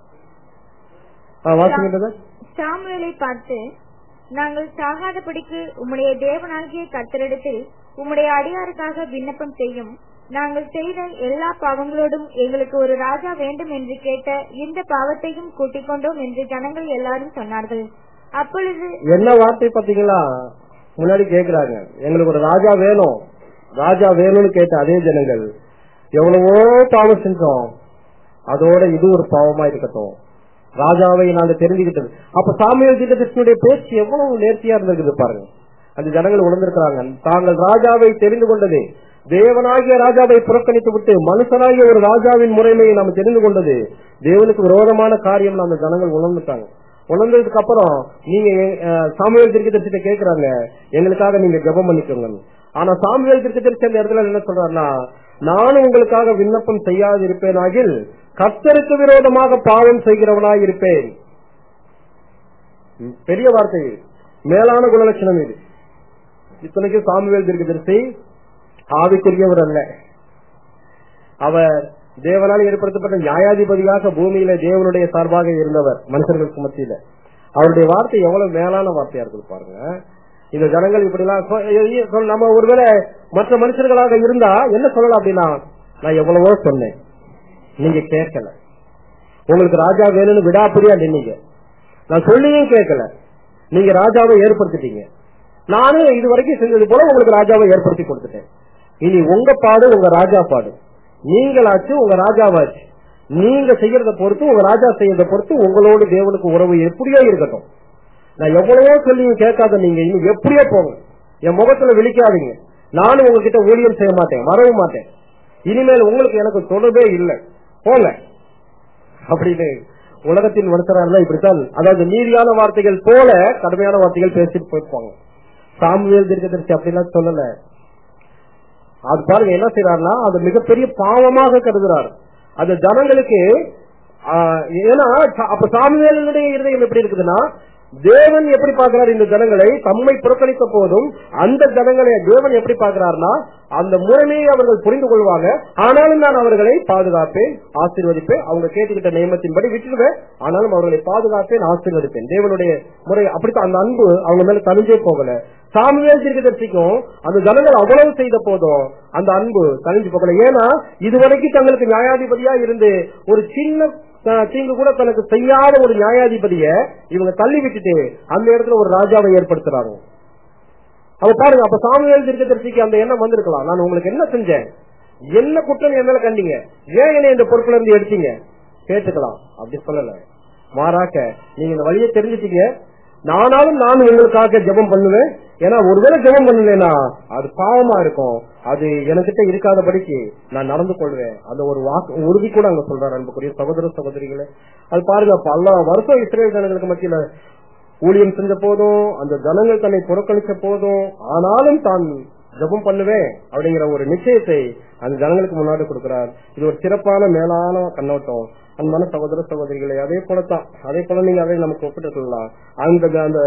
ஆ, வாசிக்கின்றது சாமுவேலை பார்த்து நாங்கள் சாகாதபடிக்கு உம்முடைய தேவனாகிய கர்த்தரிடத்தில் உம்முடைய அடியாருக்காக விண்ணப்பம் செய்யும் நாங்கள் செய்த எல்லா பாவங்களோடும் எங்களுக்கு ஒரு ராஜா வேண்டும் என்று கேட்ட இந்த பாவத்தையும் கூட்டிக் கொண்டோம் என்று ஜனங்கள் எல்லாரும் சொன்னார்கள் அப்பொழுது என்ன வார்த்தை பாத்தீங்களா முன்னாடி கேக்குறாங்க எங்களுக்கு ஒரு ராஜா வேணும் ராஜா வேணும்னு கேட்ட அதே ஜனங்கள் எவ்வளவோ பாவம் செஞ்சோம் அதோட இது ஒரு பாவமா இருக்கட்டும் ராஜாவை நாங்க தெரிஞ்சுக்கிட்டது அப்ப சாமியல் தீர்க்கதரிசனுடைய பேச்சு எவ்வளவு நேர்த்தியா இருந்திருக்குது பாருங்க அந்த ஜனங்கள் உணர்ந்திருக்கிறாங்க தாங்கள் ராஜாவை தெரிந்து கொண்டது தேவனாகிய ராஜாவை புறக்கணித்து விட்டு மனுஷனாகிய ஒரு ராஜாவின் முறைமையை நாம் தெரிந்து கொண்டது தேவனுக்கு விரோதமான காரியம் நம்ம ஜனங்கள் உணர்ந்துட்டாங்க உணர்ந்ததுக்கு அப்புறம் நீங்க அஹ், சாமுவேல் தீர்க்கதரிசிட்ட கேக்குறாங்க எங்களுக்காக நீங்க ஜெபம் பண்ணிக்கோங்க ஆனா சாமுவேல் தீர்க்கதரிசி அந்த இடத்துல என்ன சொல்றாருன்னா நானும் உங்களுக்காக விண்ணப்பம் செய்யாது இருப்பேனாகில் கர்த்தருக்கு விரோதமாக பாவம் செய்கிறவனாய் இருப்பேன் ம், பெரிய வார்த்தை இது. மேலான குணலட்சணம் இது இத்தனைக்கு சாமுவேல் தீர்க்கதரிசி ஆவிக்குரியவர் அல்ல அவர் தேவனால் ஏற்படுத்தப்பட்ட நியாயாதிபதியாக பூமியில தேவனுடைய சார்பாக இருந்தவர் மனுஷர்களுக்கு மத்தியில அவருடைய வார்த்தை எவ்வளவு மேலான வார்த்தையா இருக்குது பாருங்க இந்த ஜனங்கள் இப்படி எல்லாம் சொ- எ- சொல்- நம்ம ஒருவேளை மற்ற மனுஷர்களாக இருந்தா என்ன சொல்லலாம் அப்படின்னா நான் எவ்வளவோ சொன்னேன் நீங்க கேட்கல உங்களுக்கு ராஜா வேணும்னு விடாப்பிடியா நின்னீங்க நான் சொல்லியும் கேட்கல நீங்க ராஜாவை ஏற்படுத்திட்டீங்க நானும் இது வரைக்கும் செஞ்சது போல உங்களுக்கு ராஜாவை ஏற்படுத்தி கொடுத்துட்டேன் இனி உங்க பாடு உங்க ராஜா பாடு நீங்களாச்சு உங்க ராஜாவாச்சு நீங்க செய்யறத பொறுத்து உங்க ராஜா செய்யறத பொறுத்து உங்களோடு தேவனுக்கு உறவு எப்படியோ இருக்கட்டும் நான் எவ்வளவோ சொல்லியும் கேட்காத நீங்க இன்னும் எப்படியோ போங்க என் முகத்துல விழிக்காதீங்க நானும் உங்ககிட்ட ஊழியம் செய்ய மாட்டேன் வரவும் மாட்டேன் இனிமேல் உங்களுக்கு எனக்கு தொடர்பே இல்லை போங்க அப்படின்னு உலகத்தின் மனுஷராக இப்படித்தான் அதாவது நீதியான வார்த்தைகள் போல கடுமையான வார்த்தைகள் பேசிட்டு போயிருப்பாங்க சாமுவேல் தீர்க்கதரிசி அப்படிலாம் சொல்லல அது பாருங்க என்ன செய்யறாருன்னா அது மிகப்பெரிய பாவமாக கருதுறாரு அந்த ஜனங்களுக்கு ஆஹ், ஏன்னா ச- அப்ப சாமுவேலுடைய இருதயம் எப்படி இருக்குதுன்னா தேவன் எப்படி பார்க்கிறார் இந்த ஜனங்களை தம்மை புறக்கணித்த போதும் அந்த ஜனங்களை தேவன் எப்படி பார்க்கிறார்னா அந்த முறைமையை அவர்கள் புரிந்து கொள்வாங்க ஆனாலும் நான் அவர்களை பாதுகாப்பேன் ஆசீர்வதிப்பேன் அவங்க கேட்டுக்கிட்ட நியமத்தின்படி விட்டுடுவேன் ஆனாலும் அவர்களை பாதுகாப்பேன் ஆசீர்வதிப்பேன் தேவனுடைய முறை அப்படித்தான் அந்த அன்பு அவங்க மேல தனிஞ்சே போகல சாமுவேல் தீர்க்கதரிசிக்கும் அந்த ஜனங்கள் அவ்வளவு செய்த போதும் அந்த அன்பு தனிஞ்சு போகல ஏன்னா இதுவரைக்கும் தங்களுக்கு நியாயாதிபதியா இருந்து ஒரு சின்ன அஹ், தீங்கு கூட தனக்கு செய்யாத ஒரு நியாயாதிபதிய இவங்க தள்ளி விட்டுட்டு அந்த இடத்துல ஒரு ராஜாவை ஏற்படுத்துறாங்க அப்ப பாருங்க அப்ப சாமுவேல் தீர்க்கதரிசிக்கு அந்த எண்ணம் வந்திருக்கலாம் நான் உங்களுக்கு என்ன செஞ்சேன் என்ன குற்றம் என் மேல கண்டீங்க ஏன் என்னை இந்த பொறுப்புல இருந்து எடுத்தீங்க கேட்டுக்கலாம் அப்படி சொல்லல மாறாக்க நீங்க இந்த வழியை தெரிஞ்சுட்டீங்க நானாலும் நான் உங்களுக்காக ஜெபம் பண்ணுவேன் ஏன்னா ஒருவேளை ஜெபம் பண்ணலைன்னா அது பாவமா இருக்கும் அது எனக்கிட்ட இருக்காதபடிக்கு நான் நடந்து கொள்வேன் அந்த ஒரு வாக்கு உறுதி கூட அங்க சொல்றாரு அன்புக்குரிய சகோதர சகோதரிகளே அது பாருங்க பல வருஷம் இஸ்ரேல் ஜனங்களுக்கு மத்தியில ஊழியம் செஞ்ச போதும் அந்த ஜனங்கள் தன்னை புறக்கணிச்ச போதும் ஆனாலும் தான் ஜெபம் பண்ணுவேன் அப்படிங்கிற ஒரு நிச்சயத்தை அந்த ஜனங்களுக்கு முன்னாடி கொடுக்கிறார் இது ஒரு சிறப்பான மேலான கண்ணோட்டம் அன்பான சகோதர சகோதரிகளே அதே போலத்தான் அதே போல நீங்க அதை நமக்கு ஒப்பிட்டு சொல்லலாம் அந்த அந்த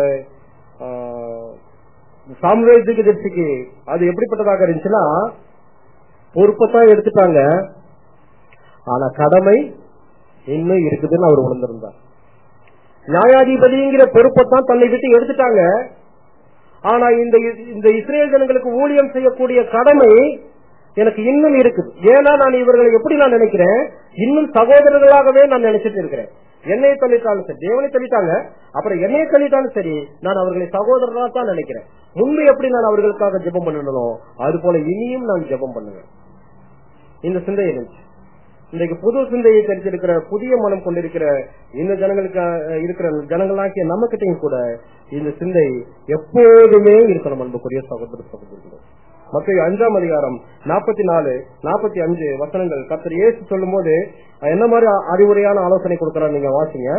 சாம்ராஜ்ய தரிசிக்கு அது எப்படிப்பட்டதாக இருந்துச்சுன்னா பொறுப்பத்தான் எடுத்துட்டாங்க ஆனா கடமை இன்னும் இருக்குதுன்னு அவர் உணர்ந்திருந்தார் நியாயாதிபதிங்கிற பொறுப்பத்தான் தன்னை விட்டு எடுத்துட்டாங்க ஆனா இந்த இந்த இஸ்ரேல் ஜனங்களுக்கு ஊழியம் செய்யக்கூடிய கடமை எனக்கு இன்னும் இருக்குது ஏன்னா நான் இவர்களை எப்படி நான் நினைக்கிறேன் இன்னும் சகோதரர்களாகவே நான் நினைச்சிட்டு இருக்கிறேன் என்னைய தள்ளிட்டாலும் சரி தேவனை தள்ளிட்டாங்க அப்புறம் என்னைய தள்ளிட்டாலும் சரி நான் அவர்களை சகோதரனா தான் நினைக்கிறேன் முன்பு எப்படி நான் அவர்களுக்காக ஜெபம் பண்ணணும் அது போல இனியும் நான் ஜெபம் பண்ணுவேன் இந்த சிந்தை இருந்துச்சு இன்றைக்கு புது சிந்தையை தெரிஞ்சிருக்கிற புதிய மனம் கொண்டிருக்கிற இந்த ஜனங்களுக்கு அஹ், இருக்கிற ஜனங்களாகிய நம்மகிட்டையும் கூட இந்த சிந்தை எப்போதுமே இருக்கணும் அன்புக்குரிய சகோதர சகோதரிகள் மத்திய அஞ்சாம் அதிகாரம் நாற்பத்தி நாலு நாற்பத்தி அஞ்சு வசனங்கள் கத்தர் இயேசு சொல்லும் போது என்ன மாதிரி அறிவுரையான ஆலோசனை கொடுக்கறாரு நீங்க வாசிங்க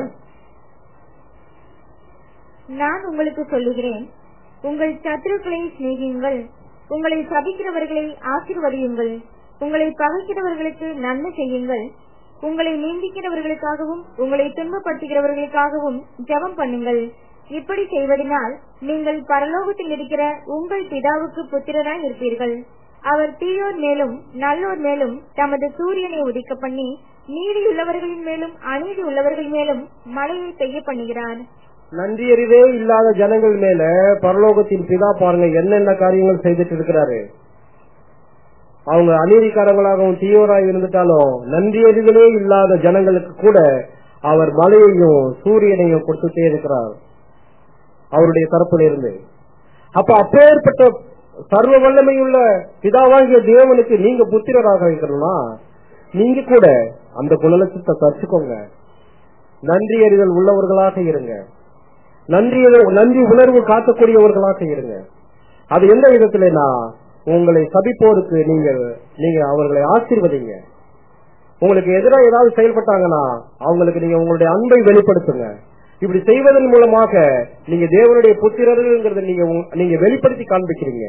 நான் உங்களுக்கு சொல்லுகிறேன் உங்கள் சத்துருக்களை சிநேகியுங்கள் உங்களை சபிக்கிறவர்களை ஆசீர்வதியுங்கள் உங்களை பகைக்கிறவர்களுக்கு நன்மை செய்யுங்கள் உங்களை நிந்திக்கிறவர்களுக்காகவும் உங்களை துன்பப்படுத்துகிறவர்களுக்காகவும் ஜெபம் பண்ணுங்கள் இப்படி செய்வதனால் நீங்கள் பரலோகத்தில் இருக்கிற உங்கள் பிதாவுக்கு புத்திரராய் இருப்பீர்கள் அவர் தீயோர் மேலும் நல்லோர் மேலும் தமது சூரியனை உதிக்க பண்ணி நீதியுள்ளவர்களின் மேலும் அநீதி உள்ளவர்கள் மேலும் மழையை பெய்ய பண்ணுகிறார் நன்றியறிவே இல்லாத ஜனங்கள் மேல பரலோகத்தின் பிதா பாருங்க என்னென்ன காரியங்கள் செய்துட்டு இருக்கிறாரு அவங்க அநீதிக்காரங்களாகவும் தீவிராக இருந்துட்டாலும் நன்றியறிதலே இல்லாத ஜனங்களுக்கு கூட அவர் மழையையும் சூரியனையும் கொடுத்துட்டே இருக்கிறார் அவருடைய தரப்புல இருந்து அப்ப அப்பேற்பட்ட சர்வ வல்லமையுள்ள பிதாவாகிய தேவனுக்கு நீங்க புத்திரராக இருக்கணும்னா நீங்க கூட அந்த குணலட்சத்தை தச்சுக்கோங்க நன்றி அறிதல் உள்ளவர்களாக இருங்க நன்றி நன்றி உணர்வு காட்டக்கூடியவர்களாக இருங்க அது எந்த விதத்திலனா உங்களை சபிப்போருக்கு நீங்கள் நீங்க அவர்களை ஆசீர்வதிங்க உங்களுக்கு எதிராக ஏதாவது செயல்பட்டாங்கன்னா அவங்களுக்கு நீங்க உங்களுடைய அன்பை வெளிப்படுத்துங்க இப்படி செய்வதன் மூலமாக நீங்க தேவனுடைய புத்திரர்கள்ங்கிறத நீங்க உங்க- நீங்க வெளிப்படுத்தி காண்பிக்கிறீங்க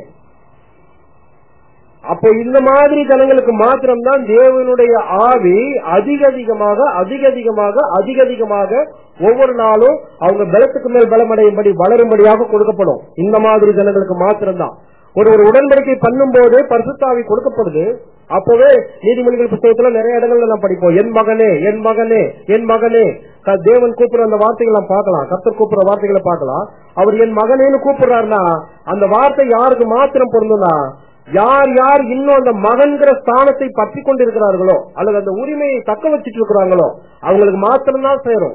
அப்போ இந்த மாதிரி ஜனங்களுக்கு மாத்திரம்தான் தேவனுடைய ஆவி அதிக அதிகமாக அதிக அதிகமாக அதிக அதிகமாக ஒவ்வொரு நாளும் அவங்க பலத்துக்கு மேல் பலமடையும்படி வளரும்படியாக கொடுக்கப்படும் இந்த மாதிரி ஜனங்களுக்கு மாத்திரம்தான் ஒரு ஒரு உடன்படிக்கை பண்ணும்போது பரிசுத்தாவி கொடுக்கப்படுது அப்பவே நீதிமொழிகள் புத்தகத்துல நிறைய இடங்கள்ல நான் படிப்போம் என் மகனே என் மகனே என் மகனே க- தேவன் கூப்பிடுற அந்த வார்த்தைகளை நாம் பார்க்கலாம் கர்த்தர் கூப்பிடுற வார்த்தைகளை பார்க்கலாம் அவர் என் மகனேன்னு கூப்பிடுறாருன்னா அந்த வார்த்தை யாருக்கு மாத்திரம் பொருந்தும்னா யார் யார் இன்னும் அந்த மகன்கிற ஸ்தானத்தை பற்றி கொண்டிருக்கிறார்களோ அல்லது அந்த உரிமையை தக்க வச்சிட்டு இருக்கிறாங்களோ அவங்களுக்கு மாத்திரம்தான் சேரும்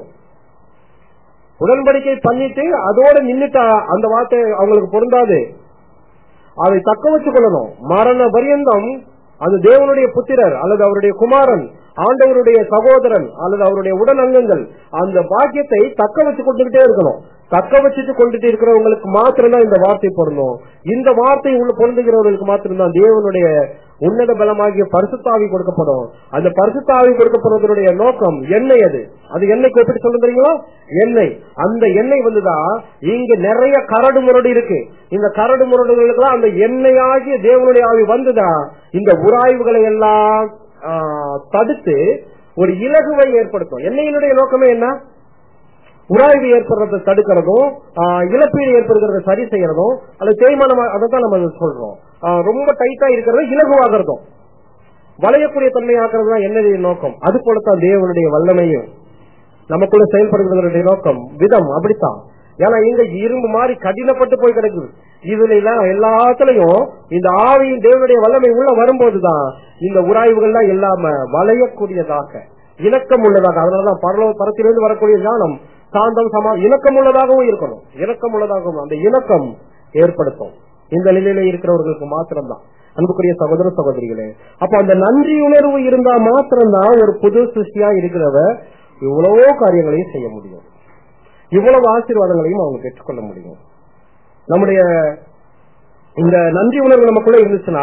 உடன்படிக்கை பண்ணிட்டு அதோட நின்னுட்டா அந்த வார்த்தை அவங்களுக்கு பொருந்தாது அதை தக்க வச்சுக் கொள்ளணும் மரண பரியந்தம் அது தேவனுடைய புத்திரர் அல்லது அவருடைய குமாரன் ஆண்டவருடைய சகோதரன் அல்லது அவருடைய உடன் அங்கங்கள் அந்த பாக்கியத்தை தக்க வச்சு கொண்டுகிட்டே இருக்கணும் தக்க வச்சுட்டு கொண்டுட்டு இருக்கிறவங்களுக்கு மாத்திரம்தான் இந்த வார்த்தை பொருந்தும் இந்த வார்த்தை உள்ள பொருந்துகிறவர்களுக்கு மாத்திரம்தான் தேவனுடைய உன்னத பலமாகிய பரிசுத்தாவி கொடுக்கப்படும் அந்த பரிசுத்தாவி கொடுக்கப்படுவதனுடைய நோக்கம் எண்ணெய் அது அது எண்ணெய் கூப்பிட்டு சொல்ல தெரியுங்களா எண்ணெய் அந்த எண்ணெய் வந்துதான் இங்க நிறைய கரடு முரடு இருக்கு இந்த கரடு முரடுகளுக்கு அந்த எண்ணெயாகிய தேவனுடைய ஆவி வந்துதான் இந்த உராய்வுகளை எல்லாம் ஆ, தடுத்து ஒரு இலகுவை ஏற்படுத்தும் எண்ணெயினுடைய நோக்கமே என்ன உராய்வு ஏற்படுறதை தடுக்கிறதும் ஆ, இழப்பீடு ஏற்படுகிறத சரி செய்யறதும் அல்லது தேய்மானம் அதை தான் நம்ம சொல்றோம் ஆ, ரொம்ப டைட்டா இருக்கிறத இலகுவாகிறதும் வளையக்கூடிய தன்மை ஆக்குறது தான் என்னுடைய நோக்கம் அது போலத்தான் தேவனுடைய வல்லமையும் நமக்குள்ள செயல்படுகிறதுடைய நோக்கம் விதம் அப்படித்தான் ஏன்னா இங்க இரும்பு மாதிரி கடினப்பட்டு போய் கிடக்குது இதுல எல்லாம் எல்லாத்துலயும் இந்த ஆவியின் தேவனுடைய வல்லமை உள்ள வரும்போதுதான் இந்த உராய்வுகள்லாம் இல்லாம வளையக்கூடியதாக இணக்கம் உள்ளதாக அதனாலதான் பரலோ பரத்திலிருந்து வரக்கூடிய ஞானம் சாந்தம் சமா இணக்கம் உள்ளதாகவும் இருக்கணும் இணக்கம் உள்ளதாகவும் அந்த இணக்கம் ஏற்படுத்தும் இந்த நிலையில இருக்கிறவர்களுக்கு மாத்திரம்தான் அன்புக்குரிய சகோதர சகோதரிகளே அப்ப அந்த நன்றி உணர்வு இருந்தா மாத்திரம்தான் ஒரு புது சிருஷ்டியா இருக்கிறவ இவ்வளவோ காரியங்களையும் செய்ய முடியும் இவ்வளவு ஆசீர்வாதங்களையும் அவங்க பெற்றுக்கொள்ள முடியும் நம்முடைய இந்த நன்றி உணர்வு நமக்குள்ள இருந்துச்சுன்னா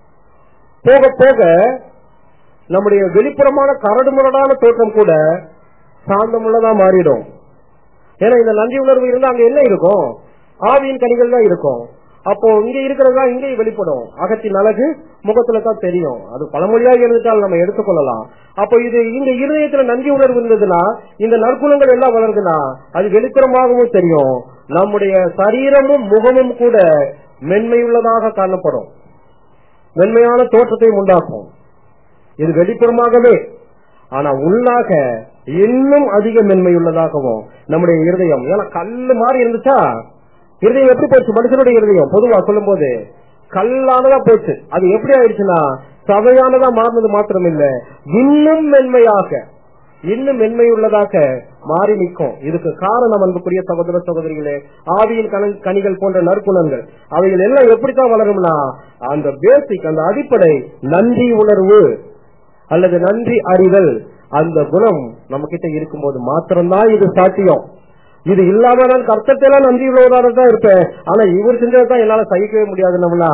போக போக நம்முடைய வெளிப்புறமான கரடுமுரடான தோற்றம் கூட சாந்தமுள்ளதா மாறிடும் ஏன்னா இந்த நன்றி உணர்வு இருந்தா அங்க என்ன இருக்கும் ஆவியின் கனிகள் தான் இருக்கும் அப்போ இங்க இருக்கிறதா இங்கே வெளிப்படும் அகத்தின் அழகு முகத்துல தான் தெரியும் அது பழமொழியாக இருந்துட்டால் நம்ம எடுத்துக்கொள்ளலாம் அப்போ இது இந்த இருதயத்துல நன்றி உணர்வு இருந்ததுன்னா இந்த நற்குணங்கள் எல்லாம் வளருதுன்னா அது வெளிப்புறமாகவும் தெரியும் நம்முடைய சரீரமும் முகமும் கூட மென்மையுள்ளதாக காணப்படும் மென்மையான தோற்றத்தை உண்டாக்கும் இது வெளிப்புறமாகவே ஆனா உள்ளாக இன்னும் அதிக மென்மையுள்ளதாகவும் நம்முடைய இருதயம் ஏன்னா கல்லு மாதிரி இருந்துச்சா இருதயம் எப்படி போச்சு மனுஷனுடைய இருதயம் பொதுவா சொல்லும் போது கல்லானதா போச்சு அது எப்படி ஆயிடுச்சுன்னா சபையானதா மாறினது மாத்திரம் இல்ல இன்னும் மென்மையாக இன்னும் மென்மையுள்ளதாக மாறி நிற்கும் இதுக்கு காரணம் அன்புக்குரிய சகோதர சகோதரிகளே ஆவியின் கண- கனிகள் போன்ற நற்குணங்கள் அவைகள் எல்லாம் எப்படித்தான் வளரும்னா அந்த பேசிக் அந்த அடிப்படை நன்றி உணர்வு அல்லது நன்றி அறிதல் அந்த குணம் நம்ம கிட்ட இருக்கும்போது மாத்திரம்தான் இது சாத்தியம் இது இல்லாம நான் கர்த்தத்தையெல்லாம் நன்றி உள்ளவராக தான் இருப்பேன் ஆனா இவர் செஞ்சதான் என்னால சகிக்கவே முடியாது நம்மளா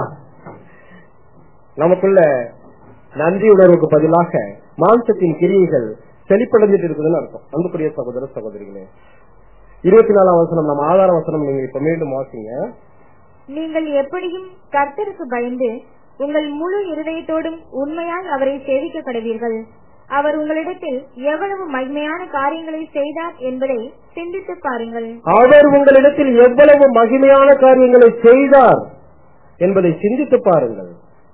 நமக்குள்ள நன்றி உணர்வுக்கு பதிலாக மாம்சத்தின் கிரியைகள் செழிப்படைஞ்சிட்டு இருக்குதுன்னு அர்த்தம் அன்புக்குரிய சகோதர சகோதரிகளே இருபத்தி நாலாம் வசனம் நம்ம ஆதார வசனம் நீங்க இப்ப மீண்டும் வாசிங்க நீங்கள் எப்படியும் கர்த்தருக்கு பயந்து உங்கள் முழு இருதயத்தோடும் உண்மையாய் அவரை சேவிக்க கடவீர்கள் அவர் உங்களிடத்தில் எவ்வளவு மகிமையான காரியங்களை செய்தார் என்பதை சிந்தித்து பாருங்கள் அவர் உங்களிடத்தில் எவ்வளவு மகிமையான காரியங்களை செய்தார் என்பதை சிந்தித்து பாருங்கள்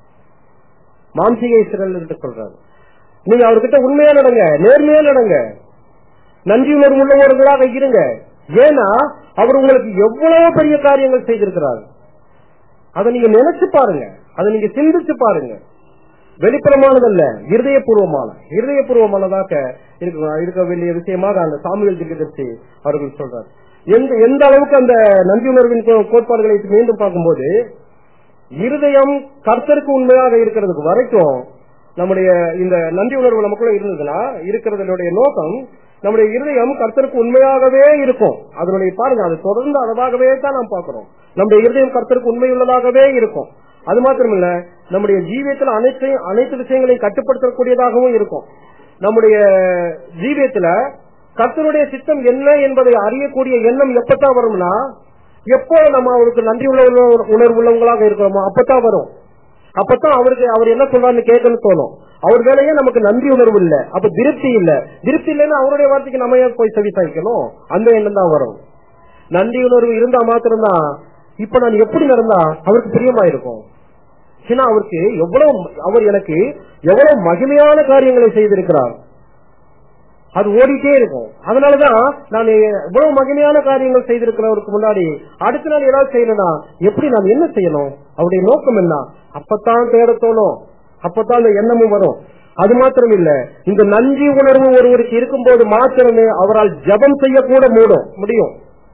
மாம்சிக இஸ்ரேல் என்று சொல்றாரு நீங்க அவர்கிட்ட உண்மையா நடங்க நேர்மையா நடங்க நன்றி உணர்வு உள்ளவர்களாக இருங்க ஏன்னா அவர் உங்களுக்கு எவ்வளவு பெரிய காரியங்கள் செய்திருக்கிறார் அதை நீங்க நினைச்சு பாருங்க அதை நீங்க சிந்திச்சு பாருங்க வெளிப்புறமானதல்ல இருதயபூர்வமான இருதயபூர்வமானதாக இருக்க இருக்க வேண்டிய விஷயமாக அந்த சாமுவேல் தீர்க்கதரிசி அவர்கள் சொல்றார் எந்த எந்த அளவுக்கு அந்த நன்றி உணர்வின் கோ- கோட்பாடுகளை மீண்டும் பார்க்கும்போது இருதயம் கர்த்தருக்கு உண்மையாக இருக்கிறதுக்கு வரைக்கும் நம்முடைய இந்த நன்றி உணர்வு நமக்குள்ள இருந்ததுன்னா இருக்கிறதனுடைய நோக்கம் நம்முடைய இருதயம் கர்த்தருக்கு உண்மையாகவே இருக்கும் அதனுடைய பாருங்க அது தொடர்ந்து அதவாகவே தான் நாம் பார்க்கிறோம் நம்முடைய இருதயம் கர்த்தருக்கு உண்மையுள்ளதாகவே இருக்கும் அது மாத்திரமல்ல நம்முடைய ஜீவியத்தில் அனைத்து அனைத்து விஷயங்களையும் கட்டுப்படுத்தக்கூடியதாகவும் இருக்கும் நம்முடைய ஜீவியத்துல கர்த்தருடைய சித்தம் என்ன என்பதை அறியக்கூடிய எண்ணம் எப்பத்தான் வரும்னா எப்போ நம்ம அவருக்கு நன்றி உள்ள உணர்வு உள்ளவங்களாக இருக்கிறோமோ அப்பதான் வரும் அப்பதான் அவருக்கு அவர் என்ன சொல்றாருன்னு கேட்கணும்னு தோணும் அவர் வேலையே நமக்கு நன்றி உணர்வு இல்ல அப்ப திருப்தி இல்ல திருப்தி இல்லைன்னா அவருடைய வார்த்தைக்கு நம்ம ஏன் போய் செவி சாய்க்கணும் அந்த எண்ணம் தான் வரும் நன்றி உணர்வு இருந்தா மாத்திரம்தான் இப்ப நான் எப்படி நடந்தா அவருக்கு பிரியமா இருக்கும் ஏன்னா அவருக்கு எவ்வளவு அவர் எனக்கு எவ்வளவு மகிமையான காரியங்களை செய்திருக்கிறார் அது ஓடிட்டே இருக்கும் அதனாலதான் நான் இவ்வளவு மகிமையான காரியங்கள் செய்திருக்கிறவருக்கு முன்னாடி அடுத்த நாள் ஏதாவது செய்யணும்னா எப்படி நான் என்ன செய்யணும் அவருடைய நோக்கம் என்ன அப்பத்தான் தேட தோணும் அப்பத்தான் அந்த எண்ணமும் வரும் அது மாத்திரம் இல்ல இந்த நன்றி உணர்வு ஒருவருக்கு இருக்கும்போது மாத்திரமே அவரால் ஜபம் செய்யக்கூட மூடும் முடியும்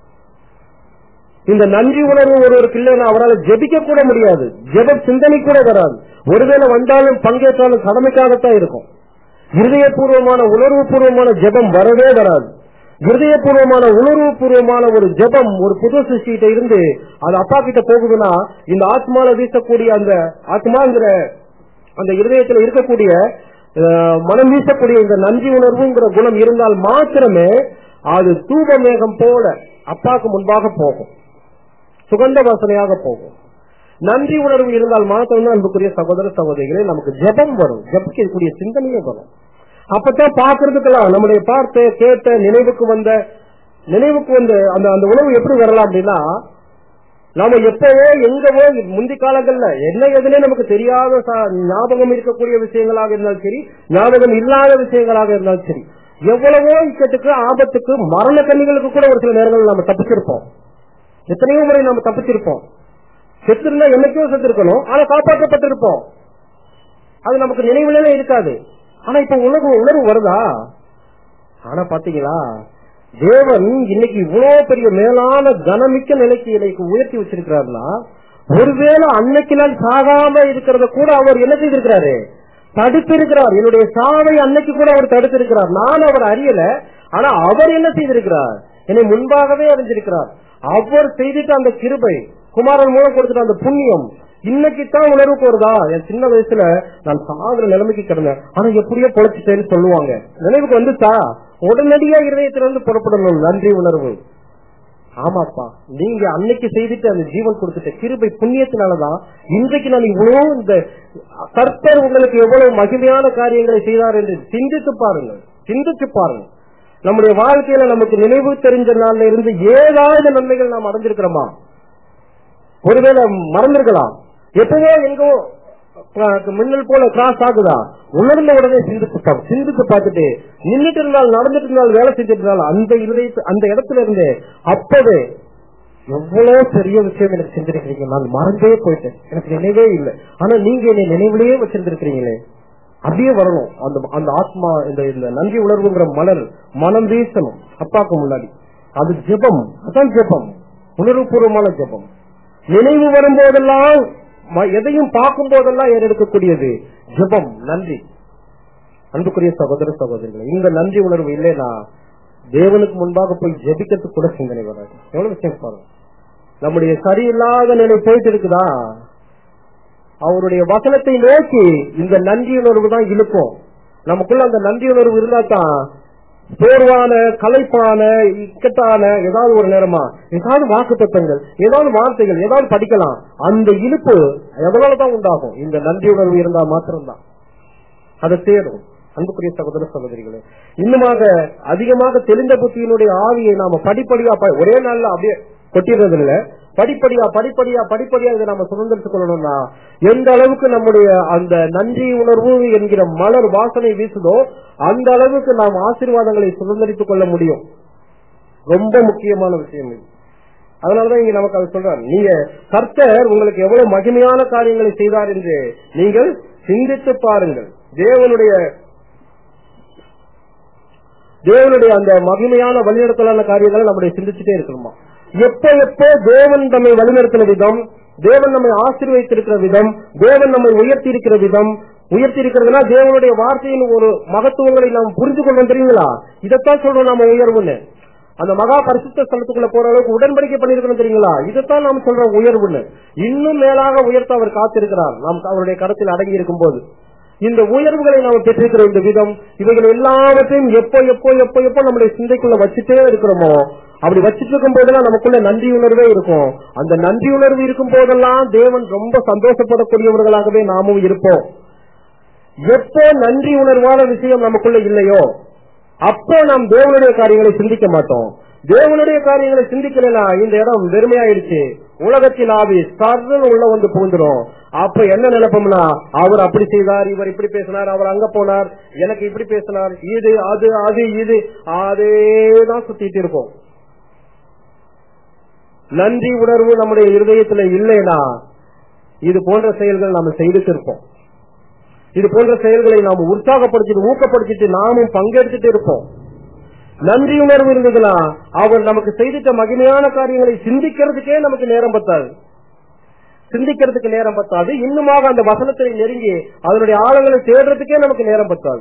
இந்த நன்றி உணர்வு ஒருவருக்கு இல்லைன்னா அவரால் ஜெபிக்க கூட முடியாது ஜெப சிந்தனை கூட வராது ஒருவேளை வந்தாலும் பங்கேற்றாலும் கடமைக்காகத்தான் இருக்கும் இருதயபூர்வமான உணர்வு பூர்வமான ஜெபம் வரவே வராது இருதயபூர்வமான உணர்வு பூர்வமான ஒரு ஜெபம் ஒரு புது சிருஷ்டிகிட்ட இருந்து அது அப்பா கிட்ட போகுதுன்னா இந்த ஆத்மால வீசக்கூடிய அந்த ஆத்மாங்கிற அந்த இருதயத்துல இருக்கக்கூடிய அஹ், மனம் வீசக்கூடிய இந்த நன்றி உணர்வுங்கிற குணம் இருந்தால் மாத்திரமே அது தூப மேகம் போல அப்பாக்கு முன்பாக போகும் சுகந்த வாசனையாக போகும் நன்றி உணர்வு இருந்தால் மாத்திரம்தான் அன்புக்குரிய சகோதர சகோதரிகளே நமக்கு ஜெபம் வரும் ஜபிக்கக்கூடிய சிந்தனையும் வரும் அப்பதான் பாக்குறதுக்கெல்லாம் நம்முடைய பார்த்த கேட்ட நினைவுக்கு வந்த நினைவுக்கு வந்த அந்த அந்த உணவு எப்படி வரலாம் அப்படின்னா நாம எப்பவோ எங்கவோ முந்தி காலங்கள்ல என்ன எதுனே நமக்கு தெரியாத ச- ஞாபகம் இருக்கக்கூடிய விஷயங்களாக இருந்தாலும் சரி ஞாபகம் இல்லாத விஷயங்களாக இருந்தாலும் சரி எவ்வளவோ இக்கட்டுக்கு ஆபத்துக்கு மரண கண்ணிகளுக்கு கூட ஒரு சில நேரங்கள் நம்ம தப்பிச்சிருப்போம் எத்தனையோ முறை நம்ம தப்பிச்சிருப்போம் செத்திருந்தா என்னைக்கோ செத்திருக்கணும் ஆனா காப்பாற்றப்பட்டிருப்போம் அது நமக்கு நினைவுல இருக்காது ஆனா இப்ப உணர்வு உணர்வு வருதா ஆனா பாத்தீங்களா தேவன் இன்னைக்கு இவ்வளவு பெரிய மேலான கனமிக்க நிலைக்கு எனக்கு உயர்த்தி வச்சிருக்கிறாருன்னா ஒருவேளை அன்னைக்கு நான் சாகாம இருக்கிறத கூட அவர் என்ன செய்திருக்கிறாரு தடுத்திருக்கிறார் என்னுடைய சாவை அன்னைக்கு கூட அவர் தடுத்திருக்கிறார் நான் அவர் அறியல ஆனா அவர் என்ன செய்திருக்கிறார் என்னை முன்பாகவே அறிஞ்சிருக்கிறார் அவர் செய்துட்டு அந்த கிருபை குமாரன் மூலம் கொடுத்துட்ட அந்த புண்ணியம் இன்னைக்கு தான் உணர்வுக்கு வருதா என் சின்ன வயசுல நான் சாகுற நிலைமைக்கு கிடந்தேன் ஆனா எப்படியோ பொழைச்சிட்டேன்னு சொல்லுவாங்க நினைவுக்கு வந்துச்சா உடனடியா இருதயத்திலிருந்து புறப்படணும் நன்றி உணர்வு ஆமாப்பா நீங்க அன்னைக்கு செய்துட்டு அந்த ஜீவன் கொடுத்துட்ட கிருபை புண்ணியத்தினாலதான் இன்றைக்கு நான் இவ்வளவு இந்த கர்த்தர் உங்களுக்கு எவ்வளவு மகிமையான காரியங்களை செய்தார் என்று சிந்தித்து பாருங்கள் சிந்தித்து பாருங்க நம்முடைய வாழ்க்கையில நமக்கு நினைவு தெரிஞ்ச நாள்ல இருந்து ஏதாவது நன்மைகள் நாம் அடைஞ்சிருக்கிறோமா ஒருவேளை மறந்திருக்கலாம் எப்பவோ எங்கோ அஹ், மின்னல் போல கிராஸ் ஆகுதா உணர்ந்த உடனே சிந்தித்து பா- சிந்தித்து பார்த்துட்டு நின்றுட்டு இருந்தால் நடந்துட்டு இருந்தால் வேலை செஞ்சுட்டு இருந்தால் அந்த இருதயத்து அந்த இடத்துல இருந்து அப்பவே எவ்வளவு பெரிய விஷயம் எனக்கு செஞ்சிருக்கிறீங்க நான் மறந்தே போயிட்டேன் எனக்கு நினைவே இல்லை ஆனா நீங்க என்னை நினைவிலேயே வச்சிருந்திருக்கிறீங்களே அப்படியே வரணும் அந்த அந்த ஆத்மா இந்த இந்த நன்றி உணர்வுங்கிற மலர் மனம் வீசணும் அப்பாக்கு முன்னாடி அது ஜெபம் அதான் ஜெபம் உணர்வுபூர்வமான ஜெபம் நினைவு வரும்போதெல்லாம் ம- எதையும் பார்க்கும் போதெல்லாம் ஏறெடுக்கக்கூடியது ஜெபம் நன்றி அன்புக்குரிய சகோதர சகோதரிகளே இந்த நன்றி உணர்வு இல்லைன்னா தேவனுக்கு முன்பாக போய் ஜெபிக்கிறதுக்கு கூட சிந்தனை வராது எவ்வளவு விஷயம் பாருங்க நம்முடைய சரியில்லாத நிலை போயிட்டு இருக்குதா அவருடைய வசனத்தை நோக்கி இந்த நன்றி உணர்வு தான் இழுக்கும் நமக்குள்ள அந்த நன்றி உணர்வு இருந்தா தான் சோர்வான களைப்பான இக்கட்டான ஏதாவது ஒரு நேரமா ஏதாவது வாக்கு தத்துவங்கள் ஏதாவது வார்த்தைகள் ஏதாவது படிக்கலாம் அந்த இழுப்பு எவ்வளவு தான் உண்டாகும் இந்த நன்றி உணர்வு இருந்தா மாத்திரம்தான் அதை தேடும் அன்புக்குரிய சகோதர சகோதரிகளே இன்னுமாக அதிகமாக தெளிந்த புத்தியினுடைய ஆவியை நாம படிப்படியா ப- ஒரே நாள்ல அப்படியே கொட்டிடுறது இல்ல படிப்படியா படிப்படியா படிப்படியா இதை நாம சுதந்திரத்துக் கொள்ளணும்னா எந்த அளவுக்கு நம்முடைய அந்த நன்றி உணர்வு என்கிற மலர் வாசனை வீசுதோ அந்த அளவுக்கு நாம் ஆசீர்வாதங்களை சுதந்திரித்துக் கொள்ள முடியும் ரொம்ப முக்கியமான விஷயம் இது அதனாலதான் இங்க நமக்கு அது சொல்றாரு நீங்க கர்த்தர் உங்களுக்கு எவ்வளவு மகிமையான காரியங்களை செய்தார் என்று நீங்கள் சிந்தித்து பாருங்கள் தேவனுடைய தேவனுடைய அந்த மகிமையான வழிநடத்தலான காரியங்களை நம்முடைய சிந்திச்சுட்டே இருக்கணுமா எப்ப எப்ப தேவன் நம்மை வழிநடத்தின விதம் தேவன் நம்மை ஆசீர்வதித்திருக்கிற விதம் தேவன் நம்மை உயர்த்தி இருக்கிற விதம் உயர்த்தி இருக்கிறதுனா தேவனுடைய வார்த்தையின் ஒரு மகத்துவங்களை நாம் புரிந்து கொள்ளணும் தெரியுங்களா இதைத்தான் சொல்றோம் நாம உயர்வுன்னு அந்த மகா பரிசுத்த ஸ்தலத்துக்குள்ள போற அளவுக்கு உடன்படிக்கை பண்ணிருக்கணும் தெரியுங்களா இதைத்தான் நாம் சொல்றோம் உயர்வுன்னு இன்னும் மேலாக உயர்த்த அவர் காத்திருக்கிறார் நாம் அவருடைய கருத்தில் அடங்கி இருக்கும் போது இந்த உயர்வுகளை நாம் பெற்றிருக்கிற இந்த விதம் இவைகள் எல்லாவற்றையும் எப்போ எப்போ எப்போ எப்போ நம்முடைய சிந்தைக்குள்ள வச்சுட்டே இருக்கிறோமோ அப்படி வச்சிட்டு இருக்கும் போதெல்லாம் நமக்குள்ள நன்றி உணர்வே இருக்கும் அந்த நன்றி உணர்வு இருக்கும் போதெல்லாம் தேவன் ரொம்ப சந்தோஷப்படக்கூடியவர்களாகவே நாமும் இருப்போம் எப்போ நன்றி உணர்வான விஷயம் நமக்குள்ள இல்லையோ அப்போ நாம் தேவனுடைய காரியங்களை சிந்திக்க மாட்டோம் தேவனுடைய காரியங்களை சிந்திக்கலனா இந்த இடம் வெறுமையாயிடுச்சு உலகத்தின் ஆவி சர்ன்னு உள்ள வந்து புகுந்துரும் அப்ப என்ன நினைப்போம்னா அவர் அப்படி செய்தார் இவர் இப்படி பேசினார் அவர் அங்க போனார் எனக்கு இப்படி பேசினார் இது அது அது இது அதேதான் சுத்திட்டு இருப்போம் நன்றி உணர்வு நம்முடைய இருதயத்துல இல்லைனா இது போன்ற செயல்கள் நாம செய்துட்டு இருப்போம் இது போன்ற செயல்களை நாம் உற்சாகப்படுத்திட்டு ஊக்கப்படுத்திட்டு நாமும் பங்கெடுத்துட்டு இருப்போம் நன்றி உணர்வு இருந்ததுன்னா அவர் நமக்கு செய்திட்ட மகிமையான காரியங்களை சிந்திக்கிறதுக்கே நமக்கு நேரம் பத்தாது சிந்திக்கிறதுக்கு நேரம் பத்தாது இன்னுமாக அந்த வசனத்தை நெருங்கி அதனுடைய ஆழங்களை தேடுறதுக்கே நமக்கு நேரம் பத்தாது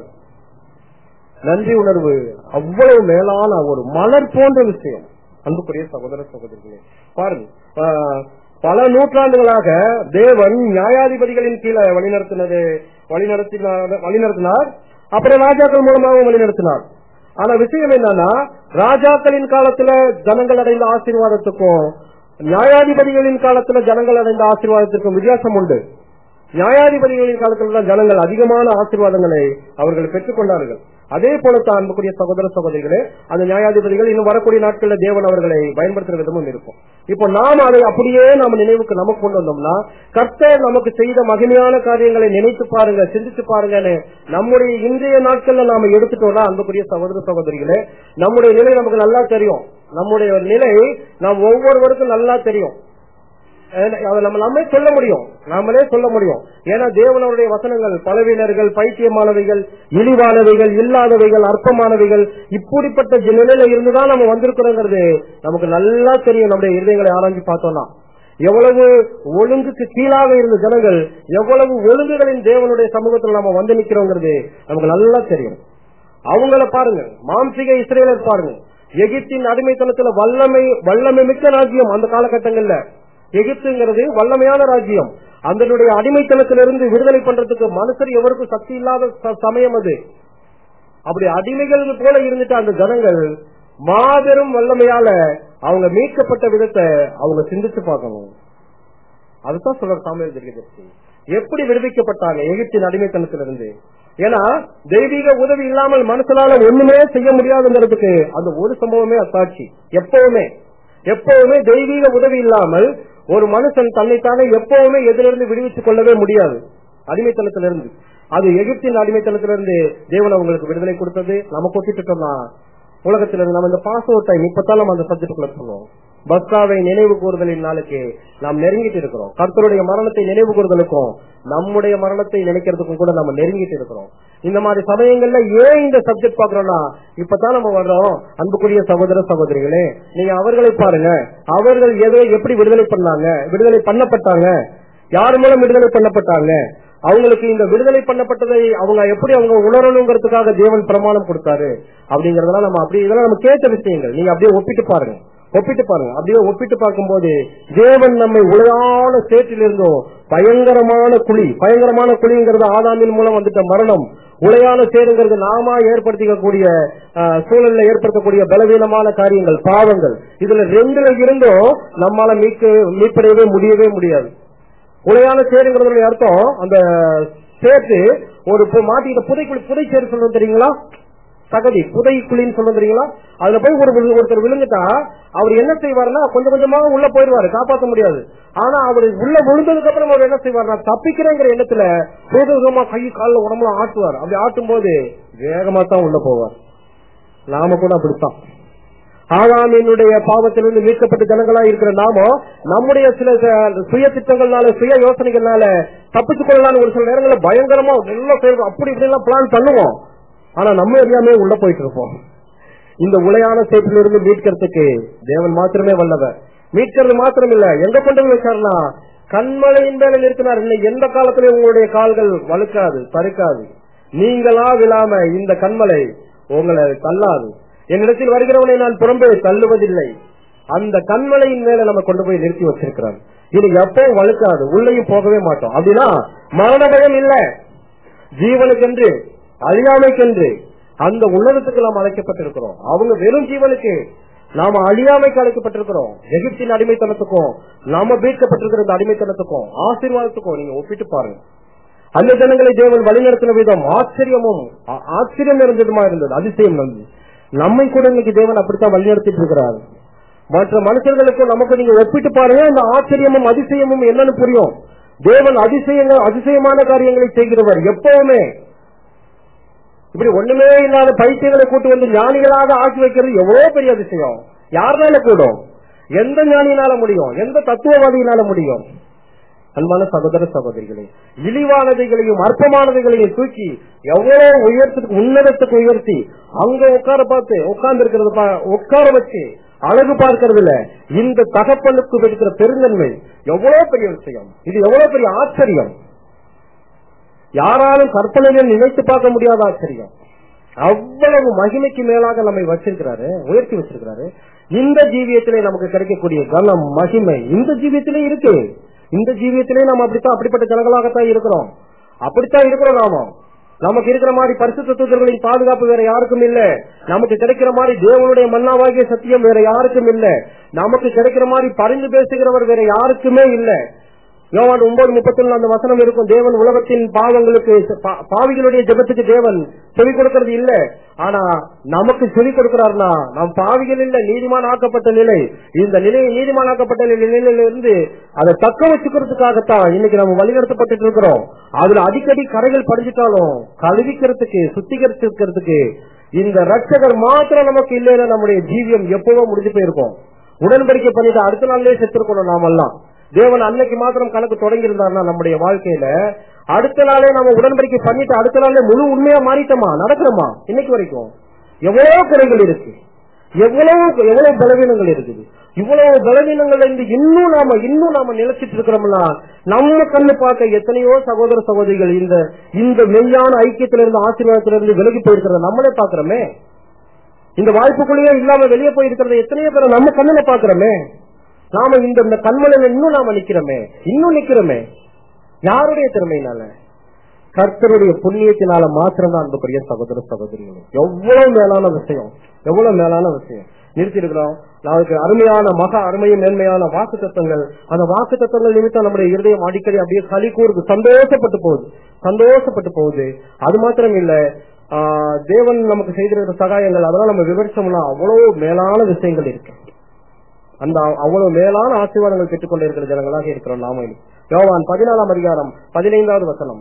நன்றி உணர்வு அவ்வளவு மேலான ஒரு மலர் போன்ற விஷயம் அன்புக்குரிய சகோதர சகோதரிகளே பாருங்க ஆஹ், பல நூற்றாண்டுகளாக தேவன் நியாயாதிபதிகளின் கீழே வழிநடத்தினது வழிநடத்தினார் வழிநடத்தினார் அப்புறம் ராஜாக்கள் மூலமாகவும் வழிநடத்தினார் ஆனா விஷயம் என்னன்னா ராஜாக்களின் காலத்துல ஜனங்கள் அடைந்த ஆசீர்வாதத்துக்கும் நியாயாதிபதிகளின் காலத்துல ஜனங்கள் அடைந்த ஆசீர்வாதத்திற்கும் வித்தியாசம் உண்டு நியாயாதிபதிகளின் காலத்துல தான் ஜனங்கள் அதிகமான ஆசீர்வாதங்களை அவர்கள் பெற்றுக் கொண்டார்கள் அதே போலத்தான் அன்புக்குரிய சகோதர சகோதரிகளே அந்த நியாயாதிபதிகள் இன்னும் வரக்கூடிய நாட்களில் தேவன் அவர்களை பயன்படுத்துற விதமும் இருக்கும் இப்போ நாம் அதை அப்படியே நம்ம நினைவுக்கு நமக்கு கொண்டு வந்தோம்னா கர்த்தர் நமக்கு செய்த மகிமையான காரியங்களை நினைத்து பாருங்க சிந்திச்சு பாருங்கன்னு நம்முடைய இன்றைய நாட்கள்ல நாம எடுத்துட்டோம்னா அன்புக்குரிய சகோதர சகோதரிகளே நம்முடைய நிலை நமக்கு நல்லா தெரியும் நம்முடைய நிலை நாம் ஒவ்வொருவருக்கும் நல்லா தெரியும் அதை நம்ம நம்மளே சொல்ல முடியும் நாமளே சொல்ல முடியும் ஏன்னா தேவனுடைய வசனங்கள் பலவீனர்கள் பைத்தியமானவைகள் இழிவானவைகள் இல்லாதவைகள் அற்பமானவைகள் இப்படிப்பட்ட ஜ- நிலையில இருந்துதான் நம்ம வந்திருக்கிறோங்கிறது நமக்கு நல்லா தெரியும் நம்முடைய இருதயங்களை ஆராய்ச்சி பார்த்தோம்னா எவ்வளவு ஒழுங்குக்கு கீழாக இருந்த ஜனங்கள் எவ்வளவு ஒழுங்குகளின் தேவனுடைய சமூகத்தில் நாம வந்து நிக்கிறோங்கிறது நமக்கு நல்லா தெரியும் அவங்கள பாருங்க மாம்சிக இஸ்ரேலர் பாருங்க எகிப்தின் அடிமைத்தனத்துல வல்லமை வல்லமை மிக்க ராஜ்யம் அந்த காலகட்டங்கள்ல எகிப்துங்கிறது வல்லமையான ராஜ்யம் அதனுடைய அடிமைத்தனத்திலிருந்து விடுதலை பண்றதுக்கு மனுஷர் எவருக்கும் சக்தி இல்லாத ச- சமயம் அது அப்படி அடிமைகள் போல இருந்துட்டு அந்த ஜனங்கள் மாபெரும் வல்லமையால அவங்க மீட்கப்பட்ட விதத்தை அவங்க சிந்திச்சு பார்க்கணும் அதுதான் சொல்ற சாமியல் தீர்க்கதரிசி எப்படி விடுவிக்கப்பட்டாங்க எகிப்தின் அடிமைத்தனத்திலிருந்து ஏன்னா தெய்வீக உதவி இல்லாமல் மனுஷனால ஒண்ணுமே செய்ய முடியாதுங்கிறதுக்கு அந்த ஒரு சம்பவமே அத்தாட்சி எப்பவுமே எப்பவுமே தெய்வீக உதவி இல்லாமல் ஒரு மனுஷன் தன்னைத்தானே எப்பவுமே எதிலிருந்து விடுவித்துக் கொள்ளவே முடியாது அடிமைத்தனத்திலிருந்து அது எகிப்தின் அடிமைத்தனத்திலிருந்து தேவன் அவங்களுக்கு விடுதலை கொடுத்தது நம்ம கொட்டிட்டோம்னா உலகத்திலிருந்து நம்ம இந்த பாஸ்போர்ட் டைம் இப்பதான் நம்ம அந்த சப்ஜெக்டுக்குள்ள சொல்லுவோம் பஸ்காவை நினைவு கூறுதலின் நாளுக்கு நாம் நெருங்கிட்டு இருக்கிறோம் கர்த்தருடைய மரணத்தை நினைவு கூறுதலுக்கும் நம்முடைய மரணத்தை நினைக்கிறதுக்கும் கூட நம்ம நெருங்கிட்டு இருக்கிறோம் இந்த மாதிரி சமயங்கள்ல ஏன் இந்த சப்ஜெக்ட் பாக்குறோம்னா இப்பதான் நம்ம வர்றோம் அன்புக்குரிய சகோதர சகோதரிகளே நீங்க அவர்களை பாருங்க அவர்கள் எதை எப்படி விடுதலை பண்ணாங்க விடுதலை பண்ணப்பட்டாங்க யார் மூலம் விடுதலை பண்ணப்பட்டாங்க அவங்களுக்கு இந்த விடுதலை பண்ணப்பட்டதை அவங்க எப்படி அவங்க உணரணுங்கிறதுக்காக தேவன் பிரமாணம் கொடுத்தாரு அப்படிங்கறதெல்லாம் நம்ம அப்படி இதெல்லாம் நம்ம கேட்ட விஷயங்கள் நீங்க அப்படியே ஒப்பிட்டு பாருங்க ஒப்பிட்டு பாருங்க அப்படியே ஒப்பிட்டு பார்க்கும்போது தேவன் நம்மை உலகான சேற்றில் இருந்தோம் பயங்கரமான குழி பயங்கரமான குழிங்கிறது ஆதாமின் மூலம் வந்துட்ட மரணம் உலையான சேருங்கிறது நாம ஏற்படுத்திக்கக்கூடிய ஆஹ், சூழல்ல ஏற்படுத்தக்கூடிய பலவீனமான காரியங்கள் பாவங்கள் இதுல ரெண்டுல இருந்தும் நம்மால மீட்க மீட்படையவே முடியவே முடியாது உலையான சேருங்கிறதுடைய அர்த்தம் அந்த சேத்து ஒரு பு- மாட்டிக்கிட்ட புதைக்குழி புதைச்சேரு சொல்லுவோம் தெரியுங்களா சகதி புதைக்குழின்னு சொல்லுவோம் தெரியுங்களா அதுல போய் ஒரு விழு- ஒருத்தர் விழுந்துட்டா அவர் என்ன செய்வாருன்னா கொஞ்சம் கொஞ்சமா உள்ள போயிருவாரு காப்பாற்ற முடியாது ஆனா அவர் உள்ள விழுந்ததுக்கு அப்புறம் அவர் என்ன செய்வாருன்னா தப்பிக்கிறேங்கிற எண்ணத்துல வேகமா கை கால்ல உடம்புல ஆட்டுவார் அப்படி ஆட்டும் போது வேகமா தான் உள்ள போவார் நாம கூட அப்படித்தான் ஆகாமியினுடைய பாவத்திலிருந்து மீட்கப்பட்ட ஜனங்களா இருக்கிற நாமோ நம்முடைய சில ச- சுய திட்டங்கள்னால சுய யோசனைகள்னால தப்பிச்சுக் கொள்ளலாம்னு ஒரு சில நேரங்களில் பயங்கரமா நல்லா செய்வோம் அப்படி இப்படி எல்லாம் பிளான் பண்ணுவோம் ஆனா நம்ம எல்லாமே உள்ள போயிட்டு இருப்போம் இந்த உலையான சேற்றிலிருந்து மீட்கிறதுக்கு தேவன் மாத்திரமே வல்லவர் மீட்கிறது மாத்திரம் இல்ல எங்க கொண்டு போய் வச்சாருன்னா கண்மலையின் மேல நிறுத்தினார் இல்லை எந்த காலத்திலயும் உங்களுடைய கால்கள் வலுக்காது தடுக்காது நீங்களா விழாம இந்த கண்மலை உங்களை தள்ளாது என்னிடத்தில் வருகிறவனை நான் புறம்பே தள்ளுவதில்லை அந்த கண்மலையின் மேல நம்ம கொண்டு போய் நிறுத்தி வச்சிருக்கிறார் இது எப்பவும் வழுக்காது உள்ளேயும் போகவே மாட்டோம் அப்படின்னா மரண பயம் இல்ல ஜீவனுக்கென்று அழியாமைக்கென்று அந்த உன்னதத்துக்கு நாம் அழைக்கப்பட்டிருக்கிறோம் அவங்க வெறும் ஜீவனுக்கு நாம அழியாமைக்கு அழைக்கப்பட்டிருக்கிறோம் எகிப்தின் அடிமைத்தனத்துக்கும் நாம மீட்கப்பட்டிருக்கிற இந்த அடிமைத்தனத்துக்கும் ஆசீர்வாதத்துக்கும் நீங்க ஒப்பிட்டு பாருங்க அந்த ஜனங்களை தேவன் வழிநடத்தின விதம் ஆச்சரியமும் ஆ- ஆச்சரியம் நிறைஞ்சதுமா இருந்தது அதிசயம் இருந்தது நம்மை கூட இன்னைக்கு தேவன் அப்படித்தான் வழிநடத்திட்டு இருக்கிறார் மற்ற மனுஷர்களுக்கும் நமக்கு நீங்க ஒப்பிட்டு பாருங்க இந்த ஆச்சரியமும் அதிசயமும் என்னன்னு புரியும் தேவன் அதிசயங்கள் அதிசயமான காரியங்களை செய்கிறவர் எப்பவுமே இப்படி ஒண்ணுமே இல்லாத பைத்தியங்களை கூட்டு வந்து ஞானிகளாக ஆக்கி வைக்கிறது எவ்வளவு பெரிய அதிசயம் யாருனால கூடும் எந்த ஞானியினால முடியும் எந்த தத்துவவாதியினால முடியும் அன்பான சகோதர சகோதரிகளே இழிவானதைகளையும் அற்பமானதைகளையும் தூக்கி எவ்வளவு உயர்த்துக்கு உன்னதத்துக்கு உயர்த்தி அங்க உட்கார பார்த்து உட்கார்ந்து இருக்கிறது உட்கார வச்சு அழகு பார்க்கறதுல இந்த தகப்பனுக்கு இருக்கிற பெருந்தன்மை எவ்வளவு பெரிய விஷயம் இது எவ்வளவு பெரிய ஆச்சரியம் யாராலும் கற்பனையில் நினைத்து பார்க்க முடியாத ஆச்சரியம் அவ்வளவு மகிமைக்கு மேலாக நம்மை வச்சிருக்கிறாரு உயர்த்தி வச்சிருக்கிறாரு இந்த ஜீவியத்திலே நமக்கு கிடைக்கக்கூடிய கனம் மகிமை இந்த ஜீவியத்திலே இருக்கு இந்த ஜீவியத்திலே நாம் அப்படித்தான் அப்படிப்பட்ட ஜனங்களாகத்தான் இருக்கிறோம் அப்படித்தான் இருக்கிறோம் நாம நமக்கு இருக்கிற மாதிரி பரிசுத்த தூதர்களின் பாதுகாப்பு வேற யாருக்கும் இல்ல நமக்கு கிடைக்கிற மாதிரி தேவனுடைய மன்னாவாகிய சத்தியம் வேற யாருக்கும் இல்ல நமக்கு கிடைக்கிற மாதிரி பரிந்து பேசுகிறவர் வேற யாருக்குமே இல்ல யோவான் ஒன்பது முப்பத்தொன்னு அந்த வசனம் இருக்கும் தேவன் உலகத்தின் பாவங்களுக்கு பா- பாவிகளுடைய ஜெபத்துக்கு தேவன் செவி கொடுக்கறது இல்ல ஆனா நமக்கு செவி கொடுக்கிறார்னா நாம் பாவிகள் இல்ல நீதிமான் ஆக்கப்பட்ட நிலை இந்த நிலை நீதிமான் ஆக்கப்பட்ட நிலையில இருந்து அதை தக்க வச்சுக்கிறதுக்காகத்தான் இன்னைக்கு நம்ம வழிநடத்தப்பட்டு இருக்கிறோம் அதுல அடிக்கடி கரைகள் படிஞ்சிட்டாலும் கழுவிக்கிறதுக்கு சுத்திகரிச்சிருக்கிறதுக்கு இந்த ரட்சகர் மாத்திரம் நமக்கு இல்லைன்னா நம்முடைய ஜீவியம் எப்பவோ முடிஞ்சு போயிருக்கும் உடன்படிக்கை பண்ணிட்டு அடுத்த நாள்லயே செத்துருக்கணும் நாமெல்லாம் தேவன் அன்னைக்கு மாத்திரம் கணக்கு தொடங்கி இருந்தாருன்னா நம்முடைய வாழ்க்கையில அடுத்த நாளே நம்ம உடன்படிக்கை பண்ணிட்டு அடுத்த நாளே முழு உண்மையா மாறிட்டோமா நடக்கிறோமா இன்னைக்கு வரைக்கும் எவ்வளவு குறைகள் இருக்கு எவ்வளவு எவ்வளவு பலவீனங்கள் இருக்குது இவ்வளவு பலவீனங்கள் இருந்து இன்னும் நாம இன்னும் நாம நிலைச்சிட்டு இருக்கிறோம்னா நம்ம கண்ணு பார்க்க எத்தனையோ சகோதர சகோதரிகள் இந்த இந்த மெய்யான ஐக்கியத்திலிருந்து ஆசீர்வாதத்திலிருந்து விலகி போயிருக்கிறத நம்மளே பாக்குறோமே இந்த வாய்ப்புக்குள்ளேயே இல்லாம வெளியே போயிருக்கிறத எத்தனையோ பேரை நம்ம கண்ணுல பாக்குறோமே நாம இந்த இந்த கண்மலையில இன்னும் நாம நிக்கிறோமே இன்னும் நிக்கிறோமே யாருடைய திறமையினால கர்த்தருடைய புண்ணியத்தினால மாத்திரம் தான் அன்புக்குரிய சகோதர சகோதரிகள் எவ்வளவு மேலான விஷயம் எவ்வளவு மேலான விஷயம் நிறுத்தி இருக்கிறோம் நமக்கு அருமையான மகா அருமையும் மேன்மையான வாக்கு தத்துவங்கள் அந்த வாக்கு தத்துவங்கள் நிமித்தம் நம்முடைய இருதயம் அடிக்கடி அப்படியே களி கூறுது சந்தோஷப்பட்டு போகுது சந்தோஷப்பட்டு போகுது அது மாத்திரம் இல்ல ஆஹ், தேவன் நமக்கு செய்திருக்கிற சகாயங்கள் அதெல்லாம் நம்ம விவரிச்சோம்னா அவ்வளவு மேலான விஷயங்கள் இருக்கு அந்த அவ்வளவு மேலான ஆசீர்வாதங்கள் பெற்றுக்கொண்டு இருக்கிற ஜனங்களாக இருக்கிறோம் நாம யோவான் பதினாலாம் அதிகாரம் பதினைந்தாவது வசனம்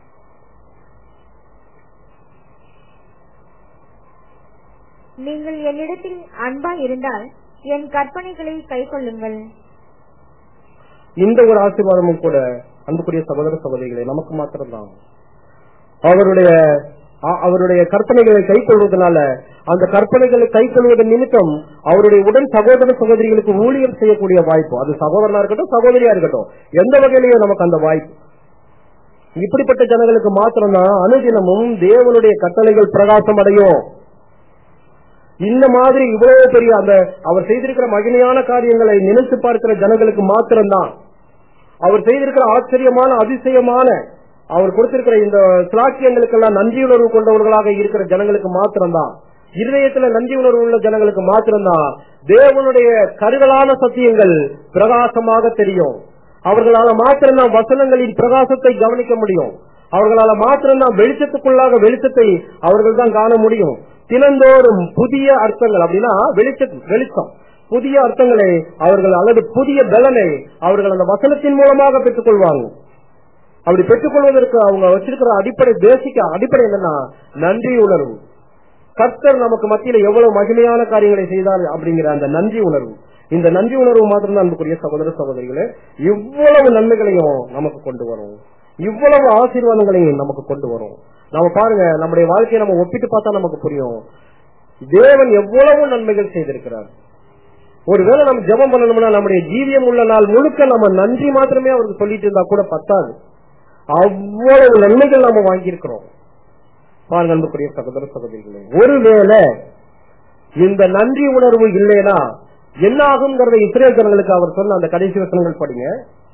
நீங்கள் என்னிடத்தில் அன்பாய் இருந்தால் என் கற்பனைகளை கைக்கொள்ளுங்கள் இந்த ஒரு ஆசீர்வாதமும் கூட அன்புக்குரிய சகோதர சகோதரிகளே நமக்கு மாத்திரம்தான் அவருடைய அ- அவருடைய கற்பனைகளை கைக்கொள்வதனால அந்த கற்பனைகளை கைக்கொள்வதன் நிமித்தம் அவருடைய உடன் சகோதர சகோதரிகளுக்கு ஊழியர் செய்யக்கூடிய வாய்ப்பு அது சகோதரனா இருக்கட்டும் சகோதரியா இருக்கட்டும் எந்த வகையிலேயும் நமக்கு அந்த வாய்ப்பு இப்படிப்பட்ட ஜனங்களுக்கு மாத்திரம்தான் அனுதினமும் தேவனுடைய கட்டளைகள் பிரகாசம் அடையும் இந்த மாதிரி இவ்வளவு பெரிய அந்த அவர் செய்திருக்கிற மகிமையான காரியங்களை நினைத்து பார்க்கிற ஜனங்களுக்கு மாத்திரம்தான் அவர் செய்திருக்கிற ஆச்சரியமான அதிசயமான அவர் கொடுத்திருக்கிற இந்த சிலாக்கியங்களுக்கெல்லாம் நன்றியுணர்வு கொண்டவர்களாக இருக்கிற ஜனங்களுக்கு மாத்திரம்தான் இருதயத்துல நன்றி உணர்வு உள்ள ஜனங்களுக்கு மாத்திரம்தான் தேவனுடைய கருகலான சத்தியங்கள் பிரகாசமாக தெரியும் அவர்களால மாத்திரம்தான் வசனங்களின் பிரகாசத்தை கவனிக்க முடியும் அவர்களால மாத்திரம்தான் வெளிச்சத்துக்குள்ளாக வெளிச்சத்தை அவர்கள் தான் காண முடியும் தினந்தோறும் புதிய அர்த்தங்கள் அப்படின்னா வெளிச்ச வெளிச்சம் புதிய அர்த்தங்களை அவர்கள் அல்லது புதிய பலனை அவர்கள் அந்த வசனத்தின் மூலமாக பெற்றுக் கொள்வாங்க அப்படி பெற்றுக்கொள்வதற்கு அவங்க வச்சிருக்கிற அடிப்படை பேசிக்க அடிப்படை என்னன்னா நன்றி உணர்வு கர்த்தர் நமக்கு மத்தியில எவ்வளவு மகிமையான காரியங்களை செய்தார் அப்படிங்கிற அந்த நன்றி உணர்வு இந்த நன்றி உணர்வு மாத்திரம்தான் அன்புக்குரிய சகோதர சகோதரிகளே இவ்வளவு நன்மைகளையும் நமக்கு கொண்டு வரும் இவ்வளவு ஆசீர்வாதங்களையும் நமக்கு கொண்டு வரும் நம்ம பாருங்க நம்முடைய வாழ்க்கையை நம்ம ஒப்பிட்டு பார்த்தா நமக்கு புரியும் தேவன் எவ்வளவு நன்மைகள் செய்திருக்கிறார் ஒருவேளை நம்ம ஜெபம் பண்ணணும்னா நம்முடைய ஜீவியம் உள்ள நாள் முழுக்க நம்ம நன்றி மாத்திரமே அவருக்கு சொல்லிட்டு இருந்தா கூட பத்தாது அவ்வளவு நன்மைகள் நாம வாங்கியிருக்கிறோம் பாருங்க அன்புக்குரிய சகோதர சகோதரிகளே ஒருவேளை இந்த நன்றி உணர்வு இல்லைனா என்ன ஆகுங்கிறத இஸ்ரேல் ஜனங்களுக்கு அவர் சொன்ன அந்த கடைசி வசனங்கள் படிங்க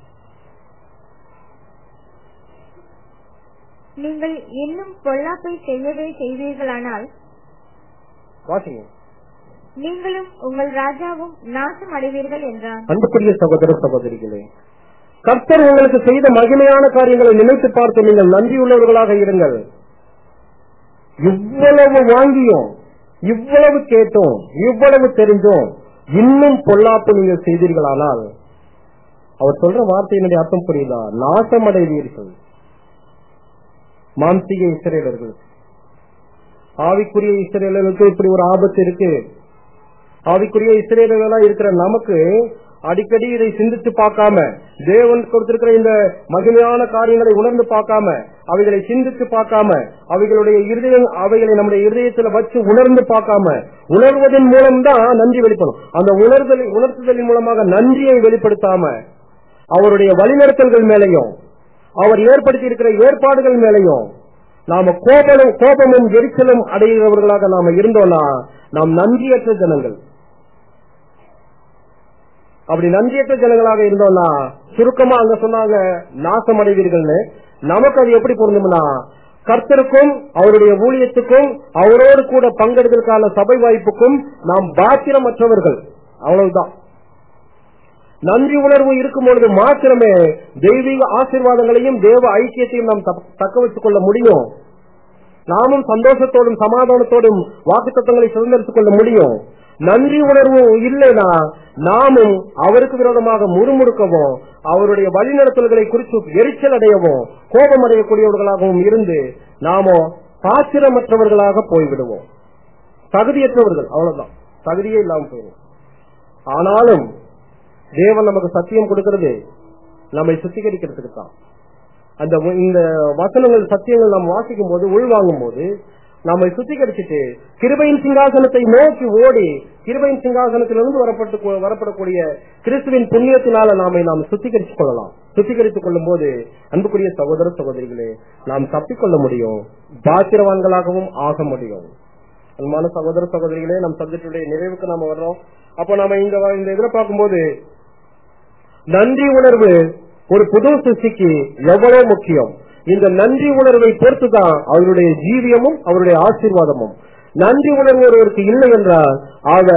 நீங்கள் இன்னும் பொல்லாப்பை செய்யவே செய்வீர்களானால் வாசிங்க நீங்களும் உங்கள் ராஜாவும் நாசம் அடைவீர்கள் என்றான் அன்புக்குரிய சகோதர சகோதரிகளே கர்த்தர் உங்களுக்கு செய்த மகிமையான காரியங்களை நினைத்து பார்த்து நீங்கள் நன்றியுள்ளவர்களாக இருங்கள் இவ்வளவு வாங்கியும் இவ்வளவு கேட்டோம் இவ்வளவு தெரிஞ்சோம் இன்னும் பொல்லாப்பு நீங்கள் செய்தீர்களானால் அவர் சொல்ற வார்த்தையினுடைய அர்த்தம் புரியுதா நாசமடைவீர்கள் மாம்சீக இஸ்ரேலர்கள் ஆவிக்குரிய இஸ்ரேலர்களுக்கு இப்படி ஒரு ஆபத்து இருக்கு ஆவிக்குரிய இஸ்ரேலர்களா இருக்கிற நமக்கு அடிக்கடி இதை சிந்தித்து பார்க்காம தேவன் கொடுத்திருக்கிற இந்த மகிமையான காரியங்களை உணர்ந்து பார்க்காம அவைகளை சிந்தித்து பார்க்காம அவைகளுடைய இருதயம் அவைகளை நம்முடைய இருதயத்துல வச்சு உணர்ந்து பார்க்காம உணர்வதன் மூலம்தான் நன்றி வெளிப்படும் அந்த உணர்தல் உணர்த்துதலின் மூலமாக நன்றியை வெளிப்படுத்தாம அவருடைய வழிநடத்தல்கள் மேலையும் அவர் ஏற்படுத்தி இருக்கிற ஏற்பாடுகள் மேலையும் நாம கோபமும் கோபமும் எரிச்சலும் அடைகிறவர்களாக நாம இருந்தோம்னா நாம் நன்றியற்ற ஜனங்கள் அப்படி நன்றியற்ற ஜனங்களாக இருந்தோம்னா சுருக்கமா அங்க சொன்னாங்க நாசமடைவீர்கள்னு நமக்கு அது எப்படி பொருந்தும்னா கர்த்தருக்கும் அவருடைய ஊழியத்துக்கும் அவரோடு கூட பங்கெடுதலுக்கான சபை வாய்ப்புக்கும் நாம் பாத்திரமற்றவர்கள் அவ்வளவுதான் நன்றி உணர்வு இருக்கும் பொழுது மாத்திரமே தெய்வீக ஆசீர்வாதங்களையும் தேவ ஐக்கியத்தையும் நாம் தக்க- தக்க வைத்துக் கொள்ள முடியும் நாமும் சந்தோஷத்தோடும் சமாதானத்தோடும் வாக்கு தத்தங்களை சுதந்திரித்துக் கொள்ள முடியும் நன்றி உணர்வு இல்லைனா நாமும் அவருக்கு விரோதமாக முறுமுறுக்கவும் அவருடைய வழிநடத்தல்களை குறித்து எரிச்சல் அடையவும் கோபம் அடையக்கூடியவர்களாகவும் இருந்து நாமோ பாத்திரமற்றவர்களாக போய்விடுவோம் தகுதியற்றவர்கள் அவ்வளவுதான் தகுதியே இல்லாம போயிடும் ஆனாலும் தேவன் நமக்கு சத்தியம் கொடுக்கிறது நம்மை சுத்திகரிக்கிறதுக்கு தான் அந்த வ- இந்த வசனங்கள் சத்தியங்கள் நாம் வாசிக்கும் போது உள்வாங்கும் போது நம்மை சுத்திகரிச்சுட்டு கிருபையின் சிங்காசனத்தை நோக்கி ஓடி கிருபையின் சிங்காசனத்திலிருந்து வரப்பட்டு கொ- வரப்படக்கூடிய கிறிஸ்துவின் புண்ணியத்தினால நாமை நாம் சுத்திகரித்துக் கொள்ளலாம் சுத்திகரித்துக் கொள்ளும் போது அன்புக்குரிய சகோதர சகோதரிகளே நாம் தப்பிக்கொள்ள முடியும் பாத்திரவான்களாகவும் ஆக முடியும் அன்பான சகோதர சகோதரிகளே நம் சப்ஜெக்டுடைய நிறைவுக்கு நாம வர்றோம் அப்போ நாம இந்த வ- இந்த இதுல பார்க்கும்போது நன்றி உணர்வு ஒரு புது சிருஷ்டிக்கு எவ்வளவு முக்கியம் இந்த நன்றி உணர்வை பொறுத்துதான் அவருடைய ஜீவியமும் அவருடைய ஆசீர்வாதமும் நன்றி உணர்வு ஒருவருக்கு இல்லை என்றால் அவர்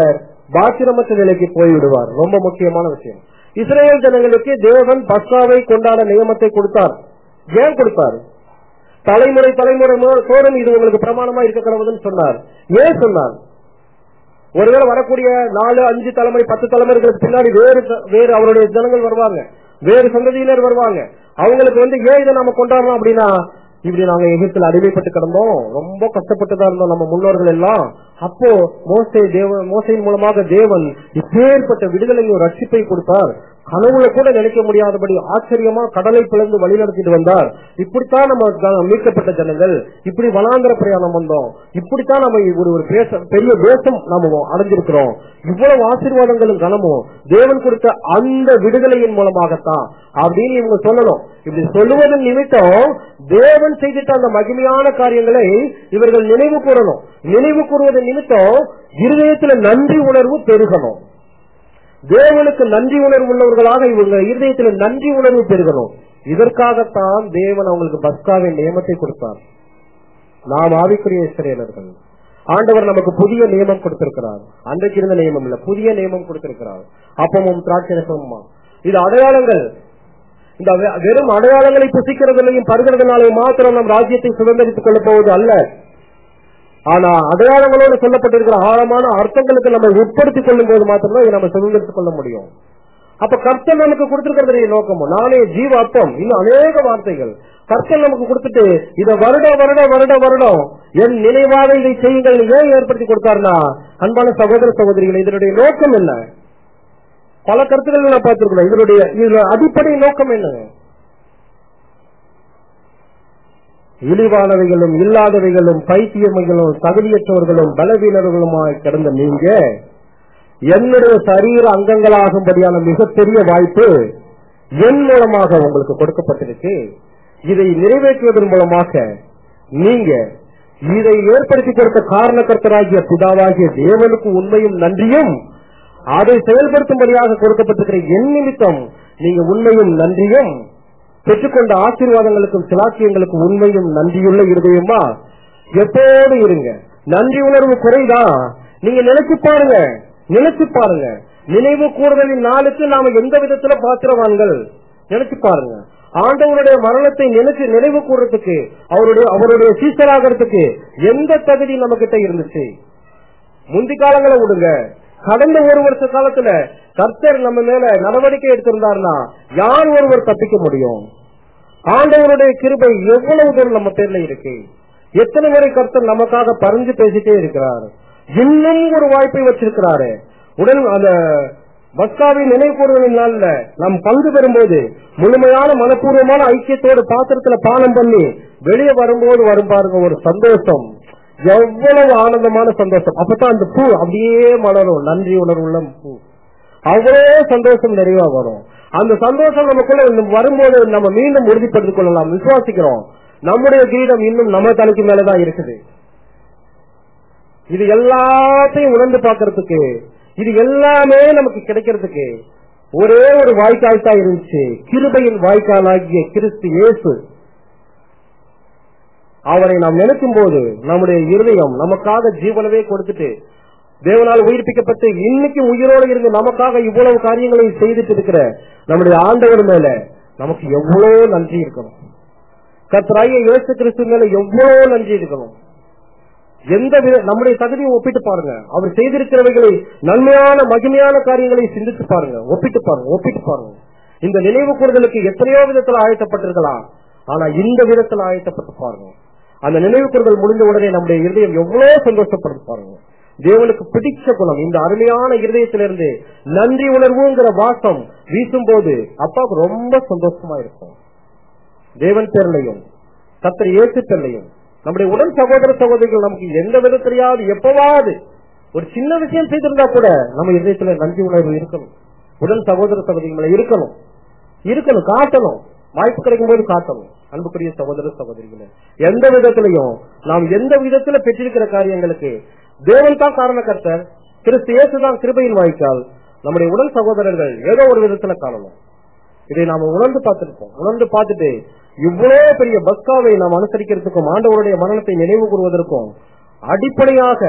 பாத்திரமற்ற நிலைக்கு போய்விடுவார் ரொம்ப முக்கியமான விஷயம் இஸ்ரேல் ஜனங்களுக்கு தேவன் பஸ்காவை கொண்டாட நியமத்தை கொடுத்தார் ஏன் கொடுத்தார் தலைமுறை தலைமுறை மு- தோறும் இது உங்களுக்கு பிரமாணமா இருக்க கடவுதுன்னு சொன்னார் ஏன் சொன்னார் ஒருவேளை வரக்கூடிய நாலு அஞ்சு தலைமுறை பத்து தலைமுறைகளுக்கு பின்னாடி வேறு த- வேறு அவருடைய ஜனங்கள் வருவாங்க வேறு சந்ததியினர் வருவாங்க அவங்களுக்கு வந்து ஏன் இதை நம்ம கொண்டாடணும் அப்படின்னா இப்படி நாங்க எகிப்தில் அடிமைப்பட்டு கிடந்தோம் ரொம்ப கஷ்டப்பட்டுதான் இருந்தோம் நம்ம முன்னோர்கள் எல்லாம் அப்போ மோசை தேவ மோசையின் மூலமாக தேவன் இப்பேற்பட்ட விடுதலையும் ரட்சிப்பை கொடுத்தார் கனவுல கூட நினைக்க முடியாதபடி ஆச்சரியமா கடலை பிளந்து வழி நடத்திட்டு வந்தார் இப்படித்தான் நம்ம க- மீட்கப்பட்ட ஜனங்கள் இப்படி வனாந்திர பிரயாணம் வந்தோம் இப்படித்தான் நம்ம ஒரு ஒரு பேச- பெரிய தேசம் நாம அடைஞ்சிருக்கிறோம் இவ்வளவு ஆசீர்வாதங்களும் கனமும் தேவன் கொடுத்த அந்த விடுதலையின் மூலமாகத்தான் அப்படின்னு இவங்க சொல்லணும் இப்படி சொல்லுவதன் நிமித்தம் தேவன் செய்திட்ட அந்த மகிமையான காரியங்களை இவர்கள் நினைவு கூறணும் நினைவு கூறுவதன் நிமித்தம் இருதயத்துல நன்றி உணர்வு பெருகணும் தேவனுக்கு நன்றி உணர்வு உள்ளவர்களாக இவங்க இருதயத்துல நன்றி உணர்வு பெருகணும் இதற்காகத்தான் தேவன் அவங்களுக்கு பஸ்காவின் நியமத்தை கொடுத்தார் நாம் ஆவிக்குரிய இஸ்ரேலர்கள் ஆண்டவர் நமக்கு புதிய நியமம் கொடுத்திருக்கிறார் அன்றைக்கு இருந்த நியமம் இல்ல புதிய நியமம் கொடுத்திருக்கிறார் அப்பமும் திராட்சரசமுமா இது அடையாளங்கள் இந்த வெ- வெறும் அடையாளங்களை புசிக்கிறதுலையும் பருகிறதுனாலையும் மாத்திரம் நம் ராஜ்யத்தை சுதந்திரித்துக் கொள்ளப் போவது அல்ல ஆனா அடையாளங்களோடு சொல்லப்பட்டிருக்கிற ஆழமான அர்த்தங்களுக்கு நம்ம உட்படுத்திக் கொள்ளும் போது மாத்திரம்தான் இதை நம்ம சுதந்திரித்துக் கொள்ள முடியும் அப்ப கர்த்தர் நமக்கு கொடுத்திருக்கிறது நோக்கமும் நானே ஜீவ அப்பம் இன்னும் அநேக வார்த்தைகள் கர்த்தர் நமக்கு கொடுத்துட்டு இத வருட வருட வருட வருடம் என் நினைவாக இதை செய்யுங்கள் ஏன் ஏற்படுத்தி கொடுத்தாருன்னா அன்பான சகோதர சகோதரிகள் இதனுடைய நோக்கம் என்ன பல கருத்துக்கள் நான் பார்த்திருக்கிறோம் இதனுடைய இதுல அடிப்படை நோக்கம் என்ன இழிவானவைகளும் இல்லாதவைகளும் பைத்தியமைகளும் தகுதியற்றவர்களும் பலவீனர்களுமாய் கிடந்த நீங்க என்னுடைய சரீர அங்கங்களாகும்படியான மிகப்பெரிய வாய்ப்பு என் மூலமாக உங்களுக்கு கொடுக்கப்பட்டிருக்கு இதை நிறைவேற்றுவதன் மூலமாக நீங்க இதை ஏற்படுத்தி கொடுத்த காரணக்கர்த்தராகிய பிதாவாகிய தேவனுக்கு உண்மையும் நன்றியும் அதை செயல்படுத்தும்படியாக கொடுக்கப்பட்டிருக்கிற என் நிமித்தம் நீங்க உண்மையும் நன்றியும் பெற்றுக்கொண்ட ஆசீர்வாதங்களுக்கும் சிலாக்கியங்களுக்கும் உண்மையும் நன்றியுள்ள இருதயமா எப்போது இருங்க நன்றி உணர்வு குறைதா நீங்க நினைச்சு பாருங்க நினைச்சு பாருங்க நினைவு கூறுதலின் நாளுக்கு நாம எந்த விதத்துல பாத்திரவான்கள் நினைச்சு பாருங்க ஆண்டவருடைய மரணத்தை நினைச்சு நினைவு கூறுறதுக்கு அவருடைய அவருடைய சீசராகிறதுக்கு எந்த தகுதி நம்ம கிட்ட இருந்துச்சு முந்தி காலங்களை விடுங்க கடந்த ஒரு வருஷ காலத்துல கர்த்தர் நம்ம மேல நடவடிக்கை எடுத்திருந்தாருன்னா யார் ஒருவர் தப்பிக்க முடியும் ஆண்டவருடைய கிருபை எவ்வளவு தூரம் நம்ம பேர்ல இருக்கு எத்தனை முறை கர்த்தர் நமக்காக பறிஞ்சு பேசிட்டே இருக்கிறார் இன்னும் ஒரு வாய்ப்பை வச்சிருக்கிறாரு உடன் அந்த பஸ்காவின் நினைவு கூறுவதின் நாள்ல நாம் பங்கு பெறும்போது முழுமையான மனப்பூர்வமான ஐக்கியத்தோடு பாத்திரத்துல பானம் பண்ணி வெளியே வரும்போது வரும் பாருங்க ஒரு சந்தோஷம் எவ்வளவு ஆனந்தமான சந்தோஷம் அப்பதான் அந்த பூ அப்படியே மலரும் நன்றி உணர்வுள்ள பூ அவ்வளோ சந்தோஷம் நிறைவா வரும் அந்த சந்தோஷம் நமக்குள்ள இன்னும் வரும்போது நம்ம மீண்டும் உறுதிப்படுத்திக் கொள்ளலாம் விசுவாசிக்கிறோம் நம்முடைய கிரீடம் இன்னும் நம்ம தலைக்கு மேலதான் இருக்குது இது எல்லாத்தையும் உணர்ந்து பார்க்கறதுக்கு இது எல்லாமே நமக்கு கிடைக்கிறதுக்கு ஒரே ஒரு வாய்க்கால் தான் இருந்துச்சு கிருபையின் வாய்க்காலாகிய கிறிஸ்து இயேசு அவரை நாம் நினைக்கும் போது நம்முடைய இருதயம் நமக்காக ஜீவனவே கொடுத்துட்டு தேவனால் உயிர்ப்பிக்கப்பட்டு இன்னைக்கு உயிரோடு இருந்து நமக்காக இவ்வளவு காரியங்களை செய்துட்டு இருக்கிற நம்முடைய ஆண்டவர் மேல நமக்கு எவ்வளவு நன்றி இருக்கணும் கத்தராய இயேசு கிறிஸ்து மேல எவ்வளவு நன்றி இருக்கணும் எந்த வித நம்முடைய தகுதியை ஒப்பிட்டு பாருங்க அவர் செய்திருக்கிறவைகளை நன்மையான மகிமையான காரியங்களை சிந்தித்து பாருங்க ஒப்பிட்டு பாருங்க ஒப்பிட்டு பாருங்க இந்த நினைவு கூறுதலுக்கு எத்தனையோ விதத்துல ஆயத்தப்பட்டிருக்கலாம் ஆனா இந்த விதத்துல ஆயத்தப்பட்டு பாருங்க அந்த நினைவு கூறுதல் முடிந்த உடனே நம்முடைய இருதயம் எவ்வளவு சந்தோஷப்படுது பாருங்க தேவனுக்கு பிடிச்ச குணம் இந்த அருமையான இருதயத்திலிருந்து நன்றி உணர்வுங்கிற வாசம் வீசும் போது அப்பாவுக்கு ரொம்ப சந்தோஷமா இருக்கும் தேவன் பேர்லையும் கத்தர் இயேசு பேர்லையும் நம்முடைய உடன் சகோதர சகோதரிகள் நமக்கு எந்த விதத்திலையாவது எப்பவாவது ஒரு சின்ன விஷயம் செய்திருந்தா கூட நம்ம இதயத்துல நன்றி உணர்வு இருக்கணும் உடன் சகோதர சகோதரிகளை இருக்கணும் இருக்கணும் காட்டணும் வாய்ப்பு கிடைக்கும் போது காட்டணும் அன்புக்குரிய சகோதர சகோதரிகளை எந்த விதத்திலையும் நாம் எந்த விதத்துல பெற்றிருக்கிற காரியங்களுக்கு தேவன் தான் காரணக்கர்த்தர் கிறிஸ்து இயேசு தான் கிருபையின் வாய்க்கால் நம்முடைய உடன் சகோதரர்கள் ஏதோ ஒரு விதத்துல காணணும் இதை நாம உணர்ந்து பார்த்திருக்கோம் உணர்ந்து பார்த்துட்டு இவ்வளவு பெரிய பஸ்காவை நாம் அனுசரிக்கிறதுக்கும் ஆண்டவருடைய மரணத்தை நினைவு கூறுவதற்கும் அடிப்படையாக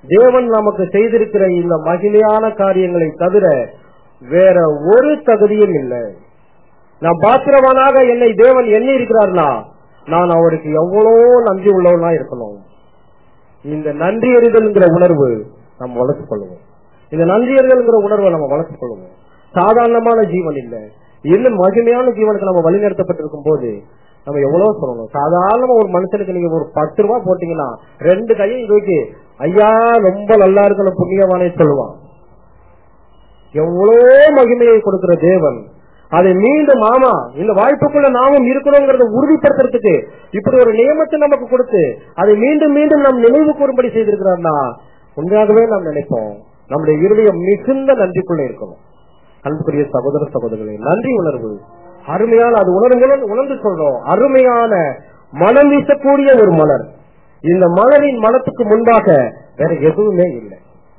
தேவன் நமக்கு செய்திருக்கிற இந்த மகிமையான காரியங்களை தவிர வேற ஒரு தகுதியும் இல்லை நான் பாத்திரவானாக என்னை தேவன் எண்ணி இருக்கிறார்னா நான் அவருக்கு எவ்வளவு நன்றி உள்ளவனா இருக்கணும் இந்த நன்றி அறிதல்ங்கிற உணர்வு நம்ம வளர்த்துக் கொள்ளுவோம் இந்த நன்றி அறிதல்ங்கிற உணர்வை நம்ம வளர்த்துக் கொள்ளுவோம் சாதாரணமான ஜீவன் இல்ல இன்னும் மகிமையான ஜீவனுக்கு நம்ம வழிநடத்தப்பட்டிருக்கும் போது நம்ம எவ்வளவு சொல்லணும் சாதாரணமா ஒரு மனுஷனுக்கு நீங்க ஒரு பத்து ரூபாய் போட்டீங்கன்னா ரெண்டு கையும் தூக்கி ஐயா ரொம்ப நல்லா இருக்கணும் புண்ணியவானே சொல்லுவான் எவ்வளோ மகிமையை கொடுக்கிற தேவன் அதை மீண்டும் ஆமா இந்த வாய்ப்புக்குள்ள நாமும் இருக்கணுங்கிறத உறுதிப்படுத்துறதுக்கு இப்படி ஒரு நியமத்தை நமக்கு கொடுத்து அதை மீண்டும் மீண்டும் நாம் நினைவு கூறும்படி செய்திருக்கிறார்னா உண்மையாகவே நாம் நினைப்போம் நம்முடைய இருதயம் மிகுந்த நன்றிக்குள்ள இருக்கணும் அன்புக்குரிய சகோதர சகோதரர்களே நன்றி உணர்வு அருமையான அது உணர்வுடன் உணர்ந்து சொல்றோம் அருமையான மனம் வீசக்கூடிய ஒரு மலர் இந்த மலரின் மனத்துக்கு முன்பாக வேற எதுவுமே இல்லை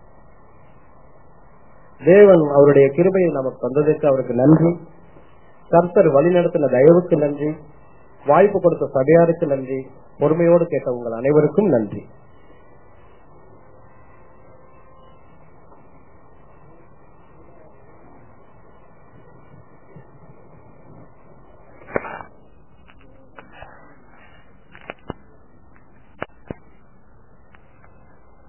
தேவன் அவருடைய கிருபையை நமக்கு தந்ததற்கு அவருக்கு நன்றி கர்த்தர் வழிநடத்தின தயவுக்கு நன்றி வாய்ப்பு கொடுத்த சபையாருக்கு நன்றி பொறுமையோடு கேட்ட உங்கள் அனைவருக்கும் நன்றி